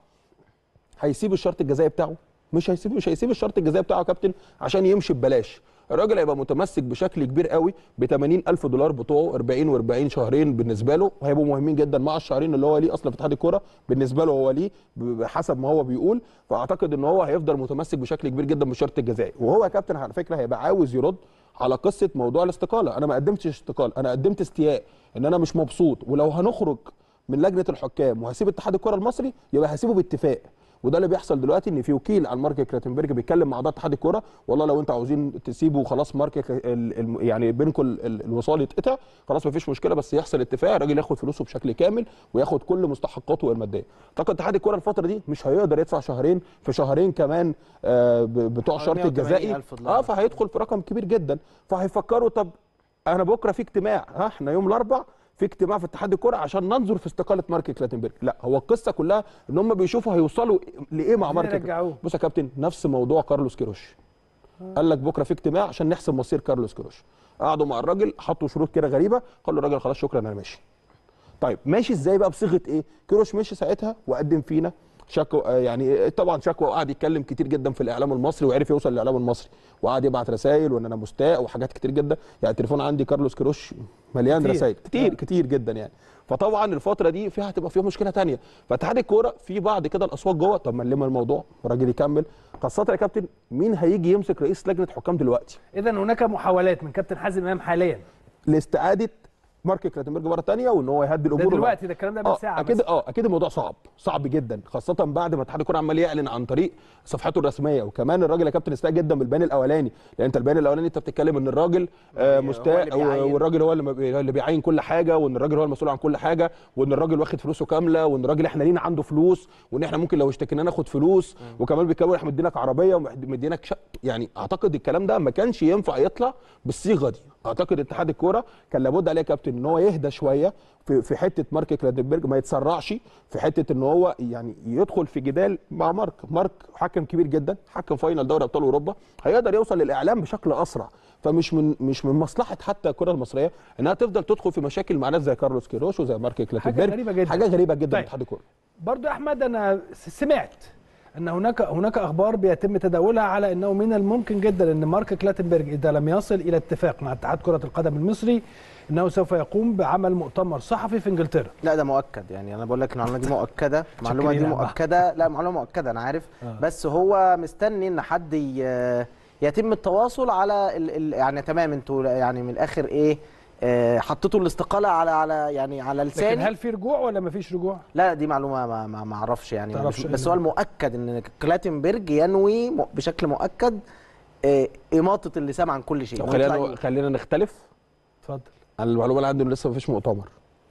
هيسيب الشرط الجزائي بتاعه مش هيسيب مش هيسيب الشرط الجزائي بتاعه يا كابتن عشان يمشي ببلاش الراجل هيبقى متمسك بشكل كبير قوي ب 80 الف دولار بتوعه 40 و40 شهرين بالنسبه له وهيبقوا مهمين جدا مع الشهرين اللي هو ليه اصلا في اتحاد الكوره بالنسبه له هو ليه بحسب ما هو بيقول فاعتقد ان هو هيفضل متمسك بشكل كبير جدا بالشرط الجزائي وهو يا كابتن على فكره هيبقى عاوز يرد على قصه موضوع الاستقاله انا ما قدمتش استقاله انا قدمت استياء ان انا مش مبسوط ولو هنخرج من لجنه الحكام وهسيب اتحاد الكره المصري يبقى هسيبه باتفاق وده اللي بيحصل دلوقتي ان في وكيل عن مارك كلاتنبرج بيتكلم مع اعضاء اتحاد الكوره والله لو انتوا عاوزين تسيبوا خلاص مارك ال- ال- يعني بينكم ال- ال- الوصال يتقطع خلاص مفيش مشكله بس يحصل اتفاق الراجل ياخد فلوسه بشكل كامل وياخد كل مستحقاته الماديه اعتقد اتحاد الكوره الفتره دي مش هيقدر يدفع شهرين في شهرين كمان آه، ب- بتوع شرط 180 الجزائي ألف دولار. اه فهيدخل في رقم كبير جدا فهيفكروا طب انا بكره في اجتماع ها احنا يوم الاربع في اجتماع في اتحاد الكوره عشان ننظر في استقاله مارك كلاتنبرج لا هو القصه كلها ان هم بيشوفوا هيوصلوا لايه مع عايزين مارك يرجعوه. بص يا كابتن نفس موضوع كارلوس كيروش قال لك بكره في اجتماع عشان نحسم مصير كارلوس كيروش قعدوا مع الراجل حطوا شروط كده غريبه قال له الراجل خلاص شكرا انا ماشي طيب ماشي ازاي بقى بصيغه ايه كيروش مشي ساعتها وقدم فينا شكوى آه، يعني طبعا شكوى وقعد يتكلم كتير جدا في الاعلام المصري وعرف يوصل للاعلام المصري وقعد يبعت رسائل وان انا مستاء وحاجات كتير جدا يعني التليفون عندي كارلوس كيروش مليان كتير. رسائل كتير كتير جدا يعني فطبعا الفتره دي فيها هتبقى فيها مشكله تانية فاتحاد الكوره في بعض كده الاصوات جوه طب ما نلم الموضوع والراجل يكمل خاصه يا كابتن مين هيجي يمسك رئيس لجنه حكام دلوقتي اذا هناك محاولات من كابتن حازم امام حاليا لاستعاده مارك كلاتنبرج مره تانية وان هو يهدي ده الامور دلوقتي ده الكلام ده من اه ساعه اكيد بس. اه اكيد الموضوع صعب صعب جدا خاصه بعد ما اتحاد الكوره عمال يعلن عن طريق صفحته الرسميه وكمان الراجل يا كابتن استاء جدا بالبيان الاولاني لان انت البيان الاولاني انت بتتكلم ان الراجل آه هو مستاء اللي بيعين. والراجل هو اللي مب- اللي بيعين كل حاجه وان الراجل هو المسؤول عن كل حاجه وان الراجل واخد فلوسه كامله وان الراجل احنا لينا عنده فلوس وان احنا ممكن لو اشتكينا ناخد فلوس وكمان بيكون احنا مدينك عربيه ومدينك شق يعني اعتقد الكلام ده ما كانش ينفع يطلع بالصيغه دي اعتقد اتحاد الكوره كان لابد عليه يا كابتن ان هو يهدى شويه في في حته مارك كلادنبرج ما يتسرعش في حته ان هو يعني يدخل في جدال مع مارك مارك حكم كبير جدا حكم فاينل دوري ابطال اوروبا هيقدر يوصل للاعلام بشكل اسرع فمش من مش من مصلحه حتى الكره المصريه انها تفضل تدخل في مشاكل مع ناس زي كارلوس كيروش وزي مارك كلادنبرج غريبة جدا. حاجه غريبه جدا طيب. طيب. اتحاد الكوره برضو يا احمد انا س- سمعت ان هناك هناك اخبار بيتم تداولها على انه من الممكن جدا ان مارك كلاتنبرج اذا لم يصل الى اتفاق مع اتحاد كره القدم المصري انه سوف يقوم بعمل مؤتمر صحفي في انجلترا لا ده مؤكد يعني انا بقول لك المعلومه دي مؤكده المعلومه دي شكرين يا عم. مؤكده لا معلومه مؤكده انا عارف بس هو مستني ان حد ي- يتم التواصل على ال ال يعني تمام انتوا يعني من الاخر ايه آه، حطيتوا الاستقاله على على يعني على لكن لساني هل في رجوع ولا ما فيش رجوع لا دي معلومه ما ما ما اعرفش يعني تعرفش مش- إيه بس هو اللي- المؤكد ان كلاتنبرج ينوي م- بشكل مؤكد آه، اماطه اللسان عن كل شيء طب إنه يطلع خلينا خلينا نختلف اتفضل على المعلومه اللي عندي إنه لسه ما فيش مؤتمر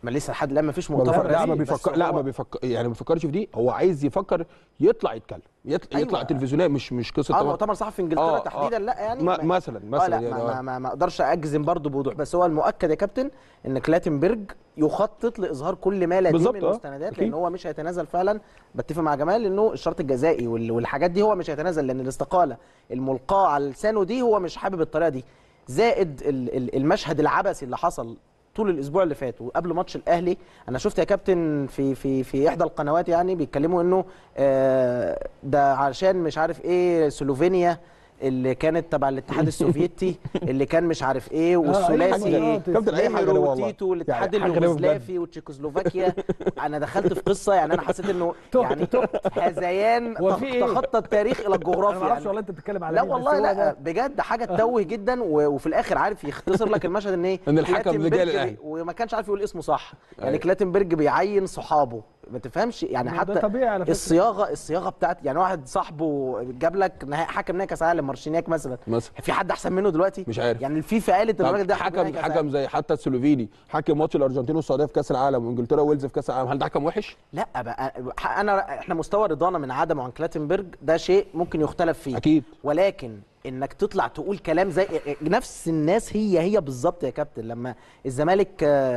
ما لسه لحد الان ما فيش ما مؤتمر بيفكر لا ما رسمي، بس بيفكر لا هو- ما بيفكر يعني ما بيفكرش في دي هو عايز يفكر يطلع يتكلم يطلع, أيوة. يطلع تلفزيونيا مش مش قصه اه طبعا. مؤتمر صحفي في انجلترا آه، آه. تحديدا لا يعني ما- مثلا اه مثلا لا يعني ما, آه. ما, ما, ما اقدرش اجزم برضو بوضوح بس هو المؤكد يا كابتن ان كلاتنبرج يخطط لاظهار كل ما لديه بالظبط، من آه. مستندات أكيد. لان هو مش هيتنازل فعلا بتفق مع جمال انه الشرط الجزائي وال- والحاجات دي هو مش هيتنازل لان الاستقاله الملقاه على لسانه دي هو مش حابب الطريقه دي زائد ال- ال- المشهد العبثي اللي حصل طول الاسبوع اللي فات وقبل ماتش الاهلي انا شفت يا كابتن في في في احدى القنوات يعني بيتكلموا انه آه، ده عشان مش عارف ايه سلوفينيا اللي كانت تبع الاتحاد السوفيتي اللي كان مش عارف ايه والثلاثي حاجة- كابتن اي حاجه نيميرو غريبة والله. وتيتو والاتحاد يعني حاجة غريبة بجد. اليوغوسلافي وتشيكوسلوفاكيا انا دخلت في قصه يعني انا حسيت انه يعني هذيان هو في إيه؟ تخطى التاريخ الى انا الجغرافيا ما اعرفش يعني. والله انت بتتكلم على لا مين، بس والله هو لا ده. بجد حاجه تتوه جدا و- وفي الاخر عارف يختصر لك المشهد ان ايه إن الحكم اللي جاي كلاتنبرج للأهلي. بي- وما كانش عارف يقول اسمه صح يعني أيوة. كلاتنبرج بيعين صحابه ما تفهمش يعني ما ده حتى طبيعي على فكرة. الصياغه الصياغه بتاعت يعني واحد صاحبه جاب لك نهائي حكم نهائي كاس عالم مارشينياك مثلا مثلا في حد احسن منه دلوقتي مش عارف. يعني الفيفا قالت ان الراجل ده حكم نهائي كأس حكم عالم. زي حتى السلوفيني حكم ماتش الارجنتين والسعوديه في كاس العالم وانجلترا وويلز في كاس العالم هل ده حكم وحش؟ لا بقى انا احنا مستوى رضانا من عدمه عن كلاتنبرج ده شيء ممكن يختلف فيه اكيد ولكن انك تطلع تقول كلام زي نفس الناس هي هي بالظبط يا كابتن لما الزمالك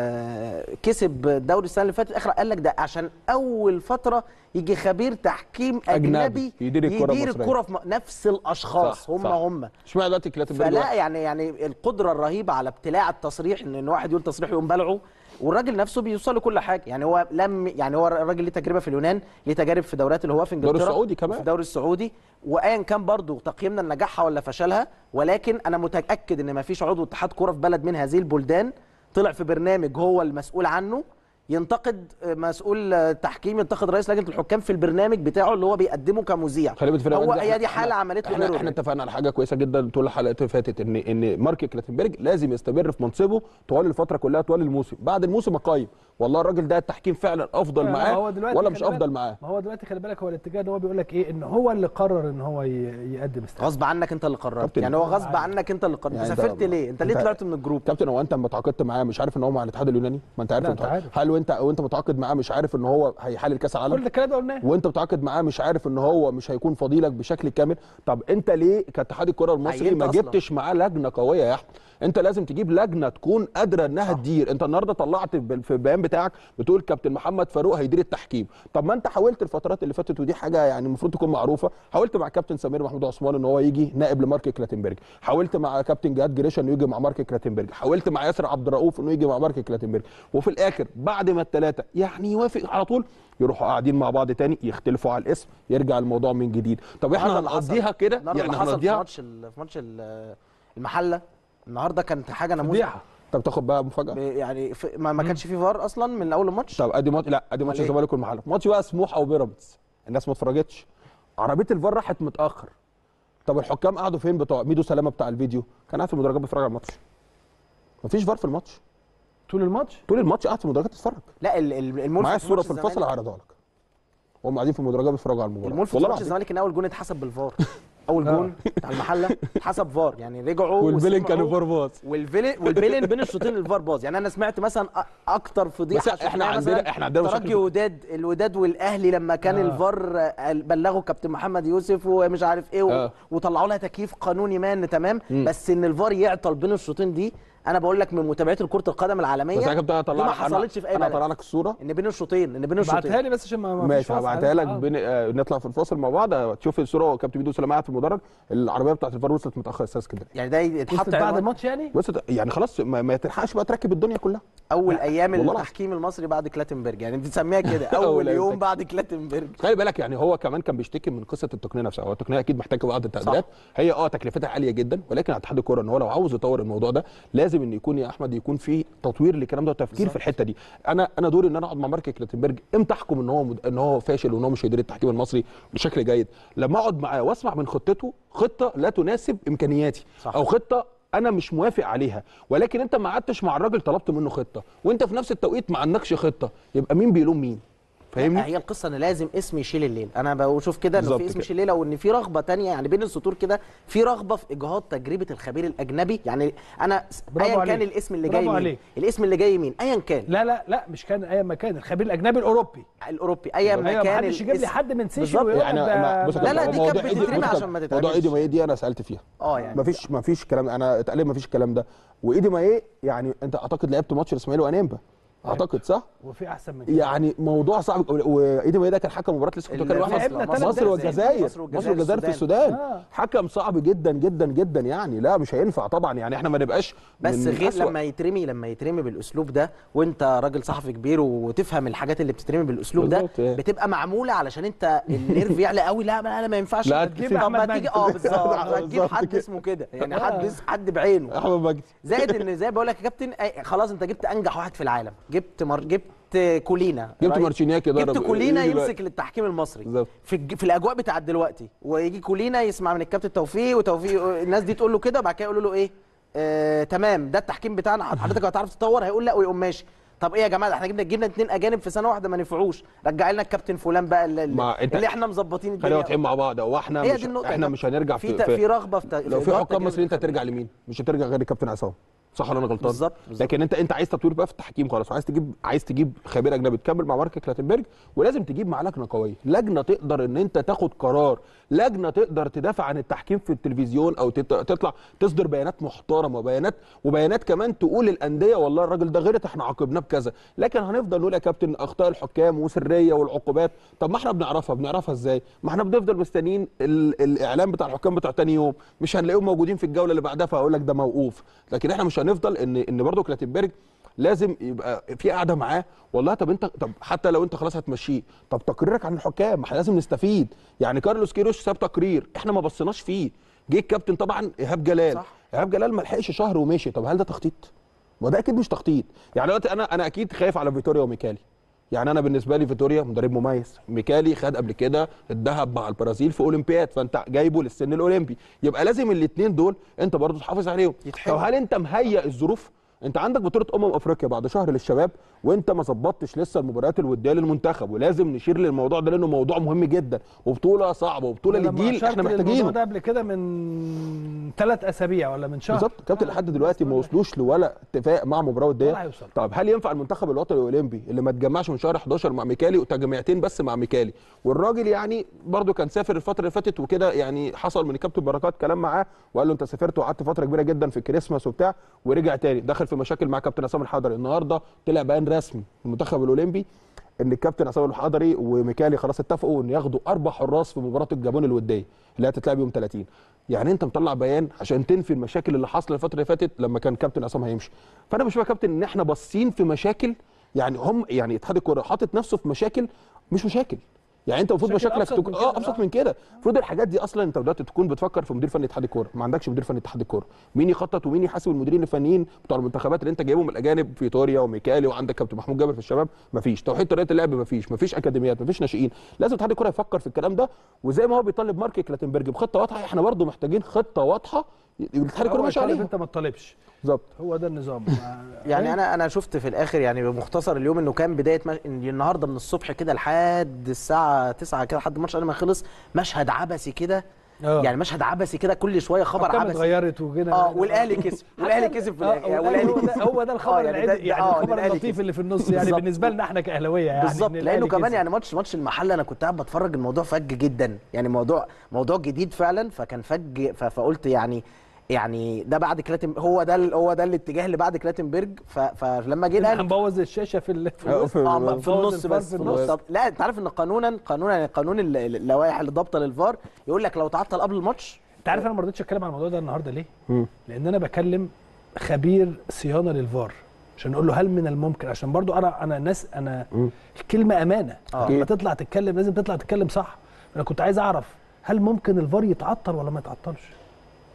آه، كسب الدوري السنه اللي فاتت اخر قال لك ده عشان اول فتره يجي خبير تحكيم أجنبي اجنبي, يدير الكرة يدير المصرية. الكره في م- نفس الاشخاص صح، هم صح. هم اشمعنى دلوقتي كلاتنبرج فلا وحش؟ يعني يعني القدره الرهيبه على ابتلاع التصريح ان إن واحد يقول تصريح يقوم بلعه والراجل نفسه بيوصل لكل حاجه يعني هو لم يعني هو الراجل ليه تجربه في اليونان ليه تجارب في دوريات اللي هو في الدوري انجلترا السعودي كمان. في الدوري السعودي وايا كان برضو تقييمنا لنجاحها ولا فشلها ولكن انا متاكد ان ما فيش عضو اتحاد كوره في بلد من هذه البلدان طلع في برنامج هو المسؤول عنه ينتقد مسؤول تحكيم ينتقد رئيس لجنه الحكام في البرنامج بتاعه اللي هو بيقدمه كمذيع خلي بالك في هو الأول ده هي دي إحنا- حاله عملت له احنا ايرور احنا اتفقنا على حاجه كويسه جدا طول الحلقات اللي فاتت ان ان مارك كلاتنبرج لازم يستمر في منصبه طوال الفتره كلها طوال الموسم بعد الموسم اقيم والله الراجل ده التحكيم فعلا افضل ما معاه هو دلوقتي ولا خلي مش بالك- افضل معاه ما هو دلوقتي خلي بالك هو الاتجاه ان هو بيقول لك ايه ان هو اللي قرر ان هو ي- يقدم استقالة غصب عنك انت اللي قررت كابتن، يعني هو غصب عنك انت اللي قررت يعني انت انت- سافرت ليه انت ليه انت- طلعت من الجروب كابتن هو انت لما تعاقدت معاه مش عارف ان هو مع الاتحاد اليوناني ما انت عارف لا، انت انت عارف. هل وانت وانت متعاقد معاه مش عارف ان هو هيحلل كاس كل العالم الكلام ده قلناه وانت متعاقد معاه مش عارف ان هو مش هيكون فضيلك بشكل كامل طب انت ليه كاتحاد الكره المصري عينت ما اصلا. جبتش معاه لجنه قويه يا احمد انت لازم تجيب لجنه تكون قادره انها تدير انت النهارده طلعت بال- في البيان بتاعك بتقول كابتن محمد فاروق هيدير التحكيم طب ما انت حاولت الفترات اللي فاتت ودي حاجه يعني المفروض تكون معروفه حاولت مع كابتن سمير محمود عثمان ان هو يجي نائب لمارك كلاتنبرج حاولت مع كابتن جهاد جريشة انه يجي مع مارك كلاتنبرج حاولت مع ياسر عبد الرؤوف انه يجي مع مارك كلاتنبرج وفي الاخر بعد ما الثلاثه يعني يوافق على طول يروحوا قاعدين مع بعض تاني يختلفوا على الاسم يرجع الموضوع من جديد طب احنا النهارده اللي هنقضيها حصل- كده النهارده يعني اللي حصل في هنقضيها ماتش ال- في ماتش ال- المحله النهارده كانت حاجه نموذج فضيحه طب تاخد بقى مفاجاه ب- يعني في ما, ما كانش في فار اصلا من اول الماتش طب ادي ماتش لا ادي ماتش أمال إيه؟ الزمالك والمحله ماتش بقى سموحه وبيراميدز الناس ما اتفرجتش عربيه الفار راحت متاخر طب الحكام قعدوا فين بتوع ميدو سلامه بتاع الفيديو كان قاعد في المدرجات بيتفرج على الماتش مفيش فار في الماتش طول الماتش طول الماتش قاعد في المدرجات تتفرج لا ال- ال- الملفت معايا في الصوره ماتش في الفصل الزمالك- هعرضها لك هم قاعدين في المدرجات بيتفرجوا على المباراه الملفت في والله ماتش العظيم. الزمالك ان اول جون اتحسب بالفار اول جون بتاع المحله اتحسب فار يعني رجعوا والبيلين وسمعوا- كانوا فار باص والفيلين والبيلين بين الشوطين الفار باظ يعني انا سمعت مثلا أ- اكتر فضيحه بس احنا شفناها عندنا مثلاً احنا عندنا ترجي مشاكل وداد الوداد والاهلي لما كان آه. آه. الفار آه، بلغوا كابتن محمد يوسف ومش عارف ايه و... آه. وطلعوا لها تكييف قانوني ما ان تمام مم. بس ان الفار يعطل بين الشوطين دي انا بقول لك من متابعتي لكره القدم العالميه بس انا كنت دي هطلع ما لك- أنا- حصلتش في اي انا هطلع بلد لك الصوره ان بين الشوطين ان بين الشوطين ابعتها لي بس عشان ما ما فيش ماشي فاصل هبعتها لك آه. بين... آه نطلع في الفاصل مع بعض تشوف الصوره كابتن ميدو سلامه قاعد في المدرج العربيه بتاعت الفار وصلت متاخر استاذ اسكندريه يعني ده يتحط وصلت بعد عنوان الماتش يعني بس يعني خلاص ما, ما تلحقش بقى تركب الدنيا كلها اول ايام والله العظيم. التحكيم المصري بعد كلاتنبرج يعني انت تسميها كده أول اول أيام يوم تحكيم. بعد كلاتنبرج خلي بالك يعني هو كمان كان بيشتكي من قصه التقنيه نفسها هو التقنيه اكيد محتاجه بعض التعديلات هي اه تكلفتها عاليه جدا ولكن اتحاد الكوره ان هو لو عاوز يطور الموضوع ده لازم ان يكون يا احمد يكون في تطوير للكلام ده وتفكير في الحته دي انا انا دوري ان انا اقعد مع مارك كلاتنبرج امتى احكم ان هو مد... ان هو فاشل وان هو مش هيدير التحكيم المصري بشكل جيد لما اقعد معاه واسمع من خطته خطه لا تناسب امكانياتي صح. او خطه انا مش موافق عليها ولكن انت ما قعدتش مع الراجل طلبت منه خطه وانت في نفس التوقيت ما عندكش خطه يبقى مين بيلوم مين فاهمني هي القصه ان لازم اسم يشيل الليل انا بشوف كده انه بالظبط في اسم كده. يشيل الليله وان في رغبه تانية يعني بين السطور كده في رغبه في اجهاض تجربه الخبير الاجنبي يعني انا س- برافو ايا كان عليك. الاسم اللي برافو جاي مين عليك. الاسم اللي جاي مين ايا كان لا لا لا مش كان ايام ما كان الخبير الاجنبي الاوروبي الاوروبي ايا ما أيوة، كان محدش يجيب لي الاسم. حد من سيشن بالظبط. ويقول يعني لك ده- ما- بص يا لا، لا، كابتن، دي موضوع كانت إيدي- بتترمي بص يا عشان ما كابتن، موضوع تتعملش. ايدي مايه دي انا سالت فيها اه يعني مفيش مفيش كلام انا اتقال لي مفيش الكلام ده وايدي مايه يعني انت اعتقد لعبت ماتش الاسماعيلي وانيمبا اعتقد صح وفي احسن من كده يعني موضوع صعب وايدي مايه ده كان حكم مباراه لسه كنت بتكلم اللي واحد لعبنا مصر, تلات مصر دقايق. والجزائر مصر والجزائر مصر والجزائر في السودان. السودان آه. حكم صعب جدا جدا جدا يعني لا مش هينفع طبعا يعني احنا ما نبقاش بس من غير أسوأ. لما يترمي لما يترمي بالاسلوب ده وانت راجل صحفي كبير وتفهم الحاجات اللي بتترمي بالاسلوب ده بالظبط، إيه. بتبقى معموله علشان انت النيرف يعلى قوي لا لا, لا ما ينفعش لا، طب تجيب ما أحمد تيجي مجدي. اه بالظبط هتجيب بالظبط حد كده. اسمه كده يعني حد حد بعينه احمد مجدي زائد ان زي بقول لك يا كابتن أي- خلاص انت جبت انجح واحد في العالم جبت مر... جبت كولينا جبت رأي- مارشينياكي جبت ضرب كولينا إيه دلوقتي؟ يمسك للتحكيم المصري بالظبط. في الج... في الاجواء بتاعت دلوقتي ويجي كولينا يسمع من الكابتن توفيق وتوفيق الناس دي تقول له كده وبعد كده يقولوا له ايه آه، تمام ده التحكيم بتاعنا حضرتك هتعرف تطور هيقول لا ويقوم ماشي طب ايه يا جماعه ده احنا جبنا جبنا اتنين اجانب في سنه واحده ما نفعوش رجع لنا الكابتن فلان بقى اللي, ما أنت- اللي احنا مظبطين خلينا الدنيا واضحين مع بعض هو احنا هي مش دي النقطه احنا يا مش كابتن. هنرجع في في, ت- في في رغبه في ت- لو في إدارة حكام تجربة مصريين انت الخبير. هترجع لمين؟ مش هترجع غير الكابتن عصام صح ولا انا غلطان؟ بالظبط، بالظبط. لكن انت انت عايز تطوير بقى في التحكيم خلاص وعايز تجيب عايز تجيب خبير اجنبي تكمل مع مارك كلاتنبرج ولازم تجيب مع لجنه قويه، لجنه تقدر ان انت تاخد قرار، لجنه تقدر تدافع عن التحكيم في التلفزيون او تت- تطلع تصدر بيانات محترمه وبيانات وبيانات كمان تقول للانديه والله الراجل ده غلط احنا عاقبناه بكذا، لكن هنفضل نقول يا كابتن اخطاء الحكام وسريه والعقوبات، طب ما احنا بنعرفها بنعرفها ازاي؟ ما احنا بنفضل مستنيين ال- الاعلام بتاع الحكام بتاع تاني يوم، مش هنلاقيهم موجودين في الجوله اللي بعدها فاقول لك ده موقوف، لكن احنا مش هنفضل ان ان برضه كلاتنبرج لازم يبقى في قاعده معاه والله طب انت طب حتى لو انت خلاص هتمشيه طب تقريرك عن الحكام ما احنا لازم نستفيد يعني كارلوس كيروش ساب تقرير احنا ما بصيناش فيه جه الكابتن طبعا ايهاب جلال صح. ايهاب جلال ما لحقش شهر ومشي طب هل ده تخطيط ما ده اكيد مش تخطيط يعني دلوقتي انا انا اكيد خايف على فيتوريا وميكالي يعني انا بالنسبه لي فيتوريا مدرب مميز ميكالي خد قبل كده الذهب مع البرازيل في اولمبياد فانت جايبه للسن الاولمبي يبقى لازم الاثنين دول انت برضو تحافظ عليهم يتحرقوا. طب هل انت مهيئ الظروف انت عندك بطوله امم افريقيا بعد شهر للشباب وانت ما ظبطتش لسه المباريات الوديه للمنتخب ولازم نشير للموضوع ده لانه موضوع مهم جدا وبطوله صعبه وبطوله أنا لما للجيل أشرت احنا للموضوع محتاجينه ده قبل كده من ثلاث اسابيع ولا من شهر بالظبط كابتن لحد دلوقتي ما وصلوش لولا اتفاق مع مباراه ولا وديه هيوصل. طب هل ينفع المنتخب الوطني الاولمبي اللي ما اتجمعش من شهر 11 مع ميكالي وتجميعتين بس مع ميكالي والراجل يعني برده كان سافر الفتره اللي فاتت وكده يعني حصل من كابتن بركات كلام معاه وقال له انت سافرت وقعدت فتره كبيره جدا في الكريسماس وبتاع ورجع تاني دخل في مشاكل مع كابتن عصام الحضري النهارده طلع بيان رسمي المنتخب الاولمبي ان الكابتن عصام الحضري وميكالي خلاص اتفقوا ان ياخدوا اربع حراس في مباراه الجابون الوديه اللي هتتلعب يوم 30 يعني انت مطلع بيان عشان تنفي المشاكل اللي حصلت الفتره اللي فاتت لما كان كابتن عصام هيمشي فانا بشوف يا كابتن ان احنا باصين في مشاكل يعني هم يعني اتحاد الكوره حاطط نفسه في مشاكل مش مشاكل يعني انت المفروض مشاكل مشاكلك أبسط تكون من كده، اه ابسط آه. من كده المفروض الحاجات دي اصلا انت دلوقتي تكون بتفكر في مدير فني اتحاد الكوره ما عندكش مدير فني اتحاد الكوره مين يخطط ومين يحاسب المديرين الفنيين بتوع المنتخبات اللي انت جايبهم الاجانب فيتوريا وميكالي وعندك كابتن محمود جابر في الشباب مفيش توحيد طريقه اللعب مفيش مفيش اكاديميات مفيش ناشئين لازم اتحاد الكوره يفكر في الكلام ده وزي ما هو بيطالب مارك كلاتنبرج بخطه واضحه احنا برضو محتاجين خطه واضحه الاتحاد الكوره هو ماشي يطالب عليها انت ما تطالبش بالظبط هو ده النظام يعني انا انا شفت في الاخر يعني بمختصر اليوم انه كان بدايه مش... إن النهارده من الصبح كده لحد الساعه 9 كده لحد الماتش ما خلص مشهد عبثي كده آه. يعني مشهد عبثي كده كل شويه خبر أرقام عبثي اتغيرت وكده اه والاهلي كسب والاهلي حتى- كسب في آه، الاخر يعني والأهلي والاهلي هو ده- كسب هو ده الخبر آه، يعني العادي ده- يعني آه، الخبر الأهلي اللطيف كسب. اللي في النص يعني بالظبط. بالنسبه لنا احنا كاهلاويه يعني بالظبط إن لانه الأهلي كمان كسب. يعني ماتش ماتش المحله انا كنت قاعد بتفرج الموضوع فج جدا يعني موضوع موضوع جديد فعلا فكان فج ف- فقلت يعني يعني ده بعد كلاتن هو ده ال- هو ده الاتجاه اللي بعد كلاتنبرج ف- فلما جه احنا الاهلي هنبوظ الشاشه في ال- في آه، الوسط. في- اه بوظ في النص الفار بس في في النص. النص طب لا انت عارف ان قانونا قانونا يعني قانون ال- ال- اللوائح اللي ضابطه للفار يقول لك لو تعطل قبل الماتش انت عارف انا ما رضيتش اتكلم عن الموضوع ده النهارده ليه؟ لان انا بكلم خبير صيانه للفار عشان اقول له هل من الممكن عشان برضو انا انا ناس انا الكلمه امانه آه. لما تطلع تتكلم لازم تطلع تتكلم صح انا كنت عايز اعرف هل ممكن الفار يتعطل ولا ما يتعطلش؟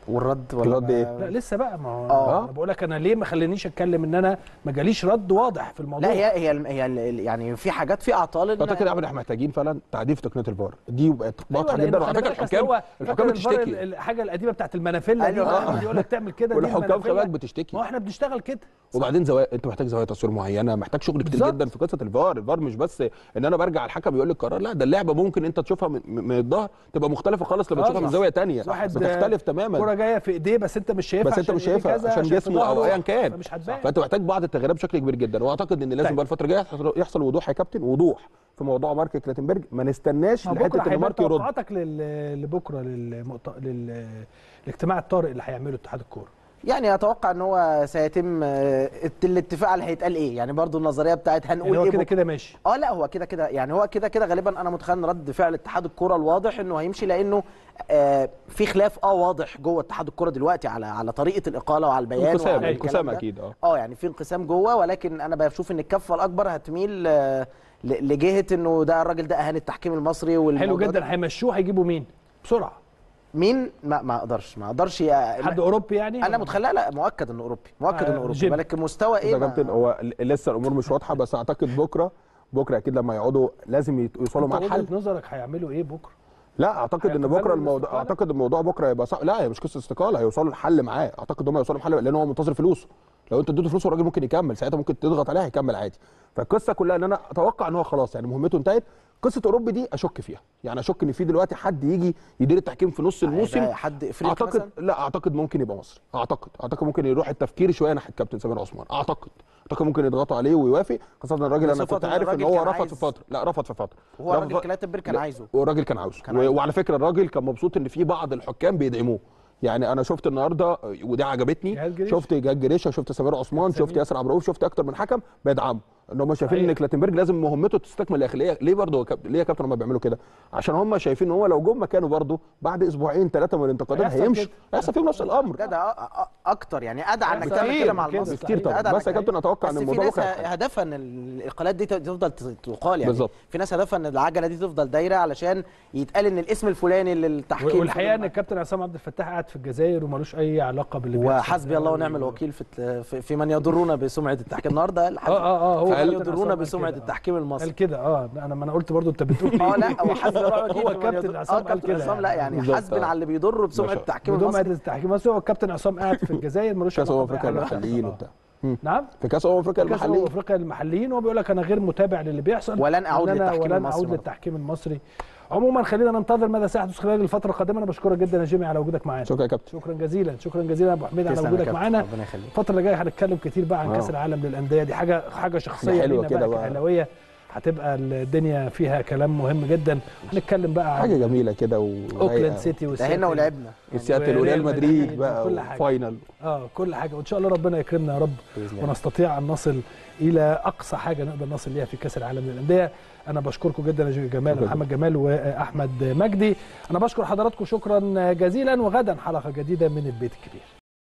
والرد ولا الرد إيه؟ لا لسه بقى ما هو آه. انا بقول لك انا ليه ما خلينيش اتكلم ان انا ما جاليش رد واضح في الموضوع لا هي هي الم- هي ال- يعني في حاجات في اعطال إن- اعتقد احنا محتاجين فعلا تعديل في تقنيه الفار دي بقت واضحه لأنه جدا خلي وعلى فكره بالك أصل الحكام هو الحكام فاكر الفار ال- بتشتكي الحاجه القديمه بتاعت المنافله دي أيوة. دايما يقول لك تعمل كده دي والحكام المنافلة. خلي بالك بتشتكي ما هو احنا بنشتغل كده وبعدين زوايا انت محتاج زوايا تصوير معينه محتاج شغل كتير بالظبط. جدا في قصه الفار الفار مش بس ان انا برجع الحكم يقول لي القرار لا ده اللعبه ممكن انت تشوفها من, من الظهر تبقى مختلفه خالص لما آه، تشوفها من صح. زاويه تانية واحد بتختلف تماما كرة جايه في ايديه بس انت مش شايفها بس انت عشان مش إيديه شايفها كذا، عشان في جسمه او ظهره، ايا كان فمش هتبان فانت محتاج بعض التغييرات بشكل كبير جدا واعتقد ان لازم طيب. بقى الفتره الجايه يحصل- يحصل وضوح يا كابتن وضوح في موضوع مارك كلاتنبرج ما نستناش ما لحته بكره ان هيبقى مارك يرد توقعاتك لل- لبكره للمؤت... لل... الاجتماع الطارئ اللي هيعمله اتحاد الكوره يعني اتوقع ان هو سيتم آه، الت- الاتفاق على هيتقال ايه يعني برضو النظريه بتاعت هنقول يعني هو ايه كده بكرة. كده ماشي اه لا هو كده كده يعني هو كده كده غالبا انا متخيل إن رد فعل اتحاد الكوره الواضح انه هيمشي لانه آه في خلاف اه واضح جوه اتحاد الكوره دلوقتي على على طريقه الاقاله وعلى البيان انقسام وعلى الكلام انقسام ده. اكيد اه اه يعني في انقسام جوه ولكن انا بشوف ان الكفه الاكبر هتميل آه، ل- لجهه انه ده الراجل ده اهان التحكيم المصري حلو والموضوع جدا ده. هيمشوه هيجيبوا مين بسرعه مين ما ما اقدرش ما اقدرش يا- حد اوروبي يعني انا متخيل لا لا مؤكد انه اوروبي مؤكد آه، انه اوروبي جيم. ولكن مستوى بص ايه يا ما- كابتن هو ل- لسه الامور مش واضحه بس اعتقد بكره بكره اكيد لما يقعدوا لازم يت- يوصلوا مع انت الحل وجهه نظرك هيعملوا ايه بكره لا اعتقد ان هيقبلوا بكره الموضوع الاستقالة؟ اعتقد الموضوع بكره هيبقى صعب لا هي مش قصه استقاله هيوصلوا لحل معاه اعتقد هم هيوصلوا لحل لان هو منتظر فلوسه لو انت اديته فلوسه الراجل ممكن يكمل ساعتها ممكن تضغط عليه هيكمل عادي فالقصه كلها ان انا اتوقع ان هو خلاص يعني مهمته انتهت قصه اوروبي دي اشك فيها يعني اشك ان في دلوقتي حد يجي يدير التحكيم في نص الموسم هيبقى حد افريقي اعتقد مثلا لا اعتقد ممكن يبقى مصري اعتقد اعتقد ممكن يروح التفكير شويه ناحيه كابتن سمير عثمان اعتقد اعتقد ممكن يضغطوا عليه ويوافق خاصه ان الراجل انا بصفة كنت إن عارف ان الراجل هو كان رفض عايز- في فتره لا رفض في فتره هو رفض الراجل كلاتنبرج كان لا، عايزه والراجل كان عاوزه كان و- عايزه. وعلى فكره الراجل كان مبسوط ان في بعض الحكام بيدعموه يعني انا شفت النهارده ودي عجبتني جهاد جريشة. شفت جهاد جريشه شفت سمير عثمان سمير. شفت ياسر عبد الرؤوف شفت اكتر من حكم بيدعموا ان هم شايفين صحيح. ان كلاتنبرج لازم مهمته تستكمل الاخر ليه ليه برضه هو كاب- ليه يا كابتن هم بيعملوا كده عشان هم شايفين ان هو لو جم مكانه برضه بعد اسبوعين ثلاثه من الانتقادات هيحصل هيمشوا كده. هيحصل فيهم نفس الامر ده ده أ- أ- اكتر يعني ادعى انك بكتير تعمل كده مع كده، المصري بكتير طبعا أدعى بس يا إنك- كابتن اتوقع بس ان في الموضوع ناس بكره هيتحل. هدفها ان الاقالات دي تفضل تقال يعني بالظبط. في ناس هدفها ان العجله دي تفضل دايره علشان يتقال ان الاسم الفلاني للتحكيم والحقيقه ان الكابتن عصام عبد الفتاح قاعد في الجزائر ومالوش اي علاقه باللي بيحصل وحسبي الله ونعم الوكيل في في, في من يضرون بسمعه التحكيم النهارده اه اه اه هو من كابتن يضرون عصام قال بسمعه كده، آه. التحكيم المصري قال كده اه انا ما انا قلت برضو انت بتقول اه لا هو حسبي الله ونعم هو الوكيل في من كابتن يضر- عصام اه قال كابتن كده عصام لا يعني بالظبط، حسب آه. على اللي بيضر بسمعه ما شاء- التحكيم بدون المصري التحكيم بس هو الكابتن عصام قاعد في الجزائر ملوش كاس علاقة امم افريقيا بأي حاجة. المحليين آه. وبتاع نعم في كاس امم افريقيا كاس امم المحليين افريقيا المحليين وهو بيقول لك انا غير متابع للي بيحصل ولن أعود وإن أنا- للتحكيم ولن المصري اعود مرة. للتحكيم المصري عموما خلينا ننتظر ماذا سيحدث خلال الفتره القادمه انا بشكرك جدا يا جيمي على وجودك معانا شكرا يا كابتن شكرا جزيلا شكرا جزيلا يا ابو حميد على تسلم يا وجودك كابتن، معانا ربنا يخليك الفتره اللي جايه هنتكلم كتير بقى عن آه. كاس العالم للانديه دي حاجه حاجه شخصيه حلوة لينا كده بقى بقى. كاهلاويه هتبقى الدنيا فيها كلام مهم جدا هنتكلم بقى حاجه عن جميله كده اوكلاند ورايقة. سيتي ده وسياتل هنا ولعبنا السياتل وريال مدريد بقى وكل حاجة. وفاينل اه كل حاجه وان شاء الله ربنا يكرمنا يا رب بإذن الله. ونستطيع ان نصل الى اقصى حاجه نقدر نصل ليها في كاس العالم للانديه انا بشكركم جدا يا جمال شكراً. محمد جمال واحمد مجدي انا بشكر حضراتكم شكرا جزيلا وغدا حلقه جديده من البيت الكبير